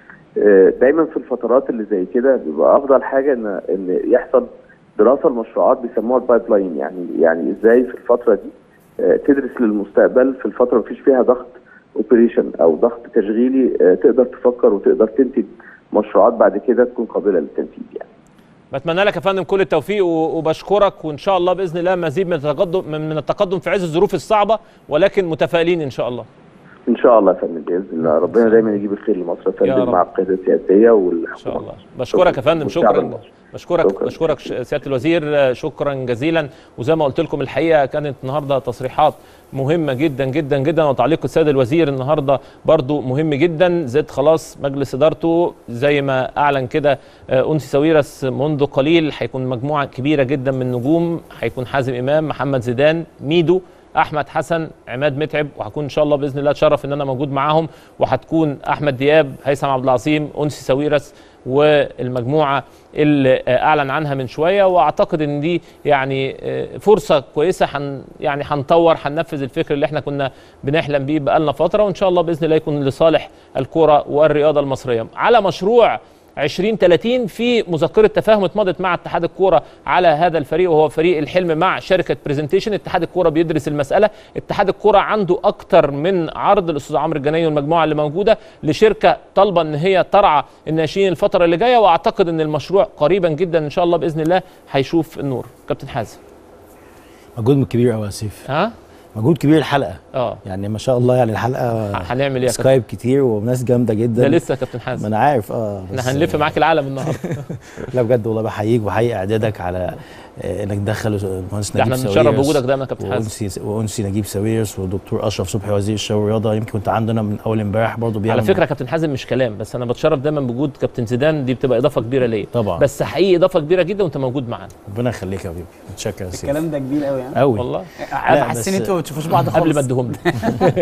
آه، دايما في الفترات اللي زي كده بيبقى افضل حاجه ان ان يحصل دراسه المشروعات بيسموها البايب لاين يعني يعني ازاي في الفتره دي آه، تدرس للمستقبل في الفتره ما فيش فيها ضغط اوبريشن او ضغط تشغيلي آه، تقدر تفكر وتقدر تنتج مشروعات بعد كده تكون قابله للتنفيذ يعني بتمنى لك يا فندم كل التوفيق و- وبشكرك وان شاء الله باذن الله مزيد من التقدم من من التقدم في عز الظروف الصعبه ولكن متفائلين ان شاء الله ان شاء الله يا فندم باذن الله ربنا دايما يجيب الخير لمصر يا يا فندم رب. مع القياده السياسيه والحكومه ان شاء الله بشكرك يا فندم والشعب شكرا المصري. بشكرك بشكرك ش- سياده الوزير آه، شكرا جزيلا وزي ما قلت لكم الحقيقه كانت النهارده تصريحات مهمه جدا جدا جدا وتعليق السيد الوزير النهارده برضو مهم جدا زد خلاص مجلس ادارته زي ما اعلن كده آه، انسي ساويرس منذ قليل هيكون مجموعه كبيره جدا من نجوم هيكون حازم امام محمد زيدان ميدو احمد حسن عماد متعب وهكون ان شاء الله باذن الله اتشرف ان انا موجود معاهم وهتكون احمد دياب هيثم عبد العظيم انسي ساويرس والمجموعه اللي آه، اعلن عنها من شويه واعتقد ان دي يعني آه، فرصه كويسه حن يعني هنطور هننفذ الفكر اللي احنا كنا بنحلم بيه بقالنا فتره وان شاء الله باذن الله يكون لصالح الكره والرياضه المصريه على مشروع 2030 في مذكره تفاهم اتمضت مع اتحاد الكوره على هذا الفريق وهو فريق الحلم مع شركه برزنتيشن اتحاد الكوره بيدرس المساله اتحاد الكوره عنده اكتر من عرض الاستاذ عمرو الجناي والمجموعه اللي موجوده لشركه طالبه ان هي ترعى الناشئين الفتره اللي جايه واعتقد ان المشروع قريبا جدا ان شاء الله باذن الله هيشوف النور كابتن حازم مجهود كبير قوي يا سيف ها مجهود كبير الحلقه اه يعني ما شاء الله يعني الحلقه هنعمل ايه يا كابتن؟ سكايب كتير وناس جامده جدا ده لسه يا كابتن حازم ما انا عارف اه بس- احنا هنلف معاك العالم النهارده لا بجد والله بحييك وبحيي اعدادك على آه، انك تدخل المهندس ده نجيب احنا ساويرس بنتشرف بوجودك دايما يا كابتن حازم. وانسي وانسي نجيب ساويرس والدكتور اشرف صبحي وزير الشباب والرياضه يمكن كنت عندنا من اول امبارح برضه بيعمل على فكره كابتن حازم مش كلام بس انا بتشرف دايما بوجود كابتن زيدان دي بتبقى اضافه كبيره ليا طبعا. بس حقيقي اضافه كبيره جدا وانت موجود معانا ربنا يخليك يا حبيبي متشكر يا سيف الكلام ده كبير قوي يعني قوي والله لا، حاسين بس- انتوا ما بتشوفوش بعض خالص قبل ما اديهم لك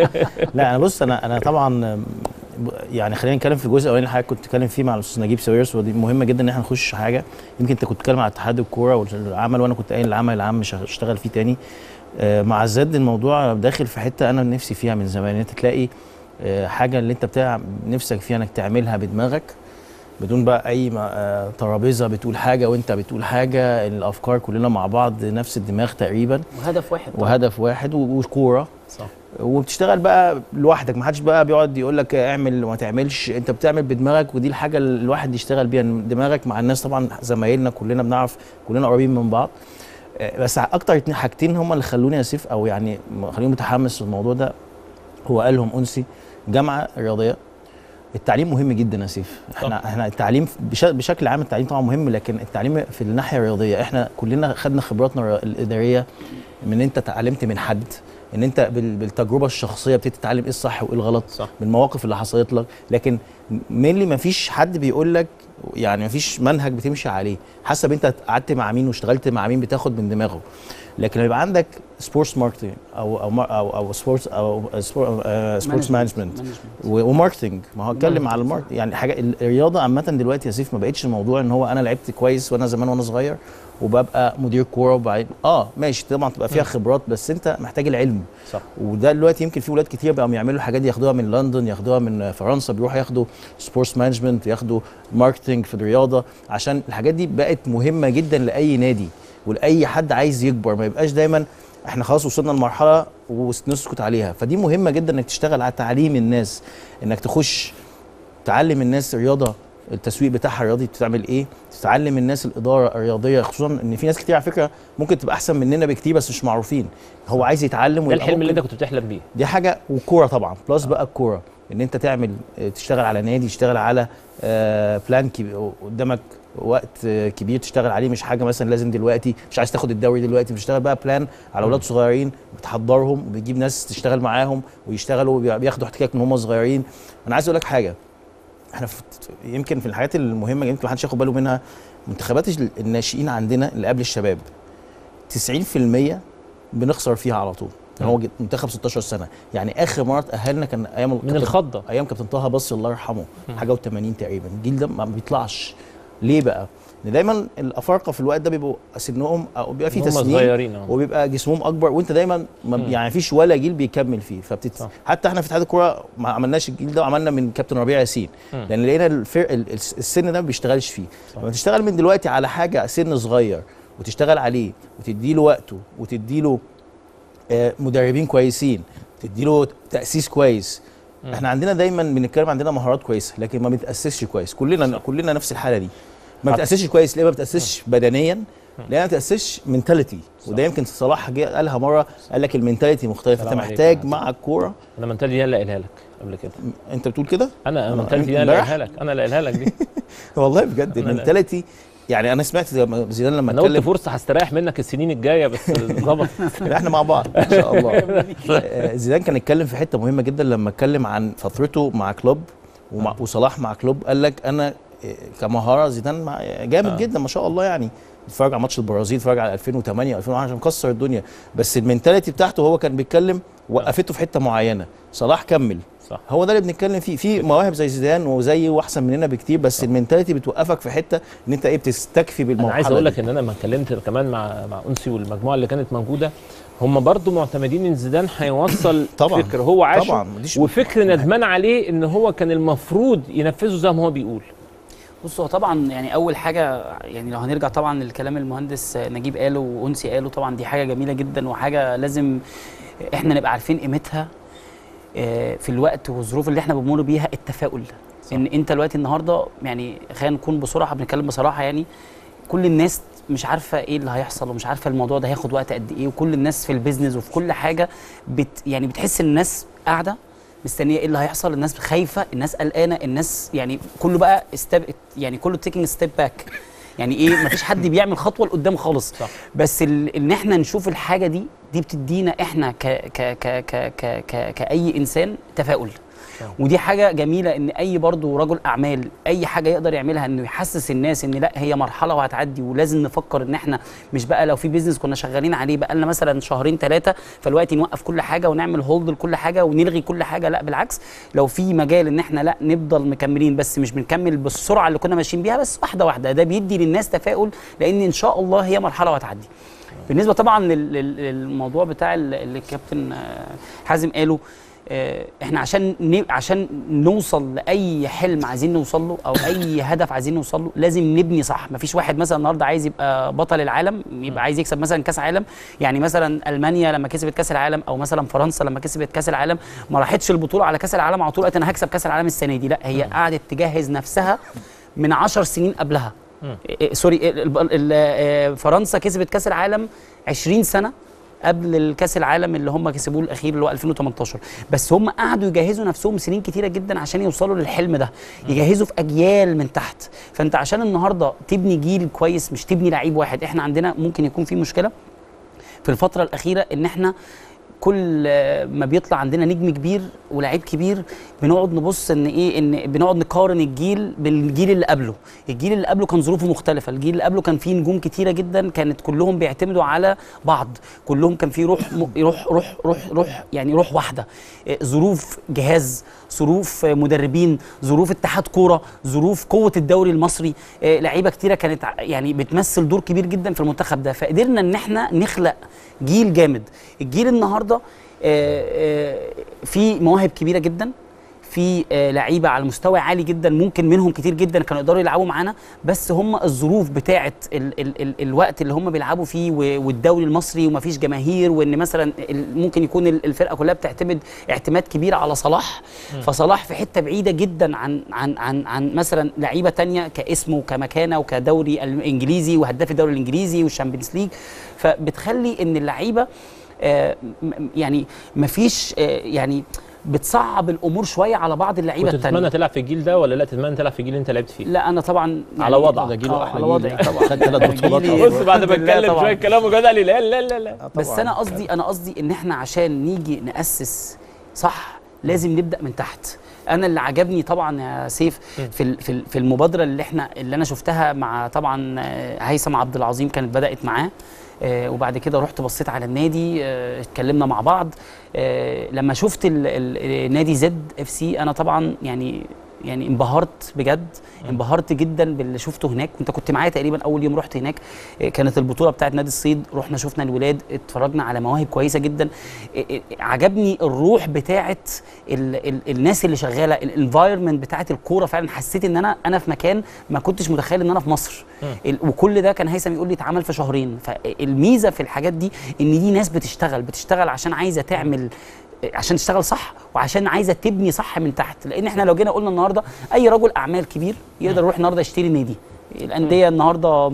لا انا بص انا انا طبعا يعني خلينا نتكلم في الجزء الاولاني اللي حضرتك كنت بتتكلم فيه مع الاستاذ نجيب ساويرس ودي مهمه جدا ان احنا نخش حاجه يمكن انت كنت بتتكلم على اتحاد الكوره والعمل وانا كنت قايل العمل العام مش هشتغل فيه تاني آه، مع زد الموضوع داخل في حته انا نفسي فيها من زمان ان انت تلاقي آه، حاجه اللي انت بتاع نفسك فيها انك تعملها بدماغك بدون بقى اي ما- آه، ترابيزه بتقول حاجه وانت بتقول حاجه الافكار كلنا مع بعض نفس الدماغ تقريبا وهدف واحد طبعاً. وهدف واحد و- وكوره صح وبتشتغل بقى لوحدك ما حدش بقى بيقعد يقول لك اعمل وما تعملش انت بتعمل بدماغك ودي الحاجه اللي الواحد يشتغل بيها إن دماغك مع الناس طبعا زمايلنا كلنا بنعرف كلنا قريبين من بعض آه، بس اكتر اتنين حاجتين هم اللي خلوني يا سيف او يعني م- خلوني متحمس في الموضوع ده هو قالهم انسي جامعه رياضيه التعليم مهم جدا يا سيف احنا احنا التعليم بش- بشكل عام التعليم طبعا مهم لكن التعليم في الناحيه الرياضيه احنا كلنا خدنا خبراتنا الر- الاداريه من ان انت اتعلمت من حد ان انت بال- بالتجربه الشخصيه بتبتدي تتعلم ايه الصح وايه الغلط صح. بالمواقف اللي حصلت لك لكن مينلي ما فيش حد بيقول لك يعني ما فيش منهج بتمشي عليه حسب انت قعدت مع مين واشتغلت مع مين بتاخد من دماغه لكن لما يبقى عندك سبورتس ماركتنج او او مار- او او سبورتس او سبورتس مانجمنت وماركتنج ما هو اتكلم على الماركت يعني حاجه ال- الرياضه عامه دلوقتي يا سيف ما بقتش الموضوع ان هو انا لعبت كويس وانا زمان وانا صغير وببقى مدير كوره وبعدين اه ماشي طبعا تبقى فيها خبرات بس انت محتاج العلم صح وده دلوقتي يمكن في ولاد كتير بقوا يعملوا الحاجات دي ياخدوها من لندن ياخدوها من فرنسا بيروحوا ياخدوا سبورتس مانجمنت ياخدوا ماركتنج في الرياضه عشان الحاجات دي بقت مهمه جدا لاي نادي ولاي حد عايز يكبر ما يبقاش دايما احنا خلاص وصلنا لمرحله ونسكت عليها فدي مهمه جدا انك تشتغل على تعليم الناس انك تخش تعلم الناس رياضه التسويق بتاعها الرياضي بتعمل ايه تتعلم الناس الاداره الرياضيه خصوصا ان في ناس كتير على فكره ممكن تبقى احسن مننا بكتير بس مش معروفين هو عايز يتعلم ده ويبقى الحلم اللي ممكن- انت كنت بتحلم بيه دي حاجه وكوره طبعا بلس بقى الكوره ان انت تعمل آه، تشتغل على نادي تشتغل على آه، بلان كبير قدامك وقت آه، كبير تشتغل عليه مش حاجه مثلا لازم دلوقتي مش عايز تاخد الدوري دلوقتي بتشتغل بقى بلان على اولاد صغيرين بتحضرهم وبتجيب ناس تشتغل معاهم ويشتغلوا وبي- بياخدوا احتكاك من هم صغيرين انا عايز اقول لك حاجه احنا في يمكن في الحاجات المهمه يمكن محدش ياخد باله منها منتخبات الناشئين عندنا اللي قبل الشباب 90% بنخسر فيها على طول يعني هو منتخب 16 سنه يعني اخر مره تاهلنا كان ايام من الخضه ايام كابتن طه بصري الله يرحمه مم. حاجه و80 تقريبا الجيل ده ما بيطلعش ليه بقى؟ ان دايما الافارقه في الوقت ده بيبقوا سنهم او بيبقى في هم تسنين صغيرين، اه. وبيبقى جسمهم اكبر وانت دايما ما مم. يعني فيش ولا جيل بيكمل فيه فبتت... حتى احنا في اتحاد الكوره ما عملناش الجيل ده وعملنا من كابتن ربيع ياسين مم. لان لقينا الفرق ال- الس- السن ده ما بيشتغلش فيه لما تشتغل من دلوقتي على حاجه سن صغير وتشتغل عليه وتدي له وقته وتدي له آه، مدربين كويسين تدي له تاسيس كويس مم. احنا عندنا دايما بنتكلم عندنا مهارات كويسه لكن ما بنتاسسش كويس كلنا كلنا نفس الحاله دي ما بتاسسش كويس ليه ما بتاسسش بدنيا لان ما بتاسسش منتاليتي وده يمكن صلاح جه قالها مره قال لك المنتاليتي مختلفه انت سلام عليك محتاج يا مع الكوره انا منتاليتي دي انا اللي قايلها لك قبل كده انت بتقول كده انا أنا- منتاليتي دي انا اللي امبارح؟ قايلها لك انا اللي قايلها لك دي والله بجد أنا لا. المنتاليتي يعني انا سمعت زي- زيدان لما انا قلت اتكلم فرصه هستريح منك السنين الجايه بس ظبط احنا مع بعض ان شاء الله آه، زيدان كان اتكلم في حته مهمه جدا لما اتكلم عن فترته مع كلوب ومع وصلاح مع كلوب قال لك انا آه، كمهاره زيدان مع جامد آه. جدا ما شاء الله يعني اتفرج على ماتش البرازيل اتفرج على 2008 2010 مكسر الدنيا بس المنتاليتي بتاعته هو كان بيتكلم وقفته في حته معينه صلاح كمل صح هو ده اللي بنتكلم فيه في مواهب زي زيدان وزيه واحسن مننا بكتير بس المنتاليتي بتوقفك في حته ان انت ايه بتستكفي انا بالمرحله عايز اقول دي. لك ان انا لما اتكلمت كمان مع مع انسي والمجموعه اللي كانت موجوده هم برضو معتمدين ان زيدان هيوصل طبعاً، فكر هو عاشه طبعاً، مديش- وفكر ندمان عليه ان هو كان المفروض ينفذه زي ما هو بيقول بص هو طبعا يعني اول حاجه يعني لو هنرجع طبعا للكلام المهندس نجيب قاله وانسي قاله طبعا دي حاجه جميله جدا وحاجه لازم احنا نبقى عارفين قيمتها آه، في الوقت والظروف اللي احنا بنمر بيها التفاؤل ان انت دلوقتي النهارده يعني خلينا نكون بصراحه بنتكلم بصراحه يعني كل الناس مش عارفه ايه اللي هيحصل ومش عارفه الموضوع ده هياخد وقت قد ايه وكل الناس في البيزنس وفي كل حاجه بت يعني بتحس ان الناس قاعده مستنيه ايه اللي هيحصل الناس خايفه الناس قلقانه الناس يعني كله بقى ستيب يعني كله تيكينج ستيب باك يعني ايه مفيش حد بيعمل خطوه لقدام خالص صح. بس ال- ان احنا نشوف الحاجه دي دي بتدينا احنا ك ك ك ك ك ك كاي انسان تفاؤل ودي حاجه جميله ان اي برضو رجل اعمال اي حاجه يقدر يعملها انه يحسس الناس ان لا هي مرحله وهتعدي ولازم نفكر ان احنا مش بقى لو في بيزنس كنا شغالين عليه بقى لنا مثلا شهرين ثلاثه فالوقت نوقف كل حاجه ونعمل هولد لكل حاجه ونلغي كل حاجه لا بالعكس لو في مجال ان احنا لا نفضل مكملين بس مش بنكمل بالسرعه اللي كنا ماشيين بيها بس واحده واحده ده بيدي للناس تفاؤل لان ان شاء الله هي مرحله وهتعدي بالنسبه طبعا لل- لل- للموضوع بتاع ال- اللي الكابتن آه، حازم قاله آه، احنا عشان ن... عشان نوصل لاي حلم عايزين نوصل له او اي هدف عايزين نوصل له لازم نبني صح مفيش واحد مثلا النهارده عايز يبقى بطل العالم يبقى عايز يكسب مثلا كاس عالم يعني مثلا المانيا لما كسبت كاس العالم او مثلا فرنسا لما كسبت كاس العالم ما راحتش البطوله على كاس العالم على طول قالت انا هكسب كاس العالم السنه دي لا هي قعدت تجهز نفسها من عشر سنين قبلها إيه، سوري إيه، ال- ال- آه، فرنسا كسبت كاس العالم 20 سنه قبل الكاس العالم اللي هم كسبوه الاخير اللي هو 2018 بس هم قعدوا يجهزوا نفسهم سنين كتيره جدا عشان يوصلوا للحلم ده يجهزوا في اجيال من تحت فانت عشان النهارده تبني جيل كويس مش تبني لعيب واحد احنا عندنا ممكن يكون في مشكله في الفتره الاخيره ان احنا كل آه، ما بيطلع عندنا نجم كبير ولاعيب كبير بنقعد نبص ان ايه ان بنقعد نقارن الجيل بالجيل اللي قبله الجيل اللي قبله كان ظروفه مختلفه الجيل اللي قبله كان فيه نجوم كتيره جدا كانت كلهم بيعتمدوا على بعض كلهم كان فيه روح م... روح روح روح روح يعني روح واحده آه، ظروف جهاز ظروف آه، مدربين ظروف اتحاد كوره ظروف قوه الدوري المصري آه، لعيبه كتيره كانت ع- يعني بتمثل دور كبير جدا في المنتخب ده فقدرنا ان احنا نخلق جيل جامد الجيل النهارده آه، آه، في مواهب كبيره جدا في آه، لعيبه على مستوى عالي جدا ممكن منهم كتير جدا كانوا يقدروا يلعبوا معانا بس هم الظروف بتاعه ال ال ال الوقت اللي هم بيلعبوا فيه و- والدوري المصري ومفيش جماهير وان مثلا ال- ممكن يكون ال- الفرقه كلها بتعتمد اعتماد كبير على صلاح مم. فصلاح في حته بعيده جدا عن عن عن عن مثلا لعيبه تانية كاسمه وكمكانه وكدوري الانجليزي وهداف الدوري الانجليزي والشامبيونز ليج فبتخلي ان اللعيبه آه، م- يعني مفيش آه، يعني بتصعب الامور شويه على بعض اللعيبه كنت التانية تتمنى تلعب في الجيل ده ولا لا تتمنى تلعب في الجيل اللي انت لعبت فيه لا انا طبعا على وضعك ده جيله آه، احلى على جيل. وضعي طبعا خد ثلاث بطولات جيلي بص بعد ما الحمد لله اتكلم طبعاً. شويه كلام وجد قال لي لا لا لا لا بس انا قصدي انا قصدي ان احنا عشان نيجي ناسس صح لازم نبدا من تحت انا اللي عجبني طبعا يا سيف في ال- في ال- في المبادره اللي احنا اللي انا شفتها مع طبعا آه، هيثم عبد العظيم كانت بدات معاه آه، وبعد كده رحت بصيت على النادي آه، اتكلمنا مع بعض آه، لما شفت ال- ال- نادي زد اف سي انا طبعا يعني يعني انبهرت بجد انبهرت جدا باللي شفته هناك انت كنت معايا تقريبا اول يوم رحت هناك إيه، كانت البطوله بتاعت نادي الصيد رحنا شفنا الولاد اتفرجنا على مواهب كويسه جدا إيه، إيه، عجبني الروح بتاعت ال ال الناس اللي شغاله الانفايرمنت بتاعت الكوره فعلا حسيت ان انا انا في مكان ما كنتش متخيل ان انا في مصر ال- وكل ده كان هيثم يقول لي اتعمل في شهرين فالميزه في الحاجات دي ان دي ناس بتشتغل بتشتغل عشان عايزه تعمل عشان تشتغل صح وعشان عايزه تبني صح من تحت لان احنا لو جينا قلنا النهارده اي رجل اعمال كبير يقدر يروح النهارده يشتري نادي الانديه النهارده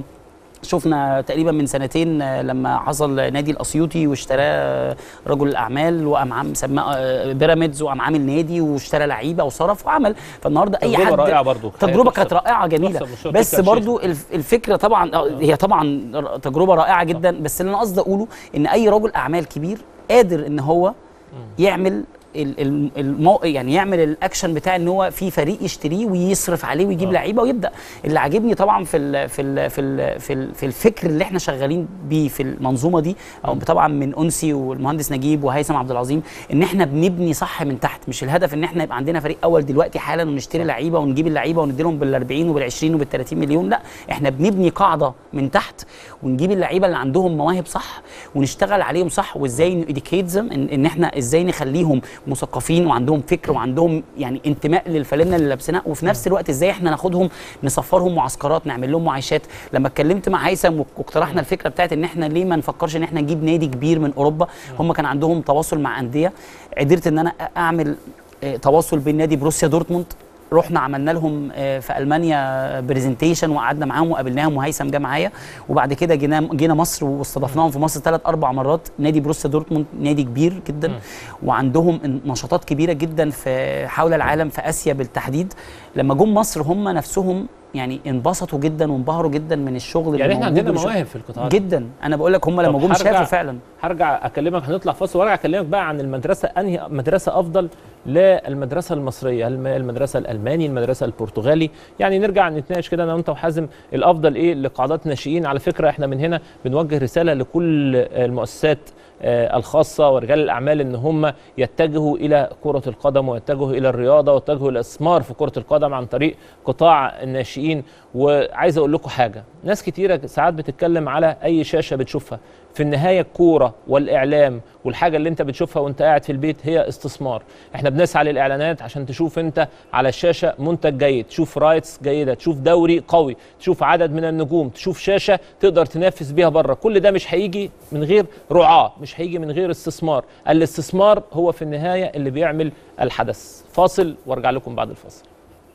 شفنا تقريبا من سنتين آه، لما حصل نادي الاسيوطي واشتراه رجل الاعمال وقام عام سماه آه، بيراميدز وقام عامل نادي واشترى لعيبه وصرف وعمل فالنهارده اي تجربة حد رائعة برضو. تجربه تحسب- كانت رائعه جميله تحسب مشروع بس تركي آل برضو الف- الفكره طبعا آه، هي طبعا ر- تجربه رائعه جدا بس اللي انا قصدي اقوله ان اي رجل اعمال كبير قادر ان هو يعمل ال- ال- المو... يعني يعمل الاكشن بتاع ان هو في فريق يشتريه ويصرف عليه ويجيب لعيبه ويبدا اللي عاجبني طبعا في ال في ال في ال في, ال في الفكر اللي احنا شغالين بيه في المنظومه دي او طبعا من انسي والمهندس نجيب وهيثم عبد العظيم ان احنا بنبني صح من تحت مش الهدف ان احنا يبقى عندنا فريق اول دلوقتي حالا ونشتري لعيبه ونجيب اللعيبه ونديلهم بال 40 وبال 20 وبال 30 مليون لا احنا بنبني قاعده من تحت ونجيب اللعيبه اللي عندهم مواهب صح ونشتغل عليهم صح وازاي نيديكيتزم ان, ان احنا ازاي نخليهم مثقفين وعندهم فكر وعندهم يعني انتماء للفانله اللي لابسينها وفي نفس الوقت ازاي احنا ناخدهم نسفرهم معسكرات نعمل لهم معايشات لما اتكلمت مع هيثم واقترحنا الفكره بتاعت ان احنا ليه ما نفكرش ان احنا نجيب نادي كبير من اوروبا هم كان عندهم تواصل مع انديه قدرت ان انا اعمل آه، تواصل بين نادي بروسيا دورتموند رحنا عملنا لهم آه، في المانيا برزنتيشن وقعدنا معاهم وقابلناهم وهيثم جه معايا وبعد كده جينا جينا مصر واستضفناهم في مصر ثلاث اربع مرات نادي بروسيا دورتموند نادي كبير جدا وعندهم نشاطات كبيره جدا في حول العالم في اسيا بالتحديد لما جم مصر هم نفسهم يعني انبسطوا جدا وانبهروا جدا من الشغل اللي يعني احنا موجود عندنا والشغل- مواهب في القطاع ده. جدا انا بقول لك هم لما طب جم هرجع- شافوا فعلا هرجع اكلمك هنطلع فاصل وارجع اكلمك بقى عن المدرسه انهي مدرسه افضل للمدرسه المصريه هل المدرسه الالماني المدرسه البرتغالي يعني نرجع نتناقش كده انا وانت وحازم الافضل ايه لقاعدات ناشئين على فكره احنا من هنا بنوجه رساله لكل المؤسسات آه، الخاصه ورجال الاعمال ان هم يتجهوا الى كره القدم ويتجهوا الى الرياضه ويتجهوا الى الاستثمار في كره القدم عن طريق قطاع الناشئين وعايز اقول لكم حاجه ناس كتيره ساعات بتتكلم على اي شاشه بتشوفها في النهايه الكوره والاعلام والحاجه اللي انت بتشوفها وانت قاعد في البيت هي استثمار احنا بنسعى للاعلانات عشان تشوف انت على الشاشه منتج جيد تشوف رايتس جيده تشوف دوري قوي تشوف عدد من النجوم تشوف شاشه تقدر تنافس بيها بره كل ده مش هيجي من غير رعاه مش هيجي من غير استثمار الاستثمار هو في النهايه اللي بيعمل الحدث فاصل وارجع لكم بعد الفاصل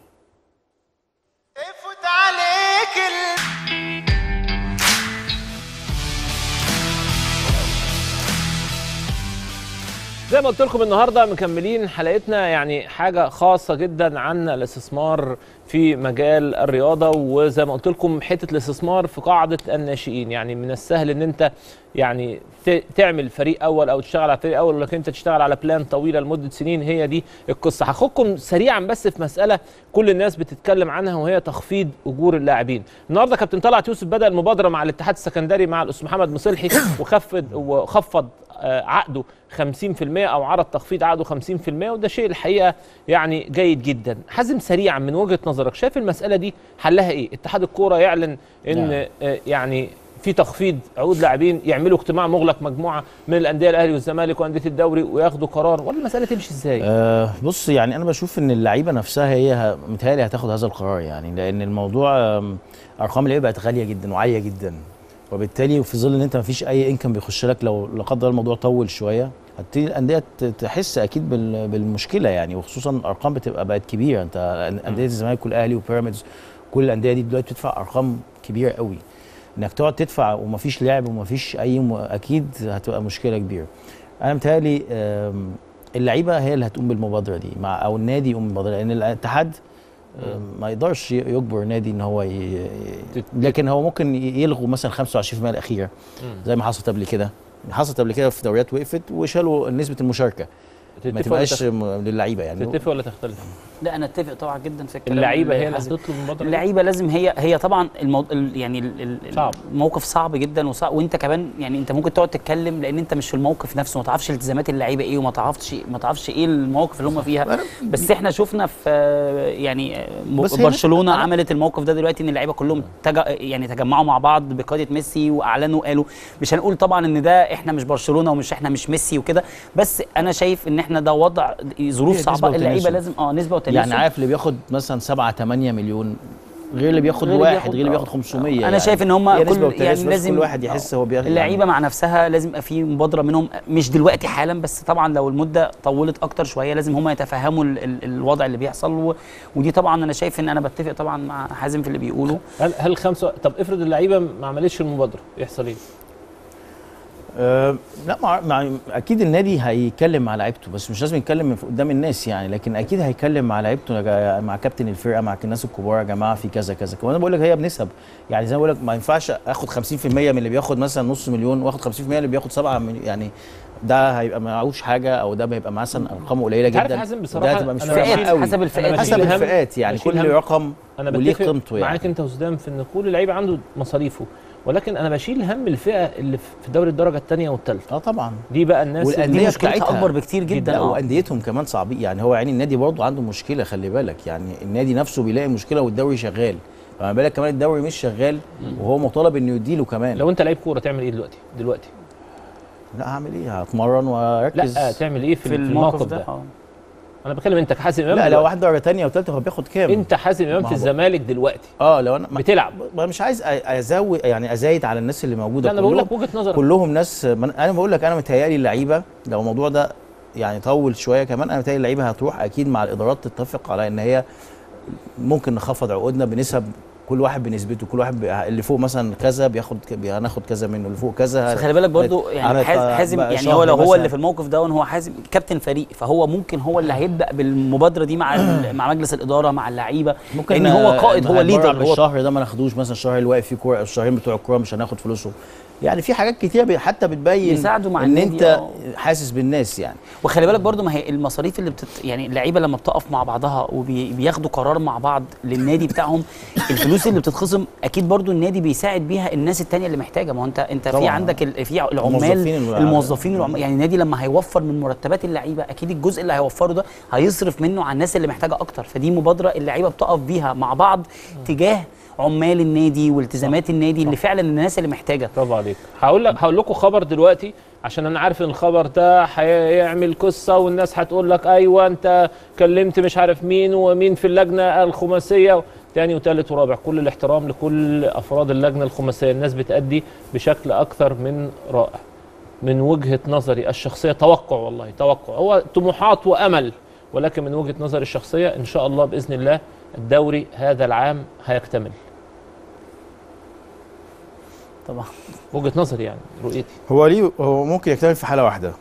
زي ما قلت لكم النهارده مكملين حلقتنا يعني حاجه خاصه جدا عن الاستثمار في مجال الرياضه وزي ما قلت لكم حته الاستثمار في قاعده الناشئين يعني من السهل ان انت يعني ت- تعمل فريق اول او تشتغل على فريق اول ولكن انت تشتغل على بلان طويله لمده سنين هي دي القصه هاخدكم سريعا بس في مساله كل الناس بتتكلم عنها وهي تخفيض اجور اللاعبين النهارده كابتن طلعت يوسف بدا المبادره مع الاتحاد السكندري مع الاستاذ محمد مصلحي وخفض وخفض آه، عقده 50% او عرض تخفيض عقده 50% وده شيء الحقيقه يعني جيد جدا حازم سريعا من وجهه نظرك شايف المساله دي حلها ايه اتحاد الكوره يعلن ان نعم. آه، يعني في تخفيض عقود لاعبين يعملوا اجتماع مغلق مجموعه من الانديه الاهلي والزمالك وانديه الدوري وياخدوا قرار ولا المساله تمشي ازاي أه بص يعني انا بشوف ان اللعيبه نفسها هي ه- متهيألي هتاخد هذا القرار يعني لان الموضوع آم، ارقام اللعيبه بقت غاليه جدا وعاليه جدا وبالتالي في ظل ان انت مفيش اي انكم بيخش لك لو لا قدر الله الموضوع طول شويه هتبتدي الانديه ت- تحس اكيد بال- بالمشكله يعني وخصوصا الارقام بتبقى بقت كبيره انت انديه الزمالك والاهلي وبيراميدز كل الانديه دي دلوقتي بتدفع ارقام كبيره قوي انك تقعد تدفع ومفيش لعب ومفيش اي م... اكيد هتبقى مشكله كبيره انا متهيألي آم، اللعيبه هي اللي هتقوم بالمبادره دي مع او النادي يقوم بالمبادره لان الاتحاد آم، ما يقدرش ي- يجبر نادي ان هو ي... ي- لكن هو ممكن ي- يلغوا مثلا 25% الاخيره زي ما حصلت قبل كده حصلت قبل كده في دوريات وقفت وشالوا نسبه المشاركه ما تتفق ولا تبقاش تخ- م- للعيبه يعني تتفق ولا تختلف لا انا اتفق طبعا جدا في الكلام اللعيبه هي اللي حازم. هتطلب المبادره دي؟ اللعيبه لازم هي هي طبعا المو... ال- يعني ال- ال- صعب. الموقف صعب جدا وصعب وانت كمان يعني انت ممكن تقعد تتكلم لان انت مش في الموقف نفسه ما تعرفش التزامات اللعيبه ايه وما تعرفش ما تعرفش ايه المواقف اللي هم فيها بس احنا شفنا في يعني م- بس هي برشلونه أنا- عملت الموقف ده دلوقتي ان اللعيبه كلهم تج... يعني تجمعوا مع بعض بقياده ميسي واعلنوا قالوا مش هنقول طبعا ان ده احنا مش برشلونه ومش احنا مش ميسي وكده بس انا شايف ان احنا ده وضع ظروف هي صعبه نسبة اللعيبه وتناسب. لازم اه نسبه وتناسب يعني عارف اللي بياخد مثلا 7 8 مليون غير اللي بياخد غير اللي واحد بياخد- غير اللي آه. بياخد 500 انا شايف ان هم هي نسبة كل وتناسب، يعني بس لازم كل واحد يحس هو بياخد اللعيبه مع نفسها لازم يبقى في مبادره منهم مش دلوقتي حالا بس طبعا لو المده طولت اكتر شويه لازم هم يتفهموا ال ال الوضع اللي بيحصل و ودي طبعا انا شايف ان انا بتفق طبعا مع حازم في اللي بيقوله هل هل خمسه طب افرض اللعيبه ما عملتش المبادره يحصل ايه؟ أه لا مع... مع... اكيد النادي هيتكلم مع لعيبته بس مش لازم يتكلم من قدام الناس يعني لكن اكيد هيتكلم مع لعيبته يا جا- مع كابتن الفرقه مع الناس الكبار يا جماعه في كذا كذا كمان انا بقول لك هي بنسب يعني زي ما بقول لك ما ينفعش اخد 50% من اللي بياخد مثلا نص مليون واخد 50% من اللي بياخد 7 مليون يعني ده هيبقى معهوش حاجه او ده هيبقى مثلا ارقام قليله أنت عارف جدا يا حازم وده بصراحه هتبقى مش أنا فارقة بشيل- قوي. حسب الفئات. أنا حسب بشيل هم- الفئات يعني بشيل كل هم. رقم انا وليه بتفق قيمته يعني معاك انت وسدام في ان كل لعيب عنده مصاريفه ولكن انا بشيل هم الفئه اللي في دوري الدرجه الثانيه والثالثه اه طبعا دي بقى الناس اللي- والانديه مشكلتها بتاعتها أكبر بكتير جدا، لا آه. وانديتهم كمان صعبين يعني هو يعني النادي برضه عنده مشكله خلي بالك يعني النادي نفسه بيلاقي مشكله والدوري شغال فما بالك كمان الدوري مش شغال وهو مطالب انه يديله كمان لو انت لعيب كوره تعمل ايه دلوقتي دلوقتي لا هعمل ايه هتمرن واركز لا تعمل ايه في, في في الموقف الموقف ده ده آه. انا بكلم انت كحازم امام لا لو دلوقتي. واحد درجه ثانيه وثالثه هو بياخد كام انت حازم امام ما في هو- الزمالك دلوقتي اه لو انا ما بتلعب ما مش عايز أ- ازود يعني ازايد على الناس اللي موجوده لا انا بقول كلهم- لك وجهه نظرك كلهم ناس من انا بقول لك انا متهيألي اللعيبه لو الموضوع ده يعني طول شويه كمان انا متهيألي اللعيبه هتروح اكيد مع الادارات تتفق على ان هي ممكن نخفض عقودنا بنسب كل واحد بنسبته كل واحد بي- اللي فوق مثلا كذا بياخد ك- بي- هناخد كذا منه اللي فوق كذا بس خلي بالك برضو يعني هنت- حاز- حازم بقى يعني شهر هو لو هو مثلاً. اللي في الموقف ده هو حازم كابتن فريق فهو ممكن هو اللي هيبدا بالمبادره دي مع ال- مع مجلس الاداره مع اللعيبه ممكن لان هو قائد هو ليدر هو الشهر ده ما ناخدوش مثلا الشهر اللي واقف فيه كوره الشهرين بتوع الكوره مش هناخد فلوسهم يعني في حاجات كتير بي- حتى بتبين يساعدوا مع ان النادي، انت آه. حاسس بالناس يعني وخلي بالك برضو ما هي المصاريف اللي بتت... يعني اللعيبه لما بتقف مع بعضها وبياخدوا قرار مع بعض للنادي بتاعهم الفلوس اللي بتتخصم اكيد برضو النادي بيساعد بيها الناس التانية اللي محتاجه ما هو انت انت في طبعاً. عندك ال... في الموظفين العمال الم- الموظفين العمال يعني النادي لما هيوفر من مرتبات اللعيبه اكيد الجزء اللي هيوفره ده هيصرف منه على الناس اللي محتاجه اكتر فدي مبادره اللعيبه بتقف بيها مع بعض تجاه عمال النادي والتزامات النادي اللي فعلا الناس اللي محتاجه برافو عليك هقول لك هقول لكم خبر دلوقتي عشان انا عارف ان الخبر ده هيعمل قصه والناس هتقول لك ايوه انت كلمت مش عارف مين ومين في اللجنه الخماسيه تاني وتالت ورابع كل الاحترام لكل افراد اللجنه الخماسيه الناس بتأدي بشكل اكثر من رائع من وجهه نظري الشخصيه توقع والله توقع هو طموحات وامل ولكن من وجهه نظري الشخصيه ان شاء الله باذن الله الدوري هذا العام هيكتمل طبعا وجهه نظري يعني رؤيتي هو ليه هو ممكن يكتمل في حاله واحده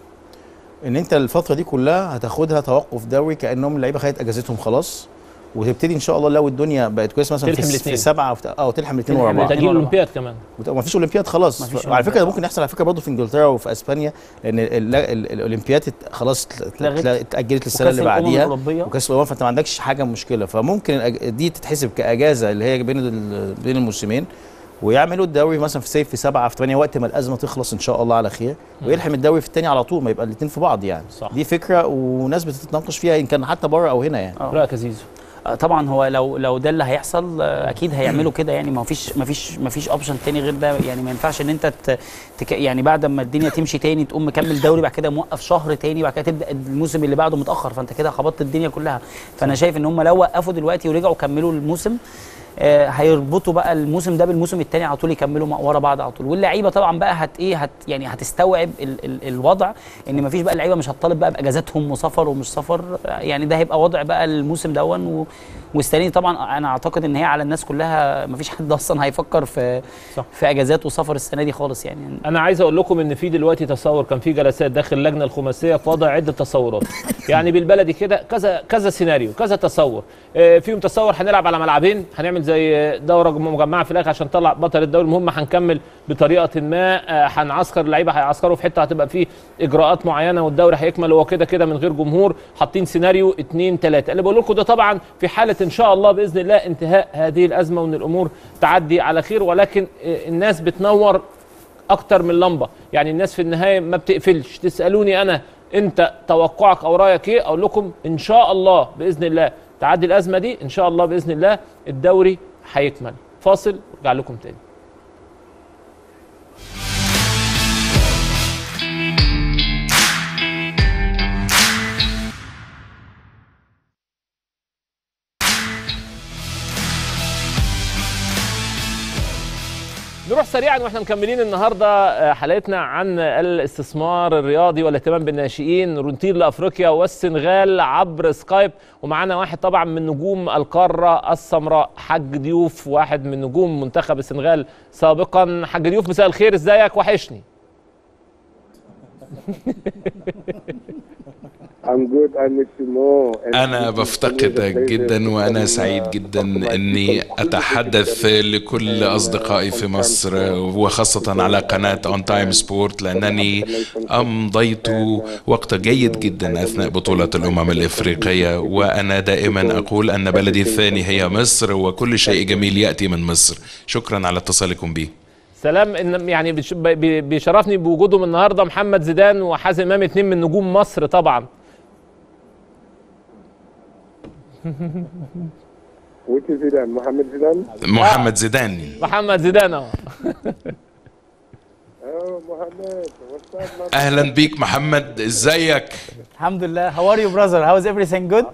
ان انت الفتره دي كلها هتاخدها توقف دوري كانهم اللعيبه خدت اجازتهم خلاص وتبتدي ان شاء الله لو الدنيا بقت كويسه مثلا تلحم في, الاتنين. في سبعه وفي اه تلحم الاثنين ورا تلحم بعض تأجيل الأولمبياد كمان وما فيش اولمبياد خلاص مفيش وعلى فكره ده أولمبياد. ممكن يحصل على فكره برضه في انجلترا وفي اسبانيا لان ال- ال- الاولمبياد ات- خلاص ات- اتلغت. اتاجلت للسنه وكأس اللي الأمم بعديها الأوروبية. وكاس الامم فانت ما عندكش حاجه مشكله فممكن الأج- دي تتحسب كاجازه اللي هي بين ال- بين الموسمين ويعملوا الدوري مثلا في صيف في سبعه في ثمانيه وقت ما الازمه تخلص ان شاء الله على خير ويلحم الدوري في الثاني على طول ما يبقى الاثنين في بعض يعني صح. دي فكره وناس بتتناقش فيها ان كان حتى بره او هنا يعني رايك يا زيزو آه، طبعا هو لو لو ده اللي هيحصل آه، اكيد هيعملوا كده يعني ما فيش ما فيش ما فيش اوبشن تاني غير ده يعني ما ينفعش ان انت ت- تك يعني بعد ما الدنيا تمشي تاني تقوم مكمل دوري بعد كده موقف شهر تاني بعد كده تبدا الموسم اللي بعده متاخر فانت كده خبطت الدنيا كلها فانا شايف ان هم لو وقفوا دلوقتي ورجعوا كملوا الموسم آه، هيربطوا بقى الموسم ده بالموسم الثاني على طول يكملوا مع- ورا بعض على طول واللعيبه طبعا بقى هت ايه هت يعني هتستوعب ال ال الوضع ان مفيش بقى اللعيبه مش هتطالب بقى باجازاتهم وسفر ومش سفر آه، يعني ده هيبقى وضع بقى الموسم دون و- والسنه دي طبعا انا اعتقد ان هي على الناس كلها مفيش حد اصلا هيفكر في صح. في اجازات وسفر السنه دي خالص يعني انا عايز اقول لكم ان في دلوقتي تصور كان في جلسات داخل اللجنه الخماسيه في وضع عده تصورات يعني بالبلدي كده كذا كذا سيناريو كذا تصور آه، فيهم تصور هنلعب على ملعبين هنعمل زي دوره مجمعه في الاخر عشان نطلع بطل الدوري المهم هنكمل بطريقه ما آه، هنعسكر اللعيبه هيعسكروا في حته هتبقى فيه اجراءات معينه والدوري هيكمل هو كده كده من غير جمهور حاطين سيناريو اتنين تلاته اللي بقول لكم ده طبعا في حاله ان شاء الله باذن الله انتهاء هذه الازمه وان الامور تعدي على خير ولكن آه، الناس بتنور اكتر من لمبه يعني الناس في النهايه ما بتقفلش تسالوني انا انت توقعك او رايك ايه اقول لكم ان شاء الله باذن الله تعدي الازمه دي ان شاء الله باذن الله الدوري هيكمل فاصل ارجع لكم تاني نروح سريعا واحنا مكملين النهارده آه، حلقتنا عن الاستثمار الرياضي والاهتمام بالناشئين نطير لافريقيا والسنغال عبر سكايب ومعانا واحد طبعا من نجوم القاره السمراء حاج ضيوف واحد من نجوم منتخب السنغال سابقا حاج ضيوف مساء الخير ازيك وحشني I'm good. I miss you more. And أنا بفتقدك جدا وأنا سعيد جدا إني أتحدث لكل أصدقائي في مصر وخاصة على قناة أون تايم سبورت لأنني أمضيت وقت جيد جدا أثناء بطولة الأمم الإفريقية وأنا دائما أقول أن بلدي الثاني هي مصر وكل شيء جميل يأتي من مصر شكرا على اتصالكم بي سلام ان يعني بيش- بي- بيشرفني بوجودهم النهارده محمد زيدان وحازم امام اتنين من نجوم مصر طبعا which is Zidane? Mohamed Zidane? محمد زيدان محمد زيدان اهو Oh, Mohamed. What's up, man? أهلا بيك محمد إزيك الحمد لله how are you brother how is everything good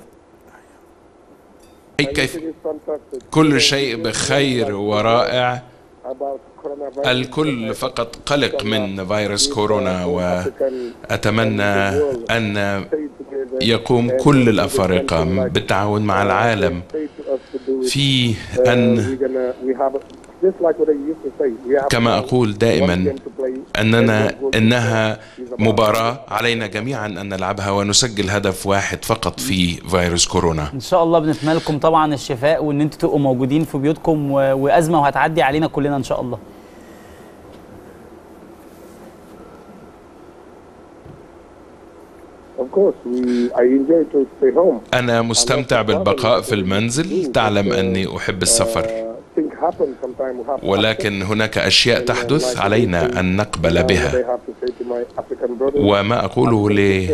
كيف كل شيء بخير ورائع About coronavirus. الكل فقط قلق من فيروس كورونا وأتمنى أن يقوم كل الأفارقة بالتعاون مع العالم في Uh, أن we're gonna, we have, just like what I used to say, we have كما أقول دائما أننا إنها مباراة علينا جميعا أن نلعبها ونسجل هدف واحد فقط في فيروس كورونا ان شاء الله بنتمنى لكم طبعا الشفاء وان انتوا تبقوا موجودين في بيوتكم و... وازمه وهتعدي علينا كلنا ان شاء الله Of course, we, I enjoy to stay home. أنا مستمتع بالبقاء في المنزل تعلم أني أحب السفر Things happen sometimes. We have ولكن هناك أشياء تحدث علينا أن نقبل what I بها have to say to my African brothers. وما أقوله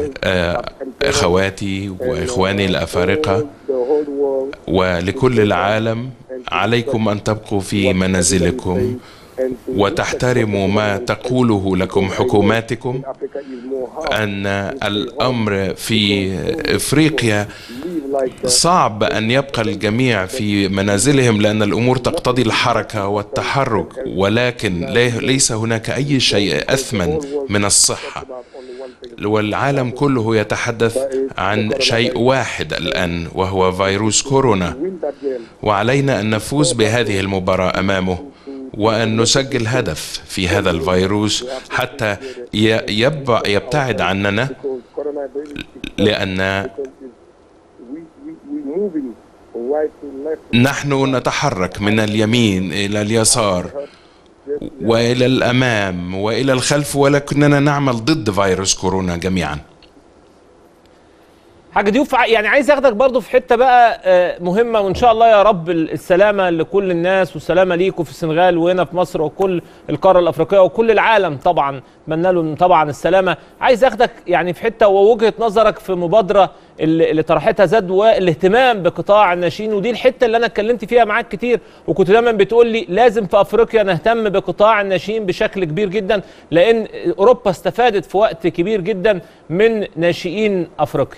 لأخواتي وإخواني الأفارقة The whole world ولكل العالم عليكم أن تبقوا في منازلكم وتحترموا ما تقوله لكم حكوماتكم أن الأمر في إفريقيا صعب أن يبقى الجميع في منازلهم لأن الأمور تقتضي الحركة والتحرك ولكن لي- ليس هناك أي شيء أثمن من الصحة والعالم كله يتحدث عن شيء واحد الآن وهو فيروس كورونا وعلينا أن نفوز بهذه المباراة أمامه وأن نسجل هدف في هذا الفيروس حتى ي- يب- يبتعد عننا لأن we moving from right to left. نحن نتحرك من اليمين إلى اليسار وإلى الأمام وإلى الخلف ولكننا نعمل ضد فيروس كورونا جميعا حاج ضيوف ع- يعني عايز اخدك برضو في حته بقى آه، مهمه وان شاء الله يا رب ال- السلامه لكل الناس والسلامه ليكم في السنغال وهنا في مصر وكل القاره الافريقيه وكل العالم طبعا اتمنى لهم طبعا السلامه عايز اخدك يعني في حته ووجهه نظرك في مبادره اللي اللي طرحتها زاد والاهتمام بقطاع الناشئين ودي الحته اللي انا اتكلمت فيها معاك كتير وكنت دايما بتقول لي لازم في افريقيا نهتم بقطاع الناشئين بشكل كبير جدا لان اوروبا استفادت في وقت كبير جدا من ناشئين افريقيا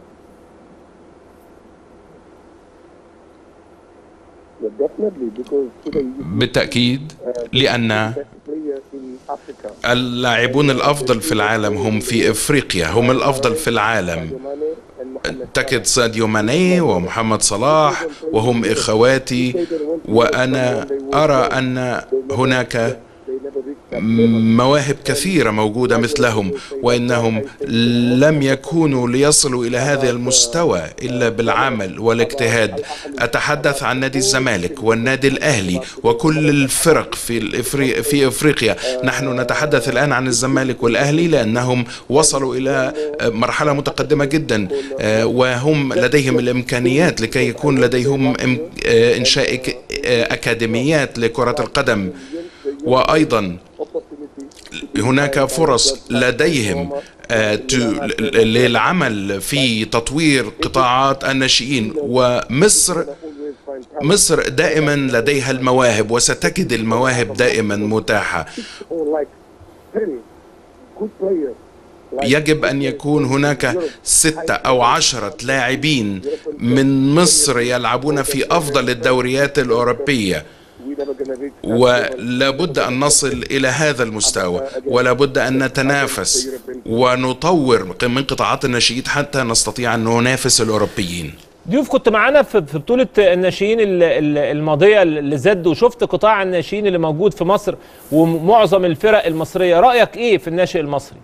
Yeah, definitely, because today you بالتأكيد لأن player in Africa. اللاعبون الأفضل في العالم هم في إفريقيا هم الأفضل في العالم تجد ساديو ماني ومحمد صلاح وهم إخواتي وأنا أرى أن هناك مواهب كثيرة موجودة مثلهم وإنهم لم يكونوا ليصلوا إلى هذا المستوى إلا بالعمل والاجتهاد أتحدث عن نادي الزمالك والنادي الأهلي وكل الفرق في الإفري... في إفريقيا نحن نتحدث الآن عن الزمالك والأهلي لأنهم وصلوا إلى مرحلة متقدمة جدا آه، وهم لديهم الإمكانيات لكي يكون لديهم إم- آه، إنشاء إك- آه، أكاديميات لكرة القدم وأيضا هناك فرص لديهم آه، ت- ل- للعمل في تطوير قطاعات الناشئين ومصر مصر دائما لديها المواهب وستجد المواهب دائما متاحة Or like ten good players. يجب أن يكون هناك ستة أو عشرة لاعبين من مصر يلعبون في أفضل الدوريات الأوروبية ولابد أن نصل إلى هذا المستوى ولابد أن نتنافس ونطور من قطاعات الناشئين حتى نستطيع أن ننافس الأوروبيين ضيوف كنت معانا في في بطولة الناشئين ال- ال- الماضية لزد وشفت قطاع الناشئين اللي موجود في مصر ومعظم الفرق المصرية رأيك إيه في الناشئ المصري؟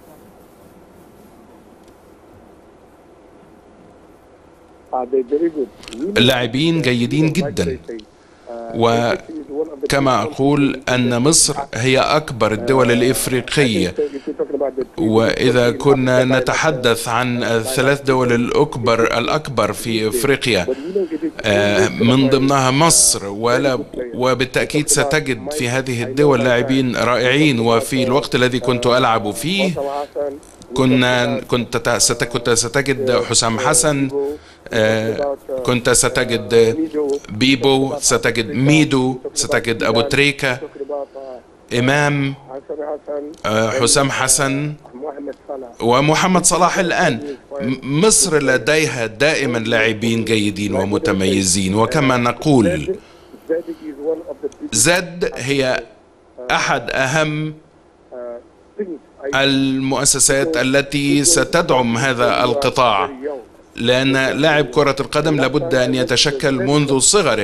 Are they very good? اللاعبين جيدين جدا وكما أقول أن مصر هي أكبر الدول الإفريقية وإذا كنا نتحدث عن الثلاث دول الأكبر الأكبر في إفريقيا آه، من ضمنها مصر ولا وبالتأكيد ستجد في هذه الدول لاعبين رائعين وفي الوقت الذي كنت ألعب فيه كنا كنت ت- ست- كنت ستجد حسام حسن آه، كنت ستجد بيبو ستجد ميدو ستجد أبو تريكة إمام آه، حسام حسن ومحمد صلاح الآن م- مصر لديها دائما لاعبين جيدين ومتميزين وكما نقول زد هي أحد أهم المؤسسات التي ستدعم هذا القطاع لأن لاعب كرة القدم لابد أن يتشكل منذ صغره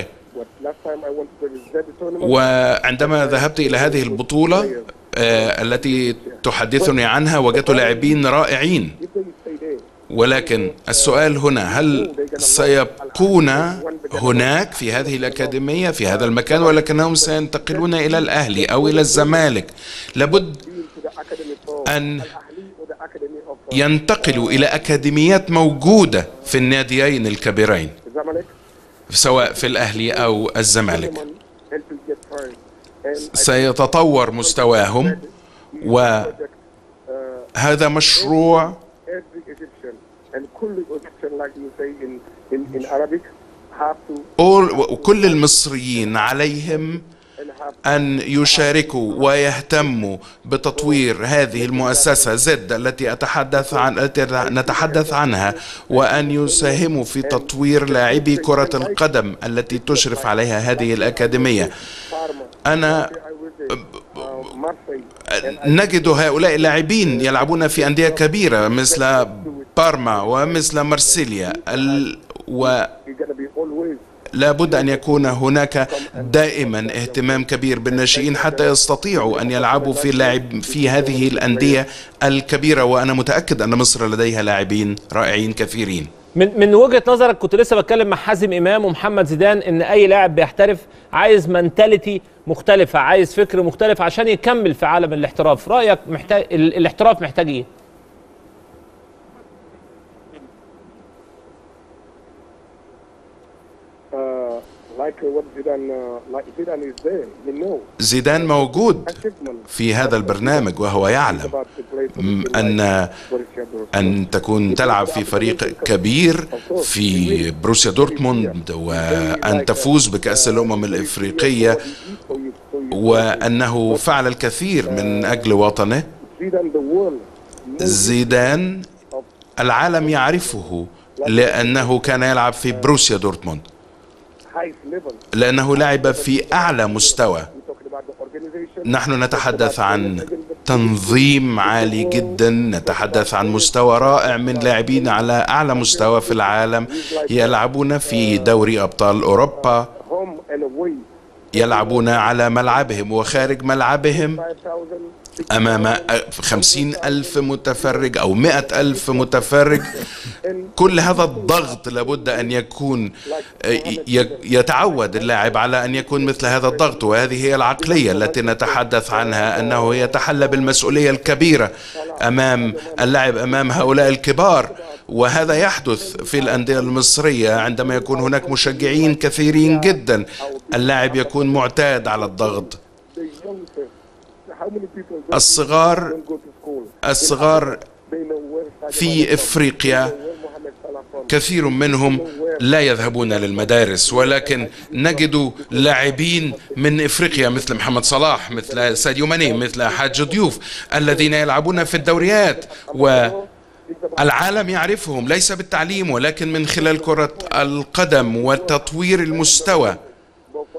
وعندما ذهبت إلى هذه البطولة آه، التي تحدثني عنها وجدت لاعبين رائعين ولكن السؤال هنا هل سيبقون هناك في هذه الأكاديمية في هذا المكان ولكنهم سينتقلون إلى الأهلي أو إلى الزمالك لابد أن ينتقلوا إلى أكاديميات موجودة في الناديين الكبيرين سواء في الأهلي أو الزمالك سيتطور مستواهم وهذا مشروع Every Egyptian and كل Egyptian like you say in, in, in Arabic have to all- وكل المصريين عليهم أن يشاركوا ويهتموا بتطوير هذه المؤسسة زد التي أتحدث عن التي نتحدث عنها وأن يساهموا في تطوير لاعبي كرة القدم التي تشرف عليها هذه الأكاديمية أنا نجد هؤلاء اللاعبين يلعبون في أندية كبيرة مثل بارما ومثل مرسيليا ال... و لا بد أن يكون هناك دائما اهتمام كبير بالناشئين حتى يستطيعوا أن يلعبوا في اللاعب في هذه الأندية الكبيرة وأنا متأكد أن مصر لديها لاعبين رائعين كثيرين من من وجهه نظرك كنت لسه بتكلم مع حازم امام ومحمد زيدان ان اي لاعب بيحترف عايز منتاليتي مختلفه عايز فكر مختلف عشان يكمل في عالم الاحتراف رايك محتاج ال- الاحتراف محتاج ايه uh, like uh, what Zidane uh, like Zidane is there you know زيدان موجود في هذا البرنامج وهو يعلم م- أن أن تكون تلعب في فريق كبير في بروسيا دورتموند وأن تفوز بكأس الأمم الإفريقية وأنه فعل الكثير من أجل وطنه Zidane the world زيدان العالم يعرفه لأنه كان يلعب في بروسيا دورتموند highest level لأنه لعب في أعلى مستوى نحن نتحدث عن تنظيم عالي جدا نتحدث عن مستوى رائع من لاعبين على أعلى مستوى في العالم يلعبون في دوري أبطال أوروبا home and away يلعبون على ملعبهم وخارج ملعبهم أمام خمسين ألف متفرج أو مئة ألف متفرج كل هذا الضغط لابد أن يكون ي- يتعود اللاعب على أن يكون مثل هذا الضغط وهذه هي العقلية التي نتحدث عنها أنه يتحلى بالمسؤولية الكبيرة أمام اللاعب أمام هؤلاء الكبار وهذا يحدث في الأندية المصرية عندما يكون هناك مشجعين كثيرين جدا اللاعب يكون معتاد على الضغط the youngsters how many people الصغار don't go to school الصغار they know where في افريقيا كثير منهم لا يذهبون للمدارس ولكن نجد لاعبين من افريقيا مثل محمد صلاح مثل ساديو ماني مثل حاج ضيوف الذين يلعبون في الدوريات والعالم يعرفهم ليس بالتعليم ولكن من خلال كرة القدم وتطوير المستوى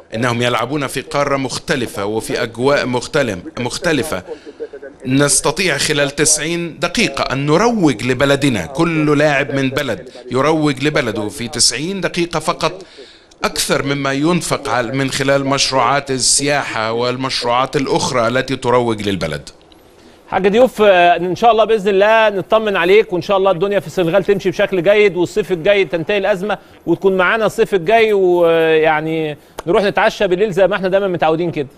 انهم يلعبون في قاره مختلفه وفي اجواء مختلف مختلفه نستطيع خلال 90 دقيقة أن نروج لبلدنا كل لاعب من بلد يروج لبلده في 90 دقيقة فقط أكثر مما ينفق على- من خلال مشروعات السياحة والمشروعات الأخرى التي تروج للبلد حاج ضيوف آه، ان شاء الله باذن الله نطمن عليك وان شاء الله الدنيا في السنغال تمشي بشكل جيد والصيف الجاي تنتهي الازمه وتكون معانا الصيف الجاي ويعني نروح نتعشى بالليل زي ما احنا دايما متعودين كده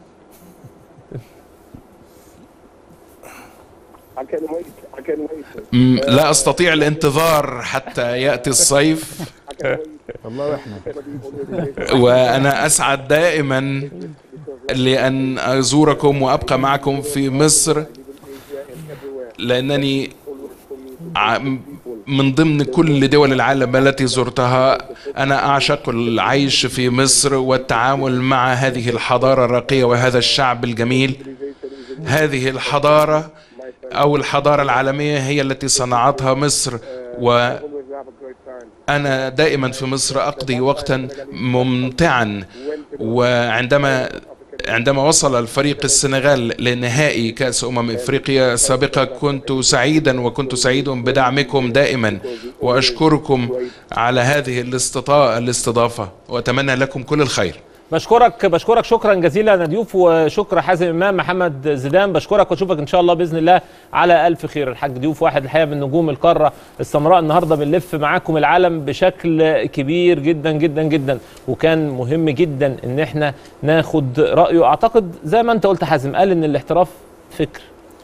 I can wait. I can wait. م- لا أستطيع الانتظار حتى يأتي الصيف والله واحنا وأنا أسعد دائما لأن أزوركم وأبقى معكم في مصر لأنني ع- من ضمن كل دول العالم التي زرتها أنا أعشق العيش في مصر والتعامل مع هذه الحضارة الراقية وهذا الشعب الجميل هذه الحضارة أو الحضارة العالمية هي التي صنعتها مصر و أنا دائما في مصر أقضي وقتا ممتعا وعندما عندما وصل الفريق السنغال لنهائي كأس أمم إفريقيا سابقا كنت سعيدا وكنت سعيد بدعمكم دائما وأشكركم على هذه الاستطاعة الاستضافة وأتمنى لكم كل الخير بشكرك بشكرك شكرا جزيلا يا ضيوف وشكر حازم امام محمد زيدان بشكرك واشوفك ان شاء الله باذن الله على الف خير الحاج ضيوف واحد الحقيقه من نجوم القاره السمراء النهارده بنلف معاكم العالم بشكل كبير جدا جدا جدا وكان مهم جدا ان احنا ناخد رايه اعتقد زي ما انت قلت حازم قال ان الاحتراف فكر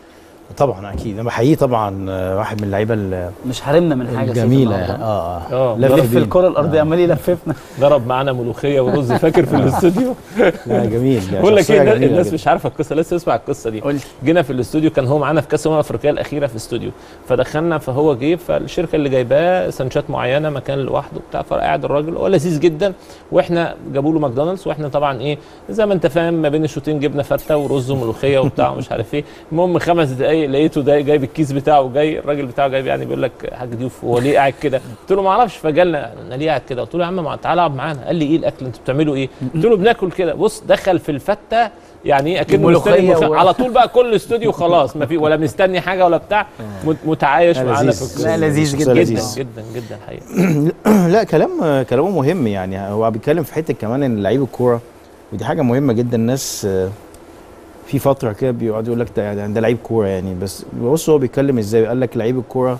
طبعا اكيد انا بحييه طبعا آه، واحد من اللعيبه ال- مش حارمنا من حاجه الجميله سيف يعني النهاردة. اه اه لف لف الكره الارضيه عمال يلففنا ضرب معانا ملوخيه ورز فاكر في الاستوديو لا جميل لا، بقول لك شخصية ايه الناس- جميلة الناس جدا. مش عارفه القصه لسه اسمع القصه دي جينا في الاستوديو كان هو معانا في كاس الامم الافريقيه الاخيره في الاستوديو فدخلنا فهو جه فالشركه اللي جايباه سانشات معينه مكان لوحده بتاع فقاعد الراجل هو لذيذ جدا واحنا جابوا له ماكدونالدز واحنا طبعا ايه زي ما انت فاهم ما بين الشوطين جبنا فته ورز وملوخيه وبتاع ومش عارف ايه المهم خمس دقايق لقيته ده جايب الكيس بتاعه جاي الراجل بتاعه جايب يعني بيقول لك حاج ضيوف هو ليه قاعد كده قلت له ما اعرفش فجالنا انا ليه قاعد كده قلت له يا عم ما تعالى اقعد معانا قال لي ايه الاكل انتوا بتعملوا ايه قلت له بناكل كده بص دخل في الفته يعني ايه اكنه ملوخية مستني ملوخية. و- على طول بقى كل استوديو خلاص ما في ولا مستني حاجه ولا بتاع مت- متعايش لا، معانا لذيذ. في القصة. لا، لذيذ جدا جدا. جدا لذيذ. جدا جدا الحقيقه لا كلام كلامه مهم يعني هو بيتكلم في حته كمان ان لعيب الكوره ودي حاجه مهمه جدا الناس آه، في فتره كده بيقعد يقول لك ده ده- ده لعيب كوره يعني بس بص هو بيتكلم ازاي قال لك لعيب الكوره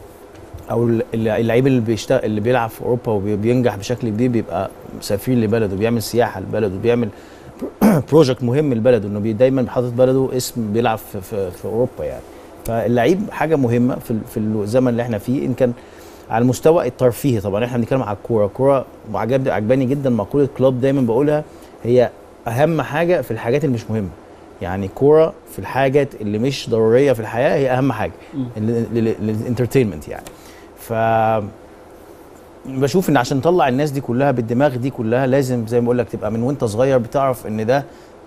او ال- اللعيب اللي بيشتغل اللي بيلعب في اوروبا وبينجح بشكل كبير بيبقى سفير لبلده بيعمل سياحه لبلده بيعمل بروجكت مهم لبلده انه بي دايما حاطط بلده اسم بيلعب في, في, في اوروبا يعني فاللعيب حاجه مهمه في ال- في الزمن اللي احنا فيه ان كان على المستوى الترفيهي طبعا احنا بنتكلم على الكوره الكوره وعجبني عجباني جدا مقوله كلوب دايما بقولها هي اهم حاجه في الحاجات اللي مش مهمه يعني كوره في الحاجات اللي مش ضروريه في الحياه هي اهم حاجه الانترتينمنت يعني ف بشوف ان عشان نطلع الناس دي كلها بالدماغ دي كلها لازم زي ما بقول لك تبقى من وانت صغير بتعرف ان ده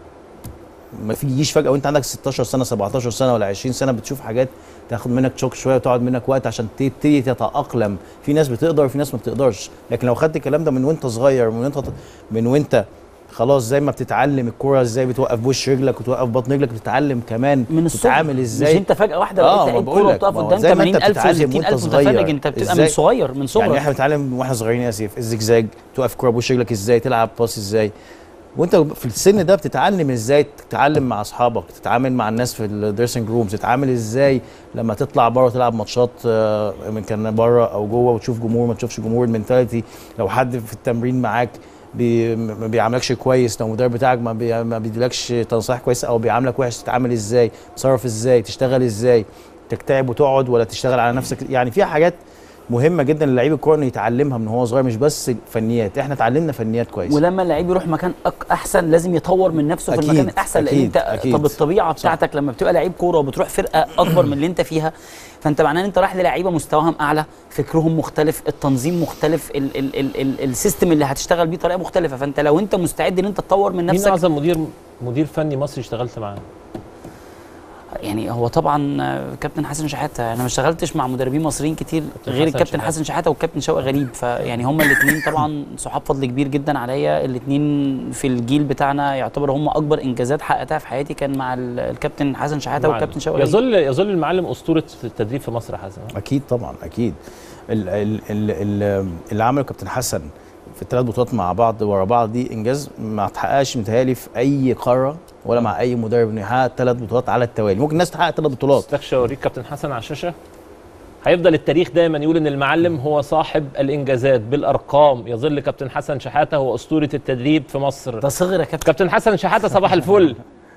ما تجيش فجاه وانت عندك 16 سنه 17 سنه ولا 20 سنه بتشوف حاجات تاخد منك شوك شويه وتقعد منك وقت عشان تبتدي تتاقلم في ناس بتقدر وفي ناس ما بتقدرش لكن لو خدت الكلام ده من وانت صغير من وانت من وانت خلاص زي ما بتتعلم الكوره ازاي بتوقف بوش رجلك وتوقف بطن رجلك بتتعلم كمان من الصغر. تتعامل ازاي مش انت فجاه واحده آه، بقيت ما لعيب بقول كوره لك، وتقف ما هو قدام زي ما انت 80000 بتتعلم وانت و60000 صغير. متفرج انت بتبقى من إزاي؟ صغير من صغرك يعني احنا بنتعلم واحنا صغيرين يا سيف الزجزاج توقف كوره بوش رجلك ازاي تلعب باس ازاي وانت في السن ده بتتعلم ازاي تتعلم مع اصحابك تتعامل مع الناس في الدريسنج رومز تتعامل ازاي لما تطلع بره تلعب ماتشات آه، من كان بره او جوه وتشوف جمهور ما تشوفش جمهور المنتاليتي لو حد في التمرين معاك بي ما بيعاملكش كويس لو المدرب بتاعك ما, بي ما بيديلكش تنصيح كويسه او بيعاملك وحش تتعامل ازاي تصرف ازاي تشتغل ازاي تكتئب وتقعد ولا تشتغل على نفسك يعني فيها حاجات مهمه جدا للعيب الكوره انه يتعلمها من هو صغير مش بس فنيات احنا اتعلمنا فنيات كويس ولما اللعيب يروح مكان أك احسن لازم يطور من نفسه في أكيد، المكان الاحسن لان أكيد، انت أكيد. طب الطبيعه بتاعتك لما بتبقى لعيب كوره وبتروح فرقه اكبر من اللي انت فيها فانت معناه ان انت رايح للعيبه مستواهم اعلى فكرهم مختلف التنظيم مختلف ال ال ال ال السيستم اللي هتشتغل بيه طريقه مختلفه فانت لو انت مستعد ان انت تطور من مين نفسك اعظم مدير مدير فني مصري اشتغلت معاه يعني هو طبعا آه، كابتن حسن شحاته انا ما اشتغلتش مع مدربين مصريين كتير غير حسن الكابتن شحاتة. حسن شحاته والكابتن شوقي غريب فيعني هما الاثنين طبعا صحاب فضل كبير جدا عليا الاثنين في الجيل بتاعنا يعتبر هم اكبر انجازات حققتها في حياتي كان مع ال- الكابتن حسن شحاته والكابتن شوقي غريب يظل يظل المعلم اسطوره التدريب في مصر حسن اكيد طبعا اكيد ال- ال- ال- ال- اللي عمله كابتن حسن في الثلاث بطولات مع بعض ورا بعض دي انجاز ما اتحققش متهيألي في اي قاره ولا مع اي مدرب انه يحقق ثلاث بطولات على التوالي ممكن الناس تحقق ثلاث بطولات استكشف اوريك كابتن حسن على الشاشه هيفضل التاريخ دايما يقول ان المعلم هو صاحب الانجازات بالارقام يظل كابتن حسن شحاته هو اسطوره التدريب في مصر ده صغر يا كابتن كابتن حسن شحاته صباح الفل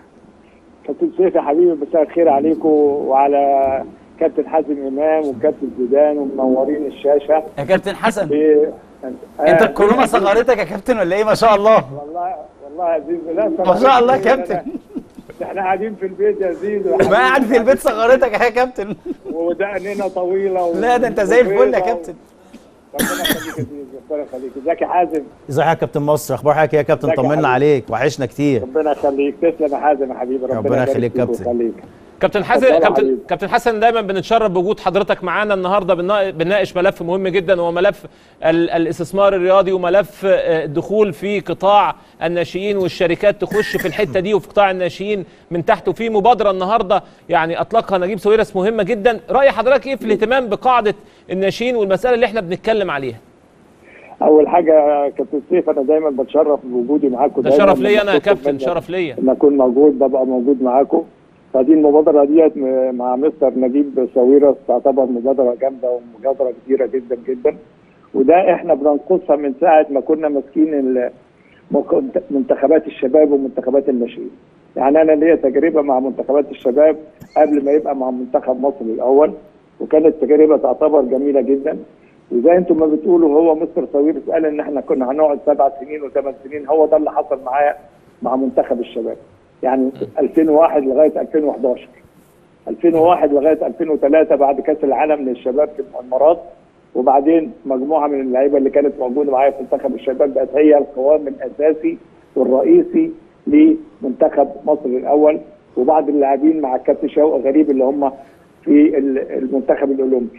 كابتن سيف يا حبيبي مساء الخير عليكم وعلى كابتن حازم امام وكابتن زيدان ومنورين الشاشه يا كابتن حسن في انت الكورونا صغرتك يا كابتن ولا ايه ما شاء الله والله والله يا زيزو لا ما شاء الله يا كابتن احنا قاعدين في البيت يا زيزو ما قاعد في البيت صغرتك يا كابتن ودقننا طويله و... لا ده انت زي الفل يا وبيضة كابتن ربنا يخليك يا زيزو ربنا يخليك ازيك يا حازم ازيك يا كابتن مصر اخبار حضرتك إيه يا كابتن ازيك يا طمنا حبيبي؟ عليك وحشنا كتير ربنا يخليك تسلم يا حازم يا حبيبي ربنا, ربنا يبارك يخليك فيك كابتن. ويخليك. كابتن حسن اتفضل يا كابتن حبيبي. كابتن حسن دايما بنتشرف بوجود حضرتك معانا النهارده بننا- بنناقش ملف مهم جدا وهو ملف ال- الاستثمار الرياضي وملف آه، الدخول في قطاع الناشئين والشركات تخش في الحته دي وفي قطاع الناشئين من تحت وفي مبادره النهارده يعني اطلقها نجيب ساويرس مهمه جدا راي حضرتك ايه في الاهتمام بقاعده الناشئين والمساله اللي احنا بنتكلم عليها اول حاجه يا كابتن سيف انا دايما بتشرف بوجودي معاكم ده دايماً شرف ليا انا يا لما بطلب كابتن منك شرف ليا ان اكون موجود ببقى موجود معاكم فدي المبادره ديت م- مع مستر نجيب ساويرس تعتبر مبادره جامده ومبادره كبيره جدا جدا وده احنا بننقصها من ساعه ما كنا ماسكين ال- مك- منتخبات الشباب ومنتخبات الناشئين يعني انا ليا تجربه مع منتخبات الشباب قبل ما يبقى مع منتخب مصر الاول وكانت تجربه تعتبر جميله جدا وزي انتم ما بتقولوا هو مستر ساويرس قال ان احنا كنا هنقعد سبع سنين وثمان سنين هو ده اللي حصل معايا مع منتخب الشباب يعني 2001 لغايه 2011 2001 لغايه 2003 بعد كاس العالم للشباب في الامارات وبعدين مجموعه من اللعيبه اللي كانت موجوده معايا في منتخب الشباب بقت هي القوام الاساسي والرئيسي لمنتخب مصر الاول وبعض اللاعبين مع الكابتن شوقي غريب اللي هم في ال- المنتخب الاولمبي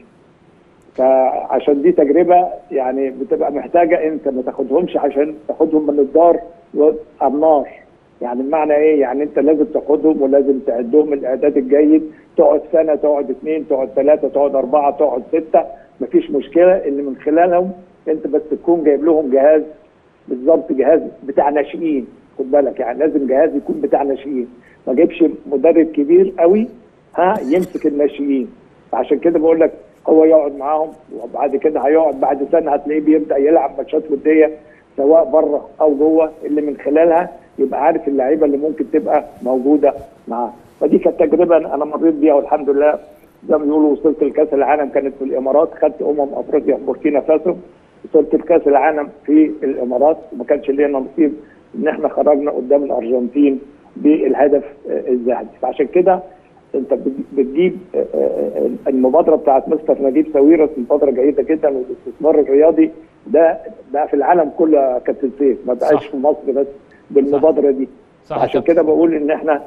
فعشان دي تجربه يعني بتبقى محتاجه انت ما تاخدهمش عشان تاخدهم من الدار على النار يعني المعنى ايه؟ يعني انت لازم تاخدهم ولازم تعدهم الاعداد الجيد تقعد سنه تقعد اثنين تقعد ثلاثه تقعد اربعه تقعد سته مفيش مشكله اللي من خلالهم انت بس تكون جايب لهم جهاز بالظبط جهاز بتاع ناشئين خد بالك يعني لازم جهاز يكون بتاع ناشئين ما جيبش مدرب كبير قوي ها يمسك الناشئين فعشان كده بقول لك هو يقعد معاهم وبعد كده هيقعد بعد سنه هتلاقيه بيبدا يلعب ماتشات وديه سواء بره او جوه اللي من خلالها يبقى عارف اللعيبه اللي ممكن تبقى موجوده معاه فدي كانت تجربه انا مريت بيها والحمد لله زي ما بيقولوا وصلت لكاس العالم كانت في الامارات خدت امم افريقيا في بوركينا فاسو وصلت لكاس العالم في الامارات وما كانش لينا نصيب ان احنا خرجنا قدام الارجنتين بالهدف آه، الذهبي فعشان كده انت بت- بتجيب آه، آه، المبادره بتاعت مستر نجيب ساويرس مبادره جيده جدا والاستثمار الرياضي ده ده في العالم كله يا كابتن سيف ما بقاش في مصر بس بالمبادره دي صح عشان كده بقول ان احنا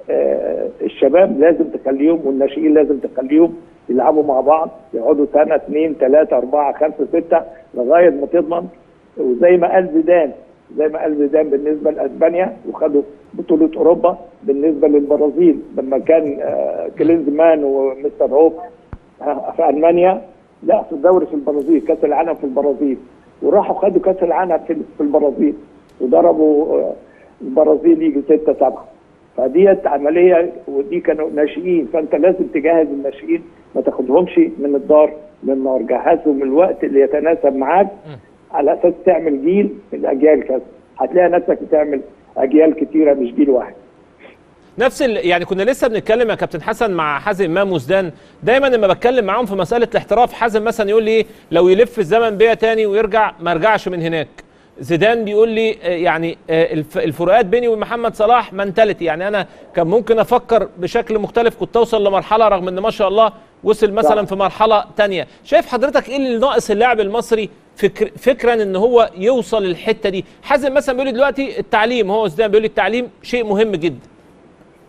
آه، الشباب لازم تخليهم والناشئين لازم تخليهم يلعبوا مع بعض يقعدوا سنه اثنين ثلاثه اربعه خمسه سته لغايه ما تضمن وزي ما قال زيدان زي ما قال زيدان بالنسبه لاسبانيا وخدوا بطوله اوروبا بالنسبه للبرازيل لما كان آه، كلينزمان ومستر هوب آه، في المانيا لا في الدوري في البرازيل كاس العالم في البرازيل وراحوا خدوا كاس العالم في في البرازيل وضربوا آه، البرازيل يجي ستة سبعة فديت عملية ودي كانوا ناشئين فأنت لازم تجهز الناشئين ما تاخدهمش من الدار للنار جهزهم الوقت اللي يتناسب معاك على أساس تعمل جيل من الأجيال كذا هتلاقي نفسك بتعمل أجيال كتيرة مش جيل واحد نفس ال... يعني كنا لسه بنتكلم يا كابتن حسن مع حازم امام وزدان دايما لما بتكلم معاهم في مساله الاحتراف حازم مثلا يقول لي إيه، لو يلف الزمن بيا تاني ويرجع ما ارجعش من هناك زيدان بيقول لي آه، يعني آه، الف- الفروقات بيني وبين محمد صلاح منتاليتي يعني انا كان ممكن افكر بشكل مختلف كنت اوصل لمرحله رغم ان ما شاء الله وصل مثلا صح. في مرحله تانية شايف حضرتك ايه اللي ناقص اللاعب المصري فكر فكرا ان هو يوصل للحته دي حازم مثلا بيقول لي دلوقتي التعليم هو زيدان بيقول لي التعليم شيء مهم جدا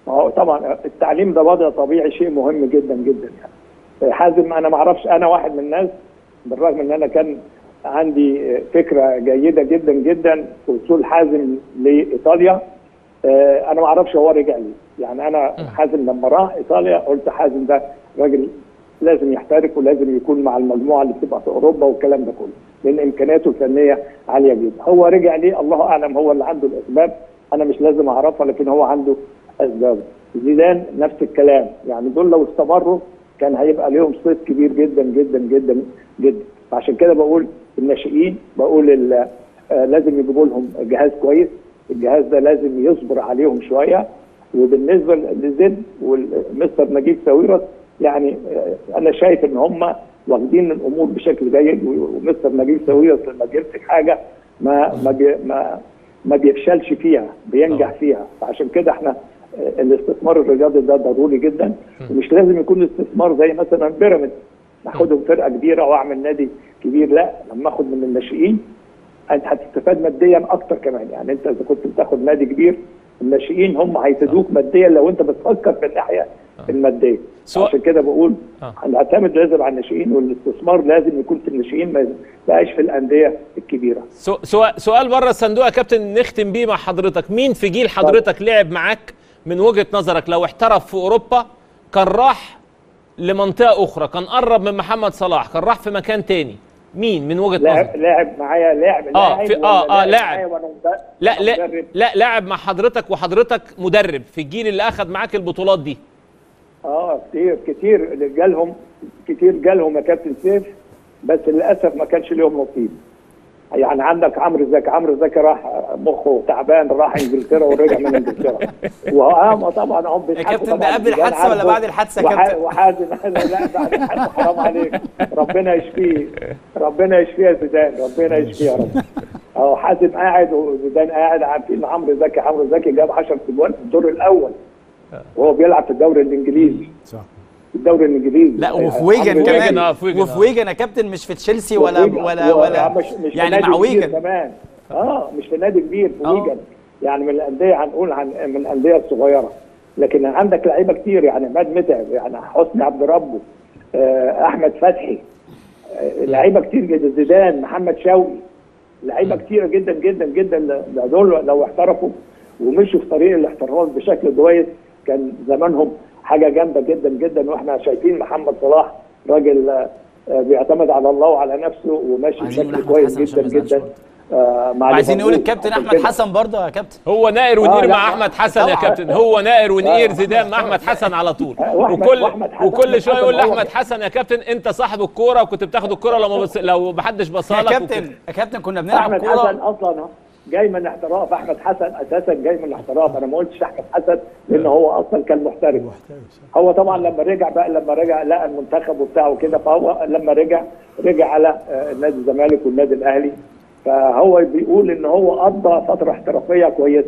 ما هو طبعا التعليم ده وضع طبيعي شيء مهم جدا جدا يعني حازم انا ما اعرفش انا واحد من الناس بالرغم ان انا كان عندي فكره جيده جدا جدا في وصول حازم لايطاليا آه، انا ما اعرفش هو رجع ليه يعني انا حازم لما راح ايطاليا قلت حازم ده راجل لازم يحترف ولازم يكون مع المجموعه اللي بتبقى في اوروبا والكلام ده كله لان امكانياته الفنيه عاليه جدا هو رجع ليه الله اعلم هو اللي عنده الاسباب انا مش لازم اعرفها لكن هو عنده اسباب زيدان نفس الكلام يعني دول لو استمروا كان هيبقى ليهم صيت كبير جدا جدا جدا جدا فعشان كده بقول الناشئين بقول ال- آه، لازم يجيبوا لهم جهاز كويس الجهاز ده لازم يصبر عليهم شويه وبالنسبه لزد والمستر نجيب ساويرس يعني آه، انا شايف ان هم واخدين الامور بشكل جيد ومستر نجيب ساويرس لما بيمسك حاجه ما ما بي ما ما بيفشلش فيها بينجح فيها فعشان كده احنا آه، الاستثمار الرياضي ده ضروري جدا ومش لازم يكون استثمار زي مثلا بيراميدز اخدهم فرقه كبيره واعمل نادي كبير لا لما اخد من الناشئين انت هتستفاد ماديا اكتر كمان يعني انت اذا كنت بتاخد نادي كبير الناشئين هم هيفيدوك ماديا لو انت بتفكر في الناحيه الماديه عشان كده بقول هنعتمد لازم على الناشئين والاستثمار لازم يكون في الناشئين ما يبقاش في الانديه الكبيره سو- سؤال سؤال بره الصندوق يا كابتن نختم بيه مع حضرتك مين في جيل حضرتك لعب معاك من وجهه نظرك لو احترف في اوروبا كان راح لمنطقه اخرى كان قرب من محمد صلاح كان راح في مكان تاني مين من وجهه لاعب نظرك لاعب معايا لاعب اه لاعب في ولا اه اه معايا لاعب وأنا مد- لا وأنا لا مدرب؟ لا لاعب مع حضرتك وحضرتك مدرب في الجيل اللي اخذ معاك البطولات دي اه كتير كتير اللي جالهم كتير جالهم يا كابتن سيف بس للاسف ما كانش ليهم نصيب يعني عندك عمرو زكي عمرو زكي راح مخه تعبان راح انجلترا ورجع من انجلترا واه ما طبعا هم يا بيضحكوا كابتن ده طبعاً. قبل زيدان الحادثة ولا عارفه. بعد الحادثة يا وح- كابتن؟ وحازم لا بعد الحادثه حرام عليك ربنا يشفيه ربنا يشفيه يا زيدان ربنا يشفيه يا رب اهو حازم قاعد وزيدان قاعد عارفين عمرو زكي عمرو زكي جاب 10 تجوان في الدور الاول وهو بيلعب في الدوري الانجليزي صح في الدوري الانجليزي لا وفي عمرو ويجن زكي- كمان وفي ويجن يا كابتن مش في تشيلسي ولا ويجن. ولا و- ولا مش مش في يعني نادي مع كبير ويجن كمان اه مش في نادي كبير في آه. ويجن يعني من الانديه هنقول عن من الانديه الصغيره لكن عندك لعيبه كتير يعني عماد متعب يعني حسني عبد ربه آه احمد فتحي آه لعيبه كتير جدا زيدان محمد شوقي لعيبه كتيره جدا جدا جدا ل- دول لو احترفوا ومشوا في طريق الاحتراف بشكل كويس كان زمانهم حاجه جامده جدا جدا واحنا شايفين محمد صلاح راجل آه، آه، بيعتمد على الله وعلى نفسه وماشي عايزين بشكل نقول أحمد كويس حسن عشان جدا ما يزعلش جدا آه، مع عايزين نقول ليفربول. الكابتن عشان احمد كده. حسن برضه يا كابتن هو نائر آه، ونير لا، مع احمد حسن يا طبعاً. كابتن هو نائر ونير آه. زيدان مع احمد حسن على طول وأحمد- وكل وأحمد حسن- وكل أحمد شويه حسن يقول هو- لاحمد حسن يا كابتن انت صاحب الكوره وكنت بتاخد الكوره لو ما بص... لو محدش يا بصالك كابتن يا كابتن كنا بنلعب احمد حسن كوره اصلا جاي من الاحتراف احمد حسن اساسا جاي من الاحتراف انا ما قلتش احمد حسن لان هو اصلا كان محترف هو طبعا لما رجع بقى لما رجع لقى المنتخب وبتاعه وكده فهو لما رجع رجع على آه، نادي الزمالك والنادي الاهلي فهو بيقول ان هو قضى فتره احترافيه كويسه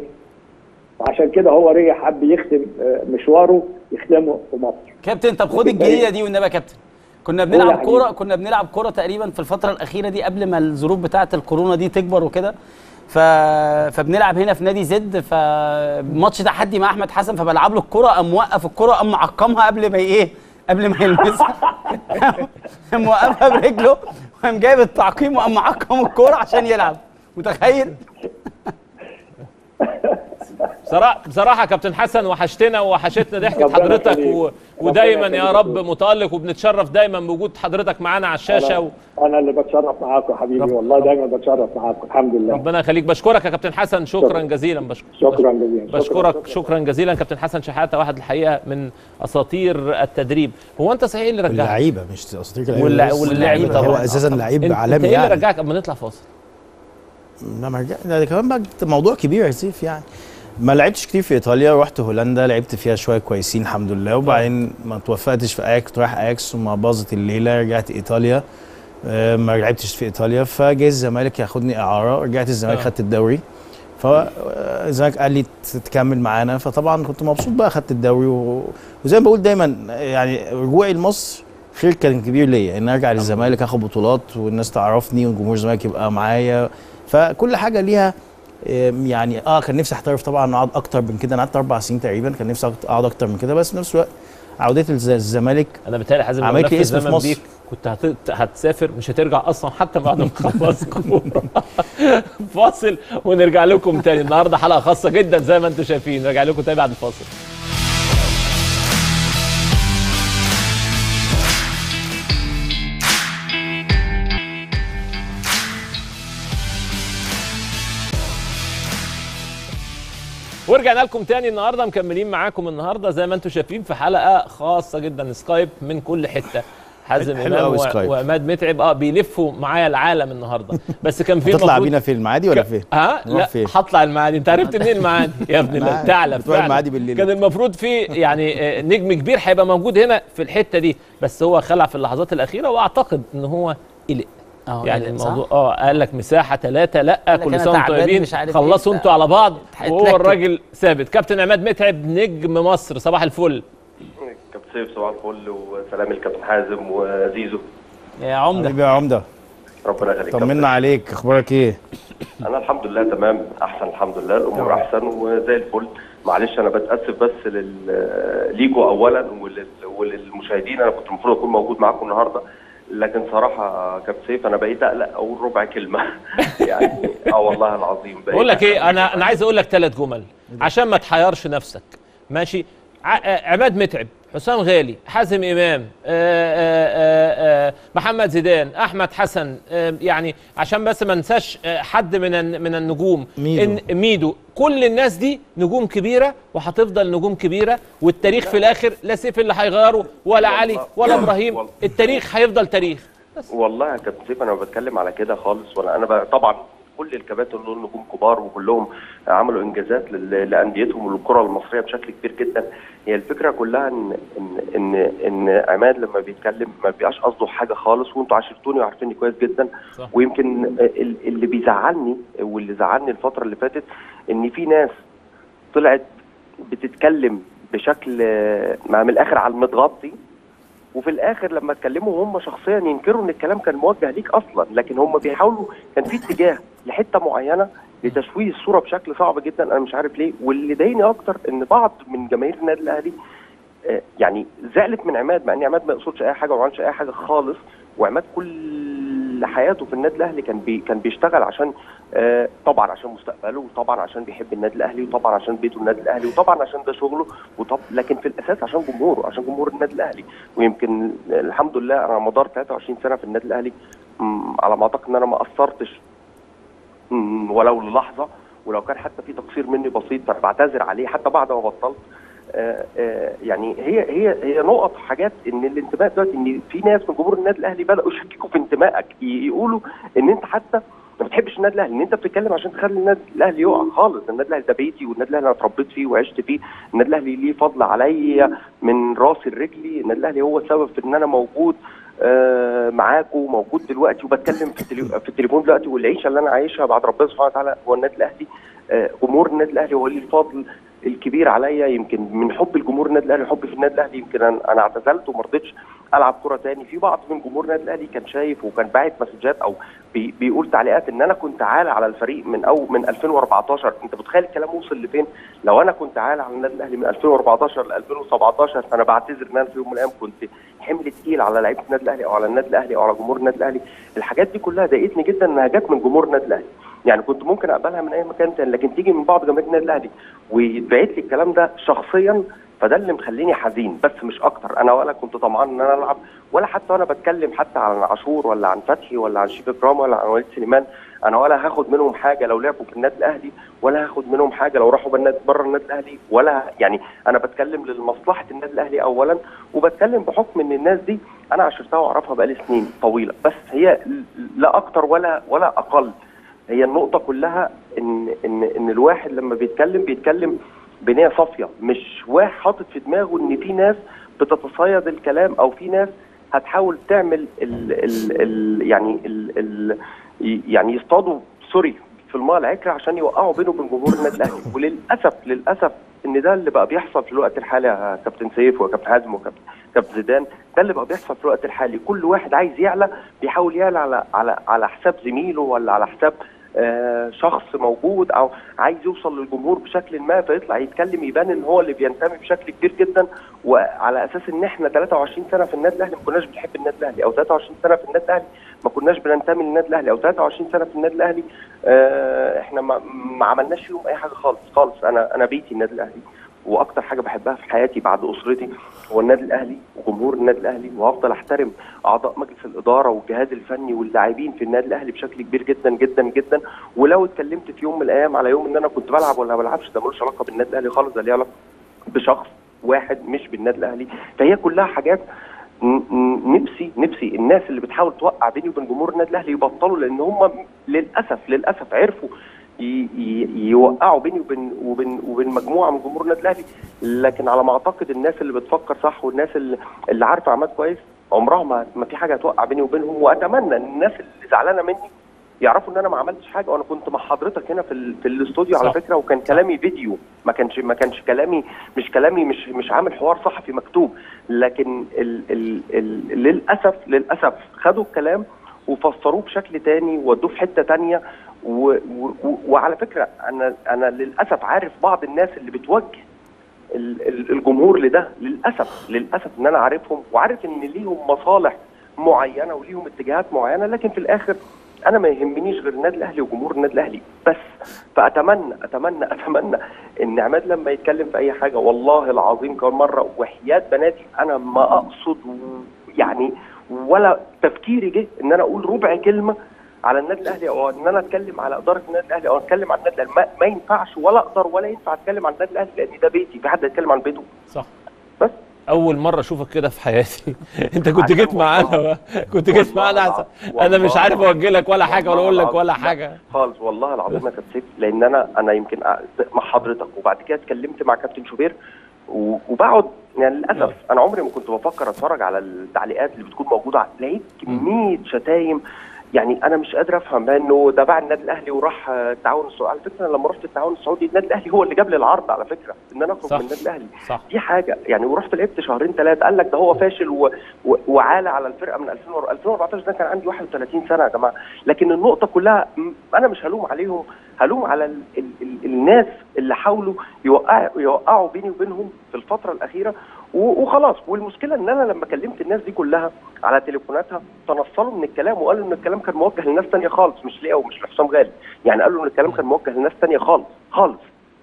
وعشان كده هو رجع حب يختم آه، مشواره يختمه في مصر كابتن طب خد لكن الجديده دي والنبي يا كابتن كنا قول يا بنلعب حبيبي. كوره كنا بنلعب كوره تقريبا في الفتره الاخيره دي قبل ما الظروف بتاعه الكورونا دي تكبر وكده ف... فبنلعب هنا في نادي زد فماتش تحدي مع احمد حسن فبلعب له الكوره قام موقف الكوره قام معقمها قبل ما ايه قبل ما يلمسها قام موقفها برجله وقام جايب التعقيم وقام معقم الكوره عشان يلعب متخيل بصراحه بصراحه يا كابتن حسن وحشتنا وحشتنا ضحكه ربنا حضرتك يخليك. و... ربنا ودايما يا يخليك. رب متالق وبنتشرف دايما بوجود حضرتك معانا على الشاشه و... انا, أنا اللي بتشرف معاكم يا حبيبي والله دايما بتشرف معاكم الحمد لله ربنا يخليك بشكرك يا كابتن حسن شكرا جزيلا بشكرك شكرا جزيلا شكراً. بشكرك شكرا جزيلا كابتن حسن شحاته واحد الحقيقه من اساطير التدريب هو انت صحيح اللي رجعك اللعيبه مش اساطير اللعيبه واللع- بس. واللعيبه هو طبعا اساسا لعيب انت عالمي انت ايه اللي يعني رجعك قبل ما نطلع فاصل لما رجع ده كمان بقى موضوع كبير يا سيف يعني ما لعبتش كتير في ايطاليا رحت هولندا لعبت فيها شويه كويسين الحمد لله وبعدين ما توفقتش في اياكس كنت رايح اياكس وما باظت الليله رجعت ايطاليا آه، ما لعبتش في ايطاليا فجه الزمالك ياخدني اعاره رجعت الزمالك آه. خدت الدوري فالزمالك قال لي ت- تكمل معانا فطبعا كنت مبسوط بقى خدت الدوري و... وزي ما بقول دايما يعني رجوعي لمصر خير كان كبير ليا ان ارجع للزمالك اخد بطولات والناس تعرفني وجمهور الزمالك يبقى معايا فكل حاجه ليها آم، يعني اه كان نفسي احترف طبعا اقعد اكتر من كده انا قعدت اربع سنين تقريبا كان نفسي اقعد اكتر من كده بس في نفس الوقت عودتي للز- الزمالك انا بتهيألي حازم لو عملت نفذ لي اسم في زمن مصر بيك كنت هت... هتسافر مش هترجع اصلا حتى بعد ما تخلص كوره فاصل ونرجع لكم تاني النهارده حلقه خاصه جدا زي ما انتم شايفين نرجع لكم تاني بعد الفاصل ورجعنا لكم تاني النهارده مكملين معاكم النهارده زي ما انتم شايفين في حلقه خاصه جدا سكايب من كل حته حازم حلو امام قوي و- سكايب. وعماد متعب اه بيلفوا معايا العالم النهارده بس كان في هتطلع المفروض- بينا فين المعادي ولا فين؟ ها نروح لا فين؟ هطلع المعادي انت عرفت منين المعادي يا ابن الله عارف. تعلم بتروح فعلا. المعادي بالليل. كان المفروض في يعني آه، نجم كبير هيبقى موجود هنا في الحته دي بس هو خلع في اللحظات الاخيره واعتقد ان هو قلق اه يعني قلق، صح؟ الموضوع اه قال لك مساحه ثلاثه لا قال لك كل أنا سنه وانتم تعبان طيبين مش عارف خلصوا إيه. انتوا على بعض وهو هيتلكك. الراجل ثابت كابتن عماد متعب نجم مصر صباح الفل كابتن سيف صباح الفل وسلام الكابتن حازم وزيزو يا عمده حبيبي يا عمده ربنا يخليك طمنا عليك اخبارك ايه؟ انا الحمد لله تمام احسن الحمد لله الامور احسن وزي الفل معلش انا بتاسف بس لل... ليكوا اولا ولل... وللمشاهدين انا كنت المفروض اكون موجود معاكم النهارده لكن صراحه كابتن سيف انا بقيت اقلق اقول ربع كلمه يعني اه والله العظيم بقيت بقول لك ايه انا انا عايز اقول لك ثلاث جمل عشان ما تحيرش نفسك ماشي ع- آه، عماد متعب حسام غالي حازم امام آه، آه، آه، آه، محمد زيدان احمد حسن آه، يعني عشان بس ما ننساش آه، حد من الن- من النجوم ميدو. إن ميدو كل الناس دي نجوم كبيره وهتفضل نجوم كبيره والتاريخ في الاخر لا سيف اللي هيغيره ولا علي ولا ابراهيم التاريخ هيفضل تاريخ والله يا كابتن سيف انا ما بتكلم على كده خالص ولا انا ب... طبعا كل الكباتن دول نجوم كبار وكلهم عملوا انجازات لل- لانديتهم وللكره المصريه بشكل كبير جدا هي الفكره كلها ان ان ان, إن عماد لما بيتكلم ما بيبقاش قصده حاجه خالص وانتوا عاشرتوني وعارفيني كويس جدا صح. ويمكن ال- اللي بيزعلني واللي زعلني الفتره اللي فاتت ان في ناس طلعت بتتكلم بشكل آه، ما من الاخر على المتغطي وفي الاخر لما اتكلموا هم شخصيا ينكروا ان الكلام كان موجه ليك اصلا لكن هم بيحاولوا كان في اتجاه لحته معينه لتشويه الصوره بشكل صعب جدا انا مش عارف ليه واللي ضايقني اكتر ان بعض من جماهير النادي الاهلي آه، يعني زعلت من عماد مع ان عماد ما يقصدش اي حاجه وما عملش اي حاجه خالص وعماد كل حياته في النادي الاهلي كان بي كان بيشتغل عشان آه، طبعا عشان مستقبله وطبعا عشان بيحب النادي الاهلي وطبعا عشان بيته النادي الاهلي وطبعا عشان ده شغله وطب لكن في الاساس عشان جمهوره عشان جمهور النادي الاهلي ويمكن الحمد لله انا على مدار 23 سنه في النادي الاهلي مم، على ما اعتقد ان انا ما قصرتش مم، ولو للحظه ولو كان حتى في تقصير مني بسيط فانا بعتذر عليه حتى بعد ما بطلت آه، آه، يعني هي هي هي نقط حاجات ان الانتماء دلوقتي ان في ناس من جمهور النادي الاهلي بداوا يشككوا في انتمائك ي- يقولوا ان انت حتى ما بتحبش النادي الاهلي ان انت بتتكلم عشان تخلي النادي الاهلي يقع خالص النادي الاهلي ده بيتي والنادي الاهلي انا اتربيت فيه وعشت فيه النادي الاهلي ليه فضل عليا من راسي لرجلي النادي الاهلي هو السبب في ان انا موجود آه، معاكم وموجود دلوقتي وبتكلم في التلي- في التليفون دلوقتي والعيشه اللي انا عايشها بعد ربنا سبحانه وتعالى هو النادي الاهلي آه، جمهور النادي الاهلي هو ليه الفضل الكبير عليا يمكن من حب الجمهور النادي الاهلي حبي في النادي الاهلي يمكن انا أنا اعتزلت وما رضيتش العب كره تاني في بعض من جمهور النادي الاهلي كان شايف وكان باعت مسجات او بي بيقول تعليقات ان انا كنت عالة على الفريق من او من 2014 انت متخيل الكلام وصل لفين لو انا كنت عالة على النادي الاهلي من 2014 ل 2017 فانا بعتذر ان انا في يوم من الايام كنت حمل تقيل على لعيبه النادي الاهلي او على النادي الاهلي او على جمهور النادي الاهلي الحاجات دي كلها ضايقتني جدا انها جت من جمهور النادي الاهلي يعني كنت ممكن اقبلها من اي مكان تاني لكن تيجي من بعض جماهير النادي الاهلي ويتبعت لي الكلام ده شخصيا فده اللي مخليني حزين بس مش اكتر انا ولا كنت طمعان ان انا العب ولا حتى وانا بتكلم حتى عن عاشور ولا عن فتحي ولا عن شيف اكرام ولا عن وليد سليمان انا ولا هاخد منهم حاجه لو لعبوا في النادي الاهلي ولا هاخد منهم حاجه لو راحوا بالنادي بره النادي الاهلي ولا يعني انا بتكلم لمصلحه النادي الاهلي اولا وبتكلم بحكم ان الناس دي انا عشرتها واعرفها بقالي سنين طويله بس هي لا اكتر ولا ولا اقل هي النقطة كلها إن إن إن الواحد لما بيتكلم بيتكلم بنية صافية مش واحد حاطط في دماغه إن في ناس بتتصيد الكلام أو في ناس هتحاول تعمل ال ال ال يعني ال ال يعني يصطادوا سوري في الماء العكر عشان يوقعوا بينه وبين جمهور النادي الأهلي وللأسف للأسف إن ده اللي بقى بيحصل في الوقت الحالي يا كابتن سيف وكابتن حازم وكابتن كابتن زيدان ده اللي بقى بيحصل في الوقت الحالي كل واحد عايز يعلى بيحاول يعلى على على على حساب زميله ولا على حساب آه، شخص موجود او عايز يوصل للجمهور بشكل ما فيطلع يتكلم يبان ان هو اللي بينتمي بشكل كبير جدا وعلى اساس ان احنا 23 سنه في النادي الاهلي ما كناش بنحب النادي الاهلي او 23 سنه في النادي الاهلي ما كناش بننتمي للنادي الاهلي او 23 سنه في النادي الاهلي آه، احنا ما, ما عملناش فيهم اي حاجه خالص خالص انا انا بيتي النادي الاهلي واكتر حاجه بحبها في حياتي بعد اسرتي هو النادي الاهلي وجمهور النادي الاهلي وهفضل احترم اعضاء مجلس الاداره والجهاز الفني واللاعبين في النادي الاهلي بشكل كبير جدا جدا جدا ولو اتكلمت في يوم من الايام على يوم ان انا كنت بلعب ولا ما بلعبش ده ملوش علاقه بالنادي الاهلي خالص ده ليه علاقه بشخص واحد مش بالنادي الاهلي فهي كلها حاجات ن- ن- نفسي نفسي الناس اللي بتحاول توقع بيني وبين جمهور النادي الاهلي يبطلوا لان هم للاسف للاسف عرفوا ي- ي- يوقعوا بيني وبين وبين وبين مجموعه من جمهور النادي الاهلي لكن على ما اعتقد الناس اللي بتفكر صح والناس اللي, اللي عارفه عماد كويس عمرها ما ما في حاجه هتوقع بيني وبينهم واتمنى ان الناس اللي زعلانه مني يعرفوا ان انا ما عملتش حاجه وانا كنت مع حضرتك هنا في ال- في الاستوديو على صح. فكره وكان كلامي فيديو ما كانش ما كانش كلامي مش كلامي مش مش عامل حوار صحفي مكتوب لكن ال ال ال للاسف للاسف خدوا الكلام وفسروه بشكل تاني وودوه في حته تانيه و و و وعلى فكره انا انا للاسف عارف بعض الناس اللي بتوجه ال- ال- الجمهور لده للاسف للاسف ان انا عارفهم وعارف ان ليهم مصالح معينه وليهم اتجاهات معينه لكن في الاخر انا ما يهمنيش غير النادي الاهلي وجمهور النادي الاهلي بس فاتمنى اتمنى اتمنى ان عماد لما يتكلم في اي حاجه والله العظيم كم مره وحياه بناتي انا ما اقصد يعني ولا تفكيري جه ان انا اقول ربع كلمه على النادي الاهلي او ان انا اتكلم على اداره النادي الاهلي او اتكلم عن النادي الاهلي ما, ما ينفعش ولا اقدر ولا ينفع اتكلم عن النادي الاهلي لان ده بيتي في حد يتكلم عن بيته صح بس اول مره اشوفك كده في حياتي انت كنت جيت معانا بقى. كنت جيت معانا أحسن. انا مش عارف اوجه لك ولا حاجه ولا اقول لك ولا حاجه خالص والله العظيم يا كابتن سيف لان انا انا يمكن أ- مع حضرتك وبعد كده اتكلمت مع كابتن شوبير و- وبقعد يعني للاسف انا عمري ما كنت بفكر اتفرج على التعليقات اللي بتكون موجوده على- لقيت كميه شتايم يعني انا مش قادر افهم بقى انه ده باع النادي الاهلي وراح آه، التعاون السعودي على فكره أنا لما رحت التعاون السعودي النادي الاهلي هو اللي جاب لي العرض على فكره ان انا اخرج صح. من النادي الاهلي صح دي حاجه يعني ورحت لعبت شهرين ثلاثه قال لك ده هو فاشل و... و... وعالى على الفرقه من 2000 2014 ده كان عندي 31 سنه يا جماعه لكن النقطه كلها م- انا مش هلوم عليهم هلوم على ال... ال... ال... الناس اللي حاولوا يوقعوا يوقعوا بيني وبينهم في الفتره الاخيره و... وخلاص والمشكله ان انا لما كلمت الناس دي كلها على تليفوناتها تنصلوا من الكلام وقالوا ان الكلام كان موجه لناس تانية خالص مش ليا ومش لحسام غالي يعني قالوا ان الكلام كان موجه لناس تانية خالص خالص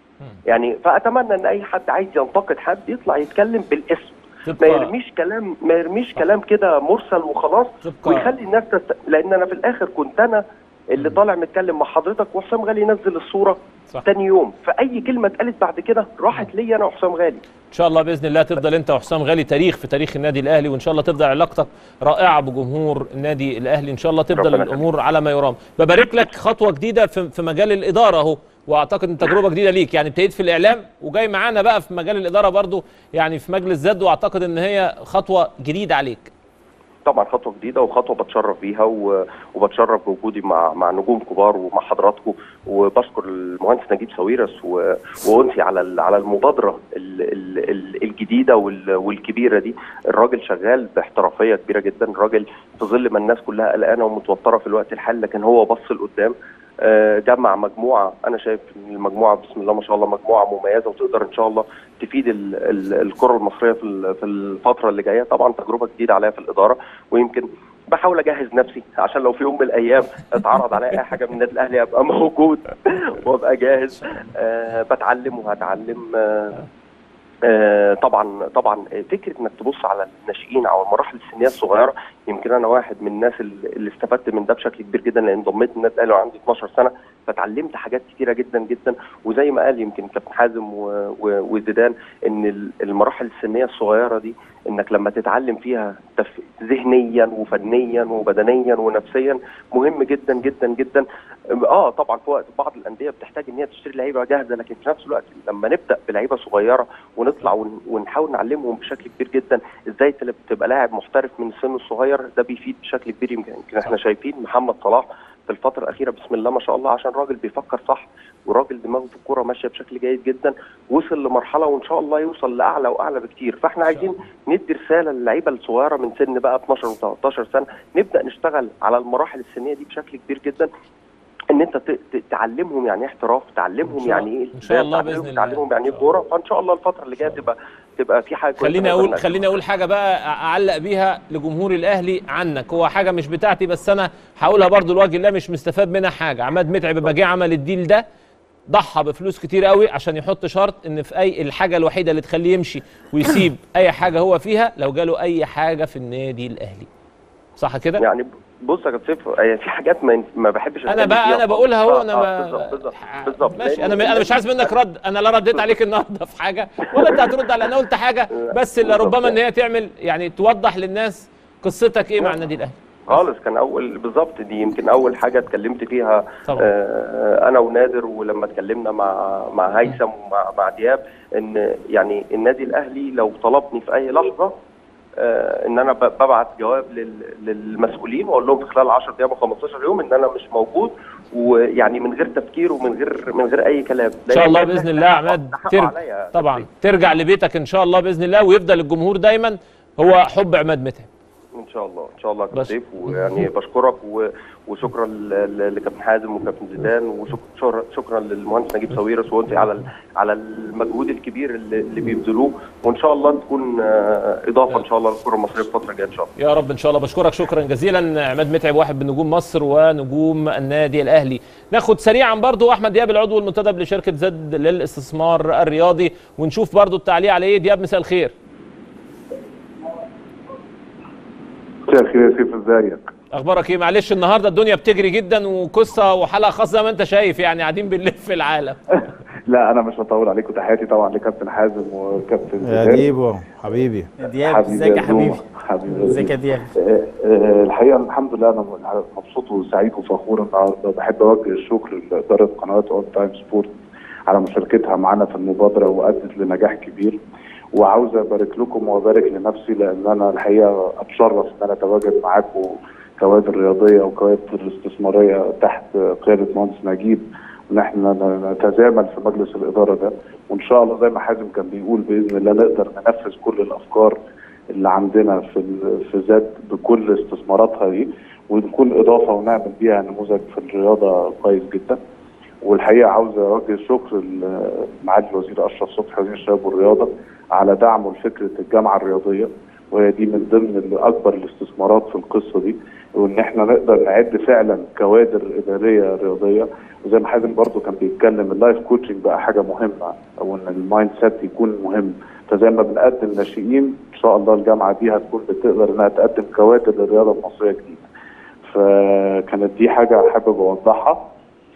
يعني فاتمنى ان اي حد عايز ينتقد حد يطلع يتكلم بالاسم ما تبقى- يرميش كلام ما يرميش كلام كده مرسل وخلاص تبقى- ويخلي الناس تست... لان انا في الاخر كنت انا اللي طالع متكلم مع حضرتك وحسام غالي ينزل الصوره صح. تاني يوم فاي كلمه اتقالت بعد كده راحت ليا انا وحسام غالي ان شاء الله باذن الله تفضل انت وحسام غالي تاريخ في تاريخ النادي الاهلي وان شاء الله تفضل علاقتك رائعه بجمهور النادي الاهلي ان شاء الله تفضل ربنا الامور على ما يرام ببارك لك خطوه جديده في في مجال الاداره اهو واعتقد ان تجربه جديده ليك يعني ابتديت في الاعلام وجاي معانا بقى في مجال الاداره برضو يعني في مجلس زد واعتقد ان هي خطوه جديده عليك طبعا خطوه جديده وخطوه بتشرف بيها و... وبتشرف بوجودي مع مع نجوم كبار ومع حضراتكم وبشكر المهندس نجيب ساويرس و... وانسي على ال... على المبادره ال... ال... ال... الجديده وال... والكبيره دي الراجل شغال باحترافيه كبيره جدا الراجل في ظل ما الناس كلها قلقانه ومتوتره في الوقت الحالي لكن هو بص لقدام آه، جمع مجموعه انا شايف ان المجموعه بسم الله ما شاء الله مجموعه مميزه وتقدر ان شاء الله تفيد ال- ال- الكره المصريه في ال- في الفتره اللي جايه طبعا تجربه جديده عليا في الاداره ويمكن بحاول اجهز نفسي عشان لو في يوم من الايام اتعرض عليا اي حاجه من النادي الاهلي ابقى موجود وابقى جاهز أه بتعلم وهتعلم أه آه، طبعا طبعا فكره انك تبص على الناشئين او المراحل السنيه الصغيره يمكن انا واحد من الناس اللي اللي استفدت من ده بشكل كبير جدا لان انضميت للنادي الاهلي وعندي 12 سنه فتعلمت حاجات كتيره جدا جدا وزي ما قال يمكن كابتن حازم و- و- وزيدان ان ال- المراحل السنيه الصغيره دي انك لما تتعلم فيها تف... ذهنيا وفنيا وبدنيا ونفسيا مهم جدا جدا جدا اه طبعا في وقت بعض الانديه بتحتاج ان هي تشتري لعيبه جاهزه لكن في نفس الوقت لما نبدا بلعيبه صغيره ونطلع ون... ونحاول نعلمهم بشكل كبير جدا ازاي تل- تبقى لاعب محترف من السن الصغير ده بيفيد بشكل كبير يمكن يمكن احنا شايفين محمد صلاح في الفترة الأخيرة بسم الله ما شاء الله عشان راجل بيفكر صح وراجل دماغه في الكورة ماشية بشكل جيد جدا وصل لمرحلة وإن شاء الله يوصل لأعلى وأعلى بكتير فإحنا عايزين ندي رسالة للعيبة الصغيرة من سن بقى 12 و 13 سنة نبدأ نشتغل على المراحل السنية دي بشكل كبير جدا ان انت ت- ت- تعلمهم يعني ايه احتراف تعلمهم شاء- يعني ايه إن شاء الله تعلمهم- بإذن الله. تعلمهم يعني ايه كوره فان شاء الله الفتره اللي جايه تبقى تبقى في حاجه كويسة خليني نقدر اقول نقدمها. خليني اقول حاجه بقى اعلق بيها لجمهور الاهلي عنك هو حاجه مش بتاعتي بس انا هقولها برضو لوجه الله مش مستفاد منها حاجه عماد متعب لما جه عمل الديل ده ضحى بفلوس كتير قوي عشان يحط شرط ان في اي الحاجه الوحيده اللي تخليه يمشي ويسيب اي حاجه هو فيها لو جاله اي حاجه في النادي الاهلي صح كده يعني بص يا كابتن سيف يعني في حاجات ما, ما بحبش انا أتكلم بقى فيها انا بقولها اهو آه، انا آه، ما بالظبط بالظبط بالظبط ماشي انا انا مش عايز منك رد انا لا رديت عليك النهارده في حاجه ولا انت هترد على انا قلت حاجه بس اللي ربما ان هي تعمل يعني توضح للناس قصتك ايه مع النادي الاهلي خالص كان اول بالظبط دي يمكن اول حاجه اتكلمت فيها طبعا. آه انا ونادر ولما اتكلمنا مع مع هيثم ومع مع دياب ان يعني النادي الاهلي لو طلبني في اي لحظه آه ان انا ب- ببعت جواب لل- للمسؤولين واقول لهم في خلال 10 ايام او 15 يوم ان انا مش موجود ويعني من غير تفكير ومن غير من غير اي كلام ان شاء الله باذن الله يا عماد ده حقه ترجع عليا. طبعا ترجع لبيتك ان شاء الله باذن الله ويفضل الجمهور دايما هو حب عماد متعب ان شاء الله ان شاء الله يا كابتن سيف ويعني بشكرك و... وشكرا ل- ل- لكابتن حازم وكابتن زيدان وشكرا شكرا للمهندس نجيب ساويرس وانت على ال- على المجهود الكبير اللي, اللي بيبذلوه وان شاء الله تكون آه، اضافه ان شاء الله للكره المصريه الفتره الجايه ان شاء الله يا رب ان شاء الله بشكرك شكرا جزيلا عماد متعب واحد من نجوم مصر ونجوم النادي الاهلي ناخد سريعا برضو احمد دياب العضو المنتدب لشركه زد للاستثمار الرياضي ونشوف برضو التعليق على ايه دياب مساء الخير مساء الخير يا سيف ازيك؟ اخبارك ايه معلش النهارده الدنيا بتجري جدا وقصه وحلقه خاصه زي ما انت شايف يعني قاعدين بنلف في العالم لا انا مش هطول عليكم تحياتي طبعا لكابتن حازم وكابتن يا زيدان. ديبو حبيبي دياب حبيبي ازيك يا زوما. حبيبي حبيبي ازيك يا دياب آه، آه، الحقيقه الحمد لله انا مبسوط وسعيد وفخور النهارده بحب اوجه الشكر لاداره قناه اون تايم سبورت على مشاركتها معنا في المبادره وادت لنجاح كبير وعاوز ابارك لكم وابارك لنفسي لان انا الحقيقه اتشرف ان انا اتواجد معاكم كوادر رياضيه وكوادر استثماريه تحت قياده مهندس نجيب ان احنا نتزامن في مجلس الاداره ده وان شاء الله زي ما حازم كان بيقول باذن الله نقدر ننفذ كل الافكار اللي عندنا في ال- في ذات بكل استثماراتها دي ونكون اضافه ونعمل بيها نموذج في الرياضه كويس جدا والحقيقه عاوز اوجه الشكر لمعالي الوزير اشرف صبحي وزير الشباب والرياضه على دعمه لفكره الجامعه الرياضيه وهي دي من ضمن اكبر الاستثمارات في القصه دي وان احنا نقدر نعد فعلا كوادر اداريه رياضيه وزي ما حازم برضو كان بيتكلم اللايف كوتشنج بقى حاجه مهمه او ان المايند سيت يكون مهم فزي ما بنقدم ناشئين ان شاء الله الجامعه دي هتكون بتقدر انها تقدم كوادر للرياضه المصريه جديده فكانت دي حاجه حابب اوضحها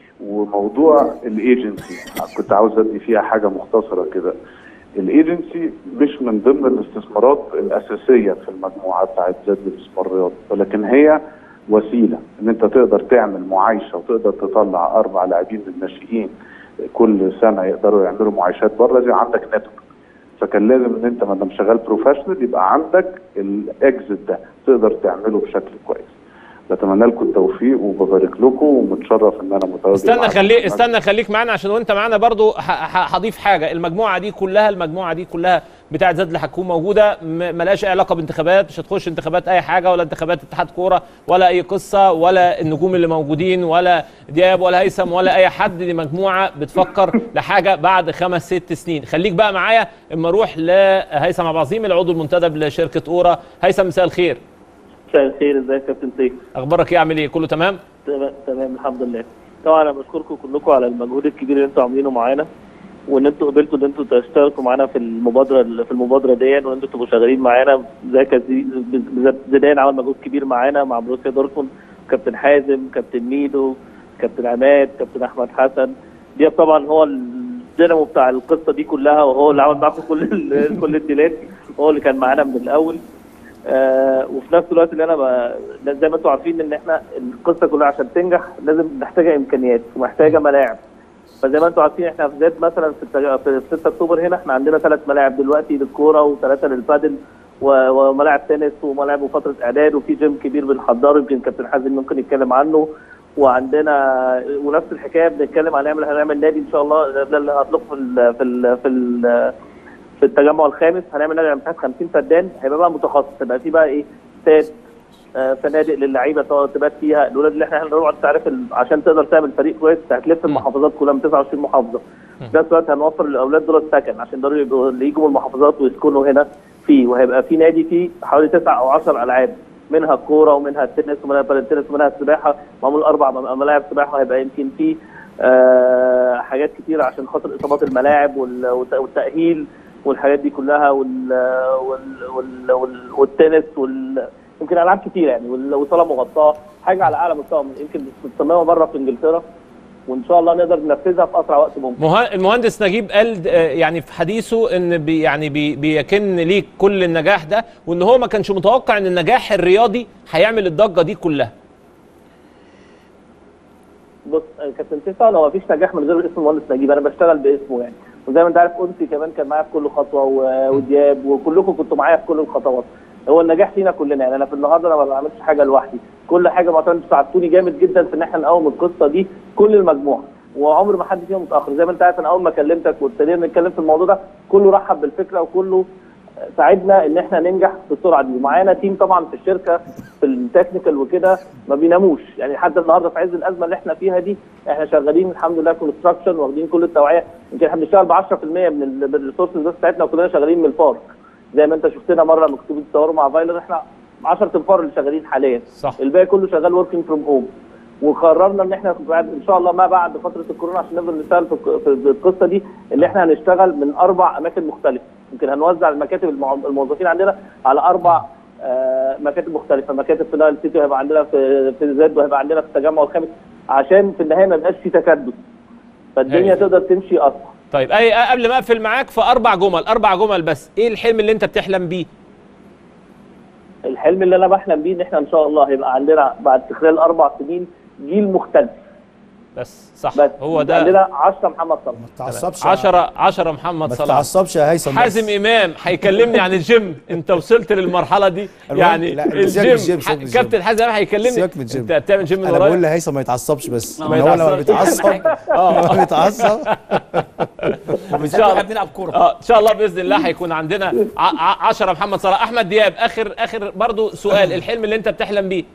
وموضوع الايجنسي كنت عاوز ادي فيها حاجه مختصره كده الايجنسي مش من ضمن الاستثمارات الاساسيه في المجموعه بتاعت زاد الاستثمار الرياضي ولكن هي وسيله ان انت تقدر تعمل معايشه وتقدر تطلع اربع لاعبين من الناشئين كل سنه يقدروا يعملوا معايشات بره لازم عندك نتورك فكان لازم ان انت ما دام شغال بروفيشنال يبقى عندك الاكزit ده تقدر تعمله بشكل كويس بتمنى لكم التوفيق وببارك لكم ومتشرف ان انا متواجد استنى معاكم. خليك استنى خليك معانا عشان وانت معانا برضو ه- ه- هضيف حاجه المجموعه دي كلها المجموعه دي كلها بتاعه زاد اللي هتكون موجوده م- ملهاش أي علاقه بانتخابات مش هتخش انتخابات اي حاجه ولا انتخابات اتحاد كوره ولا اي قصه ولا النجوم اللي موجودين ولا دياب ولا هيثم ولا اي حد دي مجموعه بتفكر لحاجه بعد خمس ست سنين خليك بقى معايا اما اروح لهيثم عبد العظيم العضو المنتدب لشركه اورا هيثم مساء الخير مساء الخير ازيك يا كابتن سيف اخبارك ايه عامل ايه كله تمام تمام تمام الحمد لله طبعا انا بشكركم كلكم على المجهود الكبير اللي انتوا عاملينه معانا وان انتوا قبلتوا ان انتوا تشتركوا معانا في المبادره في المبادره دي وان انتوا تبقوا شغالين معانا زي كزي- بالذات زيدان عمل مجهود كبير معانا مع بروسيا دورتموند كابتن حازم كابتن ميدو كابتن عماد كابتن احمد حسن دي طبعا هو الدينامو بتاع القصه دي كلها وهو اللي عمل معاكم كل ال- كل الديلات هو اللي كان معانا من الاول آه وفي نفس الوقت اللي انا ب... زي ما انتم عارفين ان احنا القصه كلها عشان تنجح لازم محتاجه امكانيات ومحتاجه ملاعب فزي ما انتم عارفين احنا في زاد مثلا في, التج... في 6 اكتوبر هنا احنا عندنا ثلاث ملاعب دلوقتي للكوره وثلاثه للبادل و... وملاعب تنس وملاعب وفتره اعداد وفي جيم كبير بنحضره يمكن كابتن حازم ممكن يتكلم عنه وعندنا ونفس الحكايه بنتكلم هنعمل هنعمل نادي ان شاء الله ده اللي هطلقه في ال... في ال... في ال... في التجمع الخامس هنعمل نادي على مساحه 50 فدان هيبقى بقى متخصص هيبقى في بقى ايه استاد آه، فنادق للعيبه تقعد تبات فيها الاولاد اللي احنا هنقعد تعرف ال- عشان تقدر تعمل فريق كويس هتلف المحافظات كلها من 29 محافظه في نفس الوقت هنوفر للاولاد دول السكن عشان يقدروا يبقوا اللي يجوا من المحافظات ويسكنوا هنا فيه وهيبقى في نادي فيه حوالي تسع او 10 العاب منها الكوره ومنها التنس ومنها البالنتنس ومنها السباحه معمول اربع م- ملاعب سباحه هيبقى يمكن فيه آه حاجات كتير عشان خاطر اصابات الملاعب وال- والت- والتاهيل والحاجات دي كلها وال وال وال وال والتنس وال يمكن العاب كتير يعني وال- وصاله مغطاه حاجه على اعلى مستوى يمكن متصممه بره في انجلترا وان شاء الله نقدر ننفذها في اسرع وقت ممكن مه- المهندس نجيب قال آه، يعني في حديثه ان بي يعني بي بيكن ليك كل النجاح ده وان هو ما كانش متوقع ان النجاح الرياضي هيعمل الضجه دي كلها بص آه، كابتن تسعة هو مفيش نجاح من غير اسم المهندس نجيب انا بشتغل باسمه يعني وزي ما انت عارف انسي كمان كان معايا في كل خطوه و- ودياب وكلكم كنتوا معايا في كل الخطوات هو النجاح فينا كلنا يعني انا في النهارده انا ما بعملش حاجه لوحدي كل حاجه معتمد ساعدتوني جامد جدا في ان احنا نقوم القصه دي كل المجموعه وعمر ما حد فيهم متاخر زي ما انت عارف انا اول ما كلمتك وابتدينا نتكلم في الموضوع ده كله رحب بالفكره وكله ساعدنا ان احنا ننجح بالسرعه دي ومعانا تيم طبعا في الشركه في التكنيكال وكده ما بيناموش يعني حتى النهارده في عز الازمه اللي احنا فيها دي احنا شغالين الحمد لله كونستراكشن واخدين كل التوعيه يمكن احنا بنشتغل ب 10% من ال- من الريسورسز بس بتاعتنا وكلنا شغالين من الفارق زي ما انت شفتنا مره لما كنتوا بتصوروا مع فايلر احنا 10 انفار اللي شغالين حاليا صح الباقي كله شغال وركينج فروم هوم وقررنا ان احنا بعد ان شاء الله ما بعد فتره الكورونا عشان نقدر نشتغل في الق- في القصه دي ان احنا هنشتغل من اربع اماكن مختلفه يمكن هنوزع المكاتب المع- الموظفين عندنا على اربع آه، مكاتب مختلفه مكاتب في نايل سيتي وهيبقى عندنا في في زد وهيبقى عندنا في التجمع الخامس عشان في النهايه ما يبقاش في تكدس فالدنيا أيوة. تقدر تمشي اسرع طيب اي قبل ما اقفل معاك في اربع جمل اربع جمل بس ايه الحلم اللي انت بتحلم بيه الحلم اللي انا بحلم بيه ان احنا ان شاء الله هيبقى عندنا بعد خلال اربع سنين جيل مختلف بس صح بس هو يبقى ده عندنا 10 محمد صلاح تعصبش 10 10 محمد ما صلاح تتعصبش يا هيثم بس. حازم امام هيكلمني عن الجيم انت وصلت للمرحله دي المهم- يعني لا، سيبك من الجيم، الجيم سيبك من الجيم. كابتن حازم امام هيكلمني سيبك من الجيم انت بتعمل جيم من انا بقول ورايا لهيثم ما يتعصبش بس ما ما هو لما يتعصبش. بيتعصب اه لما بيتعصب ان شاء الله بنلعب كوره اه ان شاء الله باذن الله هيكون عندنا 10 محمد صلاح احمد دياب اخر اخر برضو سؤال الحلم اللي انت بتحلم بيه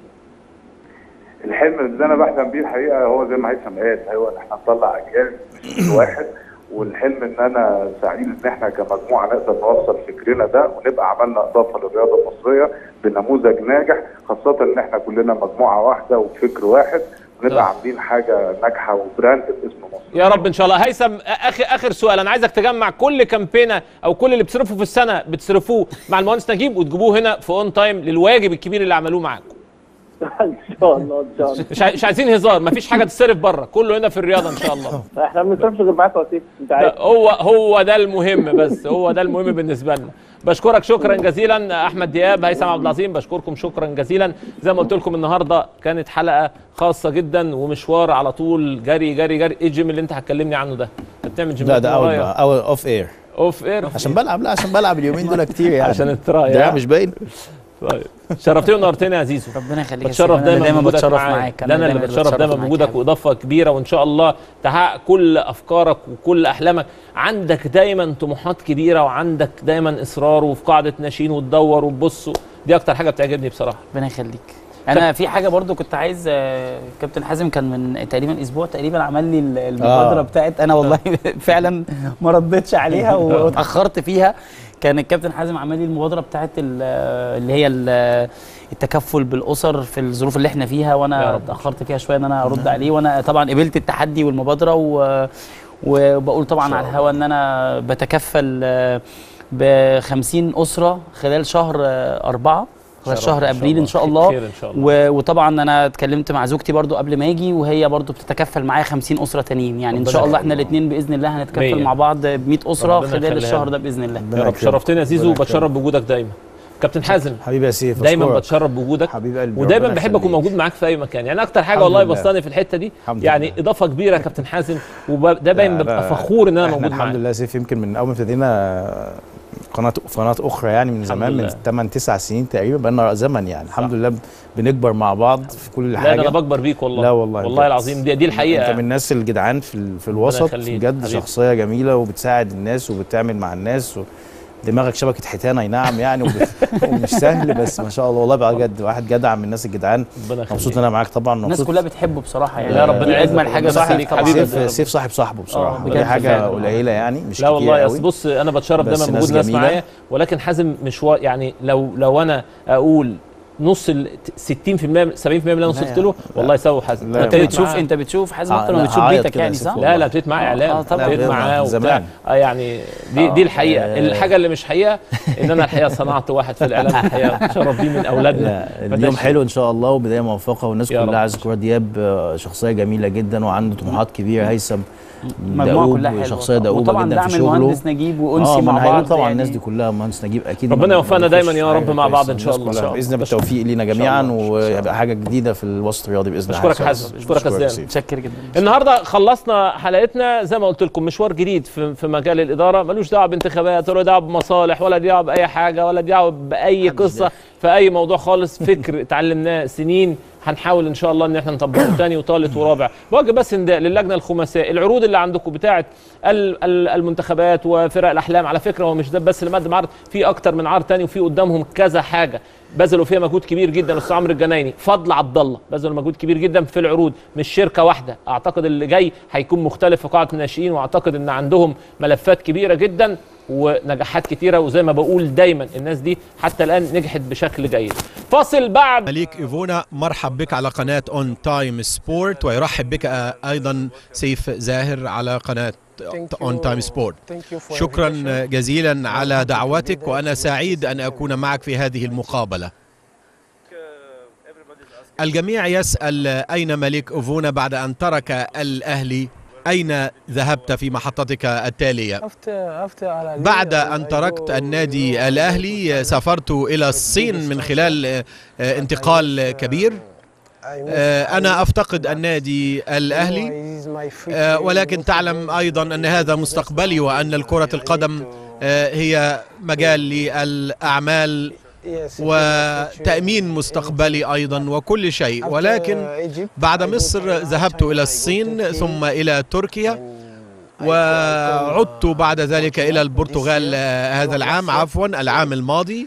الحلم اللي انا بحلم بيه الحقيقه هو زي ما هيثم قال هو ان احنا نطلع اجيال مش جيل واحد والحلم ان انا سعيد ان احنا كمجموعه نقدر نوصل فكرنا ده ونبقى عملنا اضافه للرياضه المصريه بنموذج ناجح خاصه ان احنا كلنا مجموعه واحده وفكر واحد ونبقى عاملين حاجه ناجحه وبراند باسم مصر يا رب ان شاء الله هيثم اخر اخر سؤال انا عايزك تجمع كل كامبينه او كل اللي بتصرفه في السنه بتصرفوه مع المهندس نجيب وتجيبوه هنا في اون تايم للواجب الكبير اللي عملوه معاكم ان شاء الله ان شاء الله مش عاي- مش عايزين هزار مفيش حاجه تتصرف بره كله هنا في الرياضه ان شاء الله احنا ما بنصرفش غير معاك يا سيف انت عارف ده هو هو ده المهم بس هو ده المهم بالنسبه لنا بشكرك شكرا جزيلا احمد دياب هيثم عبد العظيم بشكركم شكرا جزيلا زي ما قلت لكم النهارده كانت حلقه خاصه جدا ومشوار على طول جري جري جري ايه الجيم اللي انت هتكلمني عنه ده انت بتعمل جيم لا ده اول اول اوف اير اوف اير عشان بلعب لا عشان بلعب اليومين دول كتير يعني عشان التراي ده ها؟ مش باين طيب شرفتني ونورتني يا زيزو ربنا يخليك يا بتشرف سيدي. أنا دايما دايما بوجودك بتشرف معايا. معاك. لا انا اللي بتشرف دايما معاك بوجودك واضافه كبيره وان شاء الله تحقق كل افكارك وكل احلامك عندك دايما طموحات كبيره وعندك دايما اصرار وفي قاعده ناشئين وتدور وتبص دي اكتر حاجه بتعجبني بصراحه ربنا يخليك انا في حاجه برضو كنت عايز آه، كابتن حازم كان من تقريبا اسبوع تقريبا عمل لي ال- المبادره آه. بتاعت انا والله فعلا ما ردتش عليها واتاخرت فيها كان الكابتن حازم عمل لي المبادره بتاعت ال- اللي هي ال- التكفل بالاسر في الظروف اللي احنا فيها يا وانا رب. اتاخرت فيها شويه ان انا ارد عليه وانا طبعا قبلت التحدي والمبادره و وبقول طبعا على الهوا ان انا بتكفل ب 50 اسره خلال شهر آه، أربعة خلال شرف شهر إن شاء ابريل ان الله. شاء الله خير إن شاء الله. و- وطبعا انا اتكلمت مع زوجتي برضو قبل ما اجي وهي برضو بتتكفل معايا 50 اسره تانيين يعني ان ربنا شاء الله يخليك. احنا الاثنين باذن الله هنتكفل مية. مع بعض ب 100 اسره ربنا خلال يخليها الشهر لنا. ده باذن الله يا رب شرفتني يا زيزو ربنا وبتشرف بوجودك دايما كابتن حازم حبيبي يا سيف دايما أشكرك. بتشرف بوجودك حبيب قلبي ودايما ربنا بحب اكون يخليك. موجود معاك في اي مكان يعني اكتر حاجه الحمد والله لله. بسطاني في الحته دي الحمد يعني لله. اضافه كبيره يا كابتن حازم وده باين لا، ببقى لا، فخور ان انا إحنا موجود الحمد معاك لله يا سيف يمكن من اول ما ابتدينا قناه قناه اخرى يعني من زمان من لله. 8 9 سنين تقريبا بقالنا زمن يعني الحمد لله بنكبر مع بعض في كل لا حاجه ده انا بكبر بيك والله لا والله والله بجد. العظيم دي, دي الحقيقه انت من الناس الجدعان في ال- في الوسط يخليك. بجد حبيبي. شخصيه جميله وبتساعد الناس وبتعمل مع الناس و... دماغك شبكه حيتان اي نعم يعني وب- ومش سهل بس ما شاء الله والله بجد واحد جدع من الناس الجدعان مبسوط ان انا معاك طبعا الناس مبسوط كلها بتحبه بصراحه يعني لا، ربنا دي يعزك. اجمل حاجه صاحب- بس طبعا سيف سيف صاحب صاحبه بصراحه آه، دي بجد حاجه فعلا. قليله يعني مش لا كتير والله يا قوي. أصل بص انا بتشرف بس دايما ناس بوجود ناس جميلة. معايا ولكن حازم مش وا- يعني لو لو انا اقول نص ال 60% 70% من اللي انا وصلت له والله يساوي حازم انت بتشوف انت بتشوف حازم اكتر ما بتشوف بيتك يعني صح؟ لا لا ابتديت معاه اعلام اه طبعا ابتديت معاه وبتاع زمان. اه يعني دي دي الحقيقه آه. الحاجه اللي مش حقيقه ان انا الحقيقه صنعت واحد في الاعلام الحقيقه شرف بيه من اولادنا لا فده اليوم شيء. حلو ان شاء الله وبدايه موفقه والناس يا رب. كلها عايزه كوره دياب آه، شخصيه جميله جدا وعنده طموحات كبيره هيثم مجموعه دؤوب كلها حلوه شخصيه دؤوبه وطبعا جدا دعم في شغله المهندس نجيب وانسي آه، ما مع أنا هقول بعض طبعا يعني الناس دي كلها مهندس نجيب اكيد ربنا ما- يوفقنا ما دايما بيخش يا في رب حاجة مع بعض كويسة. إن شاء الناس الله. كلها إن شاء باذن الله. الله بالتوفيق لينا جميعا ويبقى حاجه جديده في الوسط الرياضي باذن الله بشكرك يا حازم بشكرك يا بشكرك زيان سيف. متشكر جدا النهارده خلصنا حلقتنا زي ما قلت لكم مشوار جديد في, في مجال الاداره ملوش دعوه بانتخابات ولا دعوه بمصالح ولا دعوه باي حاجه ولا دعوه باي قصه في اي موضوع خالص فكر اتعلمناه سنين هنحاول ان شاء الله ان احنا نطبقه تاني وثالث ورابع بوجه بس نداء للجنه الخماسيه العروض اللي عندكم بتاعه ال- ال- المنتخبات وفرق الاحلام على فكره هو مش ده بس اللي مقدم عرض في اكتر من عرض تاني وفي قدامهم كذا حاجه بذلوا فيها مجهود كبير جدا استاذ عمرو الجنايني فضل عبد الله بذلوا مجهود كبير جدا في العروض مش شركه واحده اعتقد اللي جاي هيكون مختلف في قاعه الناشئين واعتقد ان عندهم ملفات كبيره جدا ونجاحات كتيره وزي ما بقول دايما الناس دي حتى الان نجحت بشكل جيد فاصل بعد مليك ايفونا مرحب بك على قناه اون تايم سبورت ويرحب بك ايضا سيف زاهر على قناه اون تايم سبورت شكرا جزيلا على دعوتك وانا سعيد ان اكون معك في هذه المقابله الجميع يسال اين مليك ايفونا بعد ان ترك الاهلي اين ذهبت في محطتك التاليه بعد أن تركت النادي الأهلي سافرت إلى الصين من خلال آه، آه، انتقال كبير آه، أنا أفتقد النادي الأهلي آه، ولكن تعلم أيضا أن هذا مستقبلي وأن الكرة القدم آه، هي مجال للأعمال وتأمين مستقبلي أيضا وكل شيء ولكن بعد مصر ذهبت إلى الصين ثم إلى تركيا وعدت بعد ذلك إلى البرتغال آه، هذا العام عفوا العام الماضي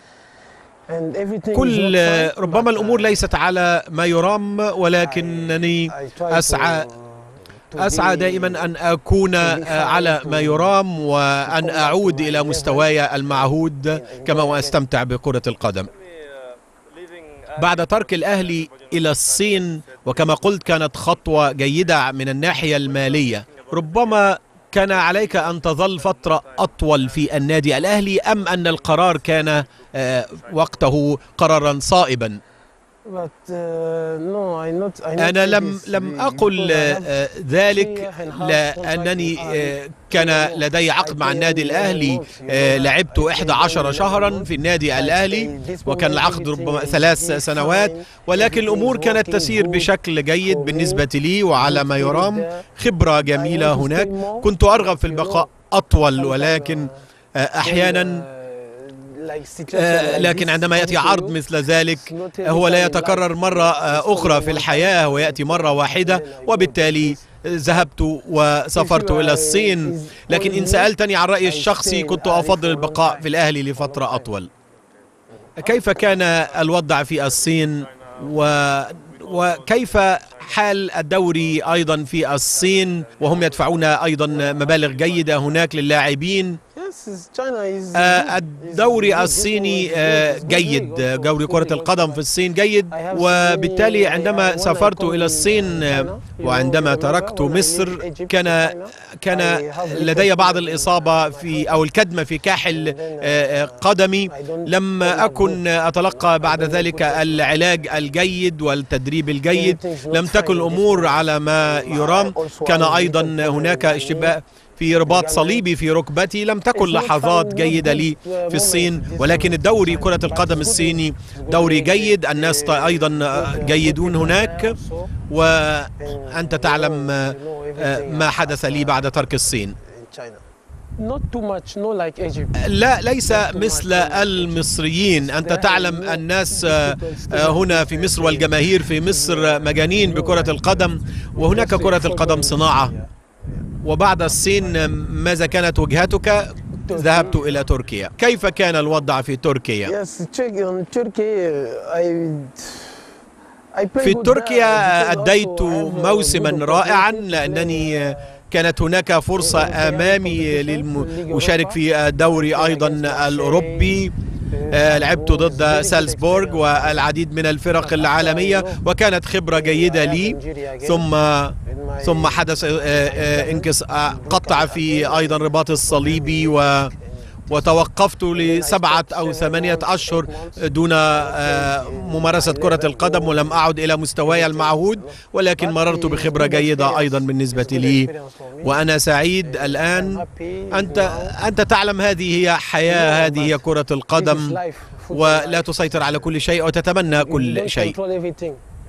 كل ربما الأمور ليست على ما يرام ولكنني أسعى أسعى دائما أن أكون آه، على ما يرام وأن أعود إلى مستواي المعهود كما وأستمتع بكرة القدم بعد ترك الأهلي إلى الصين وكما قلت كانت خطوة جيدة من الناحية المالية ربما كان عليك أن تظل فترة أطول في النادي الأهلي أم أن القرار كان آه، وقته قرارا صائبا أنا لم لم أقل آه، ذلك لأنني آه، كان لدي عقد مع النادي الأهلي آه، لعبت 11 شهرا في النادي الأهلي وكان العقد ربما ثلاث سنوات ولكن الأمور كانت تسير بشكل جيد بالنسبة لي وعلى ما يرام خبرة جميلة هناك كنت أرغب في البقاء أطول ولكن آه، أحيانا آه، لكن عندما يأتي عرض مثل ذلك هو لا يتكرر مرة آه، أخرى في الحياة هو يأتي مرة واحدة وبالتالي ذهبت وسافرت إلى الصين لكن إن سألتني عن رأيي الشخصي كنت أفضل البقاء في الأهلي لفترة أطول كيف كان الوضع في الصين و وكيف حال الدوري أيضا في الصين وهم يدفعون أيضا مبالغ جيدة هناك للاعبين آه، الدوري الصيني آه، جيد آه، دوري كرة القدم في الصين جيد وبالتالي عندما سافرت إلى الصين آه، وعندما تركت مصر كان كان لدي بعض الإصابة في أو الكدمة في كاحل آه، آه، قدمي لم أكن أتلقى بعد ذلك العلاج الجيد والتدريب الجيد لم تكن الأمور على ما يرام كان أيضا هناك اشتباه في رباط صليبي في ركبتي لم تكن لحظات جيدة لي في الصين ولكن الدوري كرة القدم الصيني دوري جيد الناس أيضا جيدون هناك وأنت تعلم ما حدث لي بعد ترك الصين لا ليس مثل المصريين أنت تعلم الناس هنا في مصر والجماهير في مصر مجانين بكرة القدم وهناك كرة القدم صناعة وبعد الصين ماذا كانت وجهتك ذهبت إلى تركيا كيف كان الوضع في تركيا؟ Yes, Turkey, on Turkey, uh, I I play في good تركيا there because أديت also I have a موسما good رائعا opportunity لأنني كانت هناك فرصة أمامي للمشارك في الدوري أيضا الأوروبي آه، لعبت ضد سالزبورغ والعديد من الفرق العالمية وكانت خبرة جيدة لي ثم ثم حدث آه، آه، انكس آه، قطع في أيضا رباط الصليبي و وتوقفت لسبعة أو ثمانية أشهر دون آه، ممارسة كرة القدم ولم أعد إلى مستواي المعهود ولكن مررت بخبرة جيدة أيضا بالنسبة لي وأنا سعيد الآن أنت أنت تعلم هذه هي حياة هذه هي كرة القدم ولا تسيطر على كل شيء وتتمنى كل شيء control everything.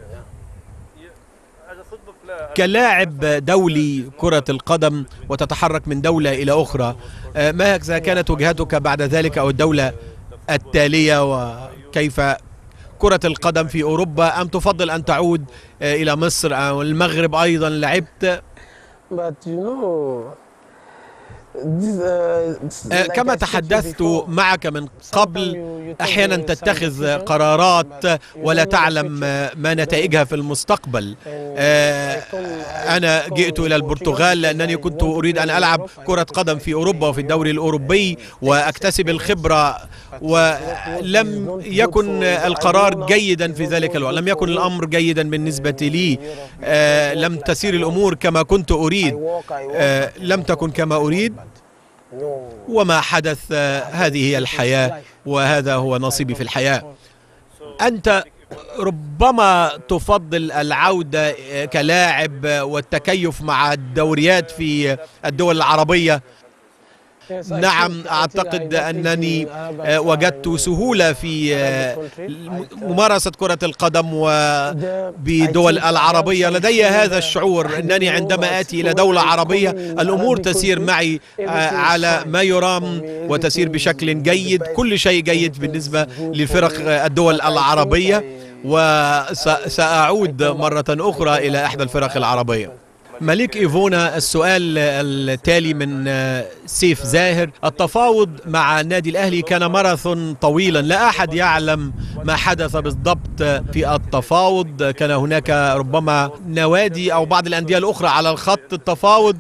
كلاعب دولي كرة القدم وتتحرك من دولة إلى أخرى آه، ماذا كانت وجهتك بعد ذلك أو الدولة التالية وكيف كرة القدم في أوروبا أم تفضل أن تعود آه، إلى مصر أو المغرب أيضا لعبت But you know, this, uh, آه، like كما I said to you تحدثت before, معك من قبل أحيانا تتخذ قرارات ولا تعلم آه، ما نتائجها في المستقبل آه، أنا جئت إلى البرتغال لأنني كنت أريد أن ألعب كرة قدم في أوروبا وفي الدوري الأوروبي وأكتسب الخبرة ولم يكن القرار جيدا في ذلك الوقت لم يكن الأمر جيدا بالنسبة لي آه، لم تسير الأمور كما كنت أريد آه، لم تكن كما أريد وما حدث آه، هذه هي الحياة وهذا هو نصيبي في الحياة أنت ربما تفضل العودة آه، كلاعب آه، والتكيف مع الدوريات في الدول العربية نعم أعتقد أنني آه، وجدت سهولة في آه، ممارسة كرة القدم وبدول العربية لدي هذا الشعور أنني عندما آتي إلى دولة عربية الأمور تسير معي آه، على ما يرام وتسير بشكل جيد كل شيء جيد بالنسبة للفرق آه، الدول العربية وسأعود مرة أخرى إلى إحدى الفرق العربية ملك إيفونا السؤال التالي من آه، سيف زاهر التفاوض مع النادي الأهلي كان ماراثون طويلا لا أحد يعلم ما حدث بالضبط في التفاوض كان هناك ربما نوادي أو بعض الأندية الأخرى على الخط التفاوض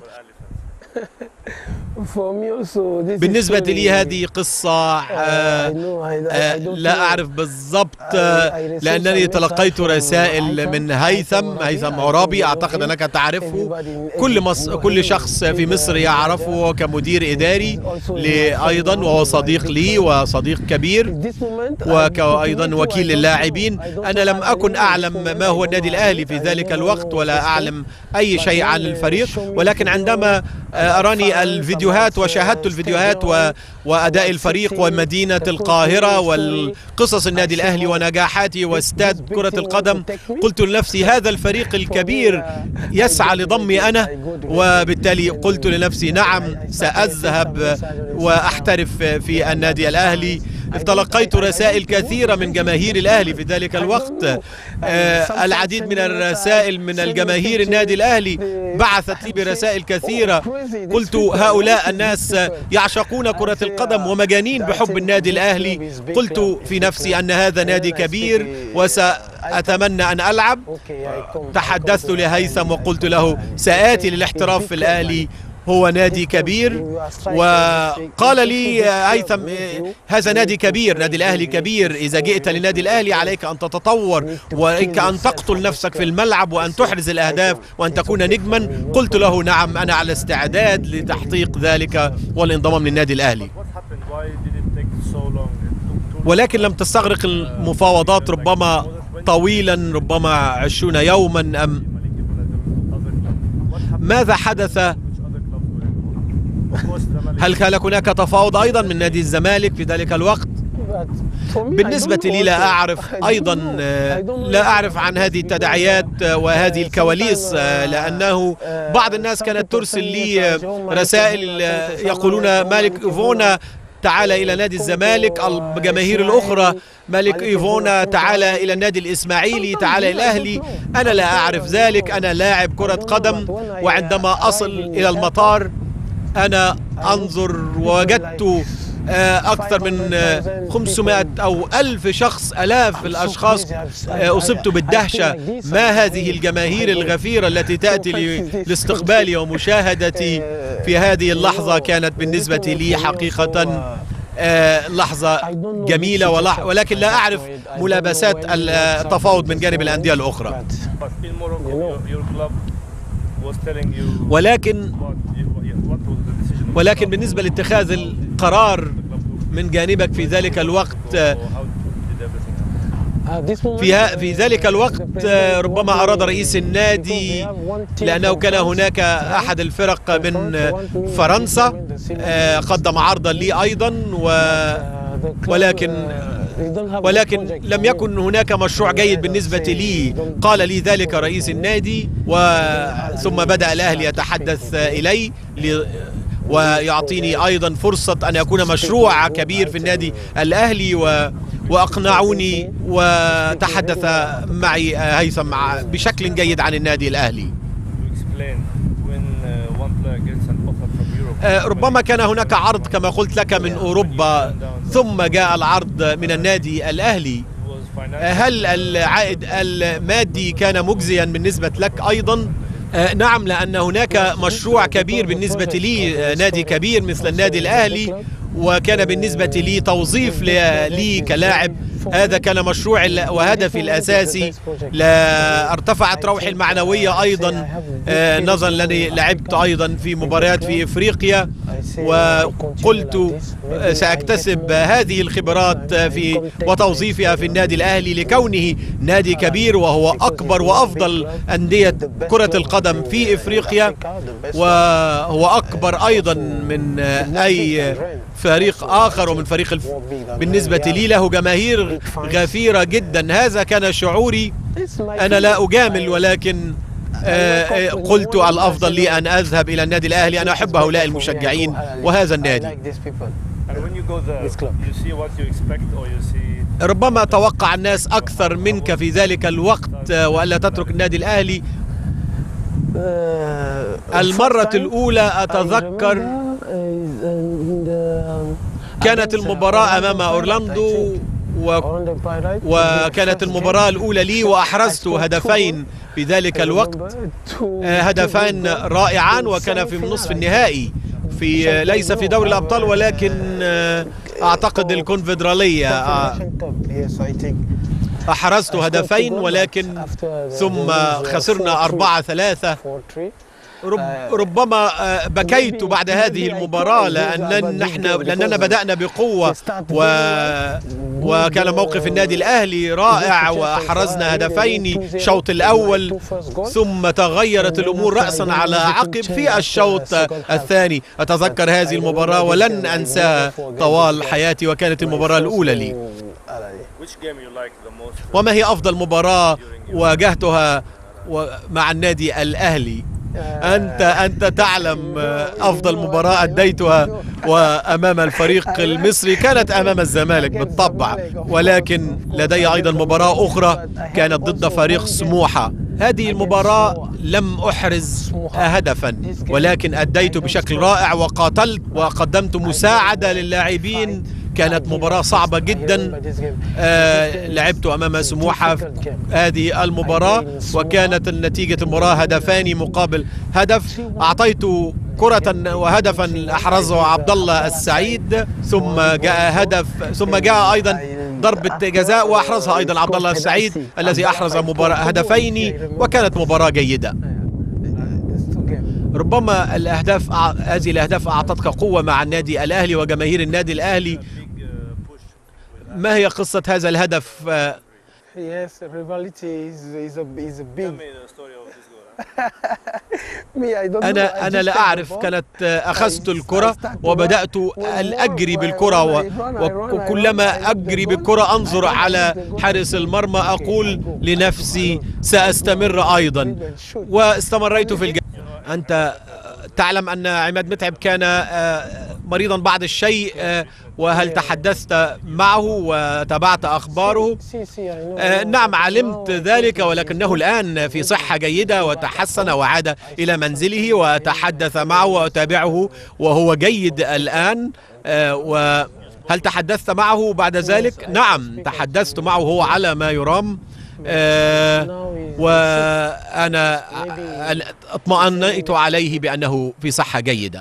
For me also, this is بالنسبة very- لي هذه قصة آه، آه، لا أعرف بالضبط آه، لأنني تلقيت رسائل من هيثم هيثم عرابي أعتقد أنك تعرفه كل مص... كل شخص في مصر يعرفه كمدير إداري لي أيضا وهو صديق لي وصديق كبير وكأيضا وكيل اللاعبين أنا لم أكن أعلم ما هو النادي الأهلي في ذلك الوقت ولا أعلم أي شيء عن الفريق ولكن عندما آه، أراني الفيديوهات وشاهدت الفيديوهات و... وأداء الفريق ومدينة القاهرة والقصص النادي الأهلي ونجاحاته واستاد كرة القدم قلت لنفسي هذا الفريق الكبير يسعى لضمي أنا وبالتالي قلت لنفسي نعم سأذهب وأحترف في النادي الأهلي تلقيت رسائل كثيرة من جماهير الأهلي في ذلك الوقت آه، العديد من الرسائل من الجماهير النادي الأهلي بعثت لي برسائل كثيرة قلت هؤلاء الناس يعشقون كرة القدم ومجانين بحب النادي الأهلي قلت في نفسي أن هذا نادي كبير وسأتمنى أن ألعب تحدثت لهيثم وقلت له سآتي للاحتراف في الأهلي هو نادي كبير وقال لي هيثم هذا نادي كبير نادي الأهلي كبير إذا جئت لنادي الأهلي عليك أن تتطور وعليك أن تقتل نفسك في الملعب وأن تحرز الأهداف وأن تكون نجما قلت له نعم أنا على استعداد لتحقيق ذلك والانضمام للنادي الأهلي ولكن لم تستغرق المفاوضات ربما طويلا ربما عشرون يوما أم ماذا حدث هل كان هناك تفاوض أيضا من نادي الزمالك في ذلك الوقت بالنسبة لي لا أعرف أيضا آه، لا أعرف عن هذه التداعيات آه، وهذه الكواليس آه، لأنه بعض الناس كانت ترسل لي آه، رسائل آه، يقولون مالك إيفونا تعال إلى نادي الزمالك الجماهير الأخرى ملك إيفونا تعال إلى النادي الإسماعيلي تعال إلى الأهلي أنا لا أعرف ذلك أنا لاعب كرة قدم وعندما أصل إلى المطار أنا أنظر ووجدت آه، أكثر من آه، 500 أو ألف شخص ألاف الأشخاص آه، أصبت بالدهشة ما هذه الجماهير الغفيرة التي تأتي لي- لاستقبالي ومشاهدتي في هذه اللحظة كانت بالنسبة لي حقيقة آه، لحظة جميلة ولح- ولكن لا أعرف ملابسات التفاوض من جانب الأندية الأخرى But in Morocco, your, your club was telling you ولكن what, you, what was the decision of ولكن بالنسبة لاتخاذ القرار من جانبك في ذلك الوقت آه، how did everything happen? في ه- في ذلك الوقت آه، ربما أراد رئيس النادي لأنه كان هناك أحد الفرق من آه، فرنسا آه، قدم عرضا لي أيضا و ولكن ولكن لم يكن هناك مشروع جيد بالنسبة لي قال لي ذلك رئيس النادي وثم بدأ الأهلي يتحدث إلي لي- ويعطيني أيضا فرصة أن يكون مشروع كبير في النادي الأهلي و وأقنعوني وتحدث معي هيثم مع- بشكل جيد عن النادي الأهلي To explain when uh, one player gets an offer from Europe. آه، ربما كان هناك عرض كما قلت لك من أوروبا ثم جاء العرض من النادي الأهلي آه، هل العائد المادي كان مجزيا بالنسبة لك أيضا؟ آه، نعم لأن هناك مشروع كبير بالنسبة لي آه، نادي كبير مثل النادي الأهلي وكان بالنسبة لي توظيف ل- لي كلاعب هذا كان مشروع ال- وهدفي الأساسي لا ارتفعت روحي المعنوية أيضا آه، نظرا لأني لعبت أيضا في مباريات في إفريقيا وقلت آه، سأكتسب هذه الخبرات آه، في وتوظيفها في النادي الأهلي لكونه نادي كبير وهو أكبر وأفضل أندية كرة القدم في إفريقيا وهو أكبر أيضا من آه، أي فريق آخر ومن فريق الف... بالنسبة لي له جماهير غفيرة جدا هذا كان شعوري أنا لا أجامل ولكن آه، آه، قلت الأفضل لي أن أذهب إلى النادي الأهلي أنا أحب هؤلاء المشجعين وهذا النادي And when you go there, you see what you expect or you see ربما توقع الناس أكثر منك في ذلك الوقت آه، وألا تترك النادي الأهلي المرة الأولى أتذكر كانت المباراة أمام أورلاندو و... وكانت المباراة الأولى لي وأحرزت هدفين في ذلك الوقت آه، هدفان رائعان وكان في نصف النهائي في آه، ليس في دوري الأبطال ولكن آه، أعتقد الكونفدرالية آه، أحرزت هدفين ولكن ثم خسرنا أربعة ثلاثة رب ربما آه، بكيت بعد هذه المباراة لأن نحن لأننا بدأنا بقوة و وكان موقف النادي الأهلي رائع وأحرزنا هدفين شوط الأول ثم تغيرت الأمور رأسا على عقب في الشوط الثاني أتذكر هذه المباراة ولن أنساها طوال حياتي وكانت المباراة الأولى لي which game you like the most. وما هي أفضل مباراة واجهتها و- مع النادي الأهلي أنت أنت تعلم آه، أفضل مباراة أديتها وأمام الفريق المصري كانت أمام الزمالك بالطبع ولكن لدي أيضا مباراة أخرى كانت ضد فريق سموحة هذه المباراة لم أحرز هدفا ولكن أديت بشكل رائع وقاتلت وقدمت مساعدة للاعبين كانت مباراة صعبة جدا آه لعبت أمام سموحة في هذه المباراة وكانت النتيجة المباراة هدفان مقابل هدف أعطيت كرة وهدفا أحرزه عبد الله السعيد ثم جاء هدف ثم جاء أيضا ضربة جزاء وأحرزها أيضا عبد الله السعيد الذي أحرز مباراة هدفين وكانت مباراة جيدة ربما الأهداف أع- هذه الأهداف أعطتك قوة مع النادي الأهلي وجماهير النادي الأهلي ما هي قصة هذا الهدف آه، Yes, rivalry is is a is a big. Me, I don't know. I أنا أنا just لا take the أعرف ball. كانت آه، أخذت الكرة وبدأت أن أجري بالكرة و- وكلما أجري بالكرة أنظر على حارس المرمى أقول لنفسي سأستمر أيضا واستمريت في الج... أنت آه، تعلم أن عماد متعب كان آه، مريضا بعض الشيء آه، وهل تحدثت معه وتابعت أخباره آه، نعم علمت ذلك ولكنه الآن في صحة جيدة وتحسن وعاد إلى منزله وأتحدث معه وأتابعه وهو جيد الآن آه، وهل تحدثت معه بعد ذلك؟ نعم تحدثت معه هو على ما يرام آه، وأنا اطمأنيت عليه بأنه في صحة جيدة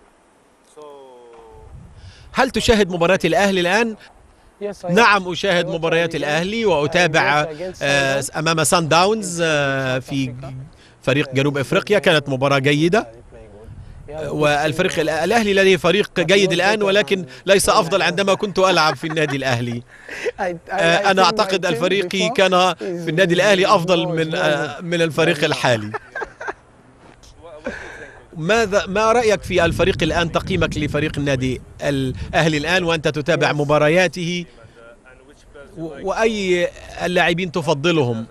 هل تشاهد مباريات الأهلي الآن؟ نعم أشاهد مباريات الأهلي وأتابع آه، أمام سان داونز آه، في فريق جنوب أفريقيا كانت مباراة جيدة والفريق الأهلي لديه فريق جيد الآن ولكن ليس أفضل عندما كنت ألعب في النادي الأهلي آه، أنا أعتقد الفريق كان في النادي الأهلي أفضل من آه، من الفريق الحالي ماذا ما رأيك في الفريق الآن تقييمك لفريق النادي الأهلي الآن وأنت تتابع مبارياته و- وأي اللاعبين تفضلهم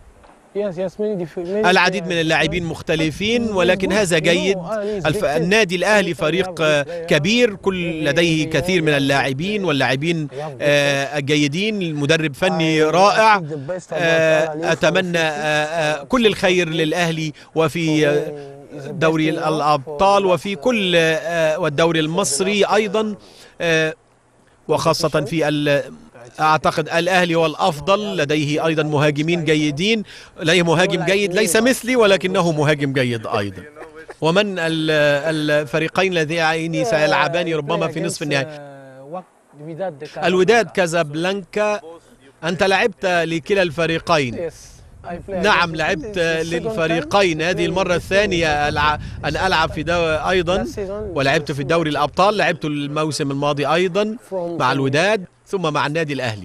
العديد من اللاعبين مختلفين ولكن هذا جيد الف... النادي الأهلي فريق آه، كبير كل لديه كثير من اللاعبين واللاعبين آه، الجيدين المدرب فني رائع آه، أتمنى آه، آه، كل الخير للأهلي وفي آه، دوري الأبطال وفي كل آه، والدوري المصري أيضا آه، وخاصة في ال- أعتقد الأهلي هو الأفضل لديه أيضا مهاجمين جيدين لديه مهاجم جيد ليس مثلي ولكنه مهاجم جيد أيضا ومن ال- الفريقين اللذين سيلعبان ربما في نصف النهائي الوداد كازابلانكا أنت لعبت لكلا الفريقين نعم لعبت للفريقين هذه المرة الثانية ألع- أن ألعب في دو أيضا ولعبت في دوري الأبطال لعبت الموسم الماضي أيضا مع الوداد ثم مع النادي الأهلي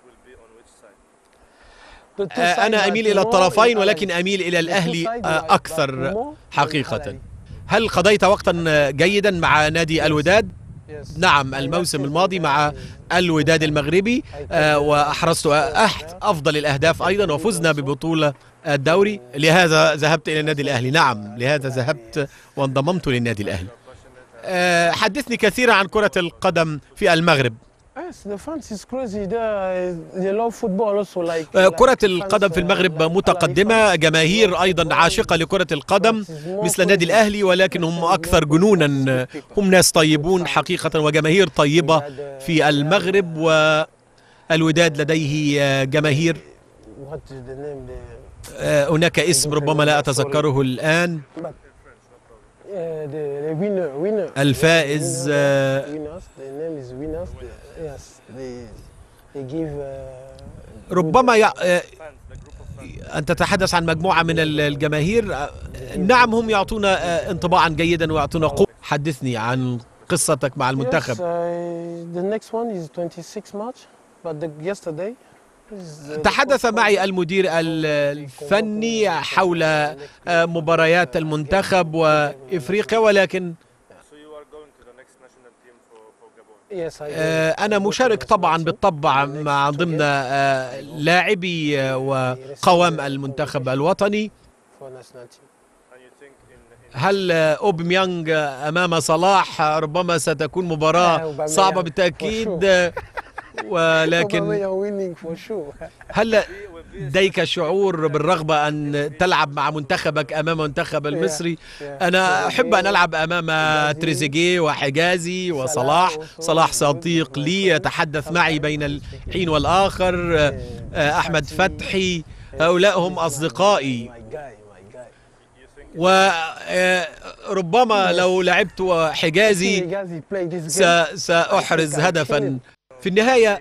آه، أنا أميل إلى الطرفين ولكن أميل إلى الأهلي آه، أكثر حقيقة هل قضيت وقتا جيدا مع نادي الوداد؟ نعم الموسم الماضي مع الوداد المغربي آه، وأحرزت أحد أفضل الأهداف أيضا وفزنا ببطولة الدوري لهذا ذهبت إلى النادي الأهلي نعم لهذا ذهبت وانضممت للنادي الأهلي آه، حدثني كثيرا عن كرة القدم في المغرب Yes, the fans is crazy. They, they love football also like. آه، كرة القدم في المغرب متقدمة جماهير أيضا عاشقة لكرة القدم مثل النادي الأهلي ولكن هم أكثر جنونا هم ناس طيبون حقيقة وجماهير طيبة في المغرب والوداد لديه آه، جماهير What is the name? The, آه، هناك اسم ربما لا أتذكره الآن but, uh, the, the winner, winner. الفائز آه، Winners. The name is winners. The, yes, they, they give. Uh, ربما يع... آه، أن تتحدث عن مجموعة من ال- الجماهير آه، نعم هم يعطونا آه، انطباعا جيدا ويعطونا قوة حدثني عن قصتك مع المنتخب Yes, uh, the next one is 26 March, but the, yesterday. is, uh, the تحدث معي المدير ال- الفني حول آه، مباريات المنتخب وإفريقيا ولكن Yes, I آه، أنا مشارك طبعا بالطبع مع ضمن آه، لاعبي آه، وقوام المنتخب الوطني for national team. هل آه، أوبميانج آه، أمام صلاح آه، ربما ستكون مباراة صعبة بالتأكيد آه، ولكن Aubameyang winning for sure. هل لديك شعور بالرغبة أن تلعب مع منتخبك أمام منتخب المصري أنا أحب أن ألعب أمام تريزيجيه وحجازي وصلاح صلاح صديق لي يتحدث معي بين الحين والآخر آه، أحمد فتحي هؤلاء هم أصدقائي وربما لو لعبت حجازي Hegazi played this س- game. سأحرز هدفا في النهاية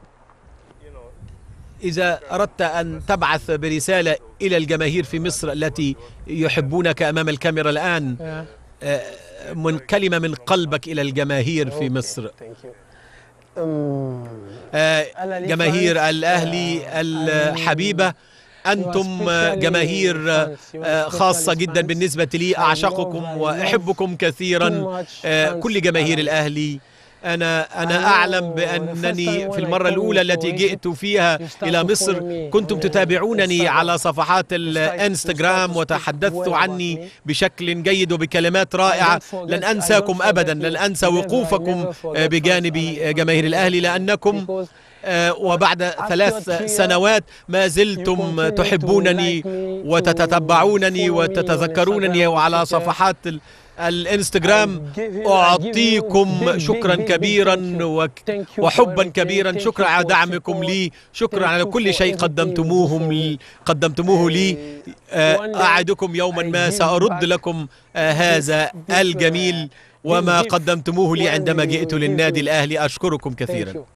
إذا أردت أن تبعث برسالة إلى الجماهير في مصر التي يحبونك أمام الكاميرا الآن Yeah. آه، من كلمة من قلبك إلى الجماهير في مصر Thank you. Um, آه، أنا لي جماهير fans. الأهلي الحبيبة أنتم آه، جماهير آه، آه، خاصة جدا بالنسبة لي أعشقكم وأحبكم كثيرا آه، كل جماهير الأهلي أنا أنا أعلم بأنني في المرة الأولى التي جئت فيها إلى مصر كنتم تتابعونني على صفحات الانستغرام وتحدثت عني بشكل جيد وبكلمات رائعة لن أنساكم أبدا لن أنسى وقوفكم بجانب جماهير الأهلي لأنكم وبعد ثلاث سنوات ما زلتم تحبونني وتتتبعونني وتتذكرونني وعلى صفحات الانستغرام اعطيكم شكرا كبيرا وحبا كبيرا شكرا على دعمكم لي شكرا على كل شيء قدمتموهم لي قدمتموه لي اعدكم يوما ما سارد لكم هذا الجميل وما قدمتموه لي عندما جئت للنادي الاهلي اشكركم كثيرا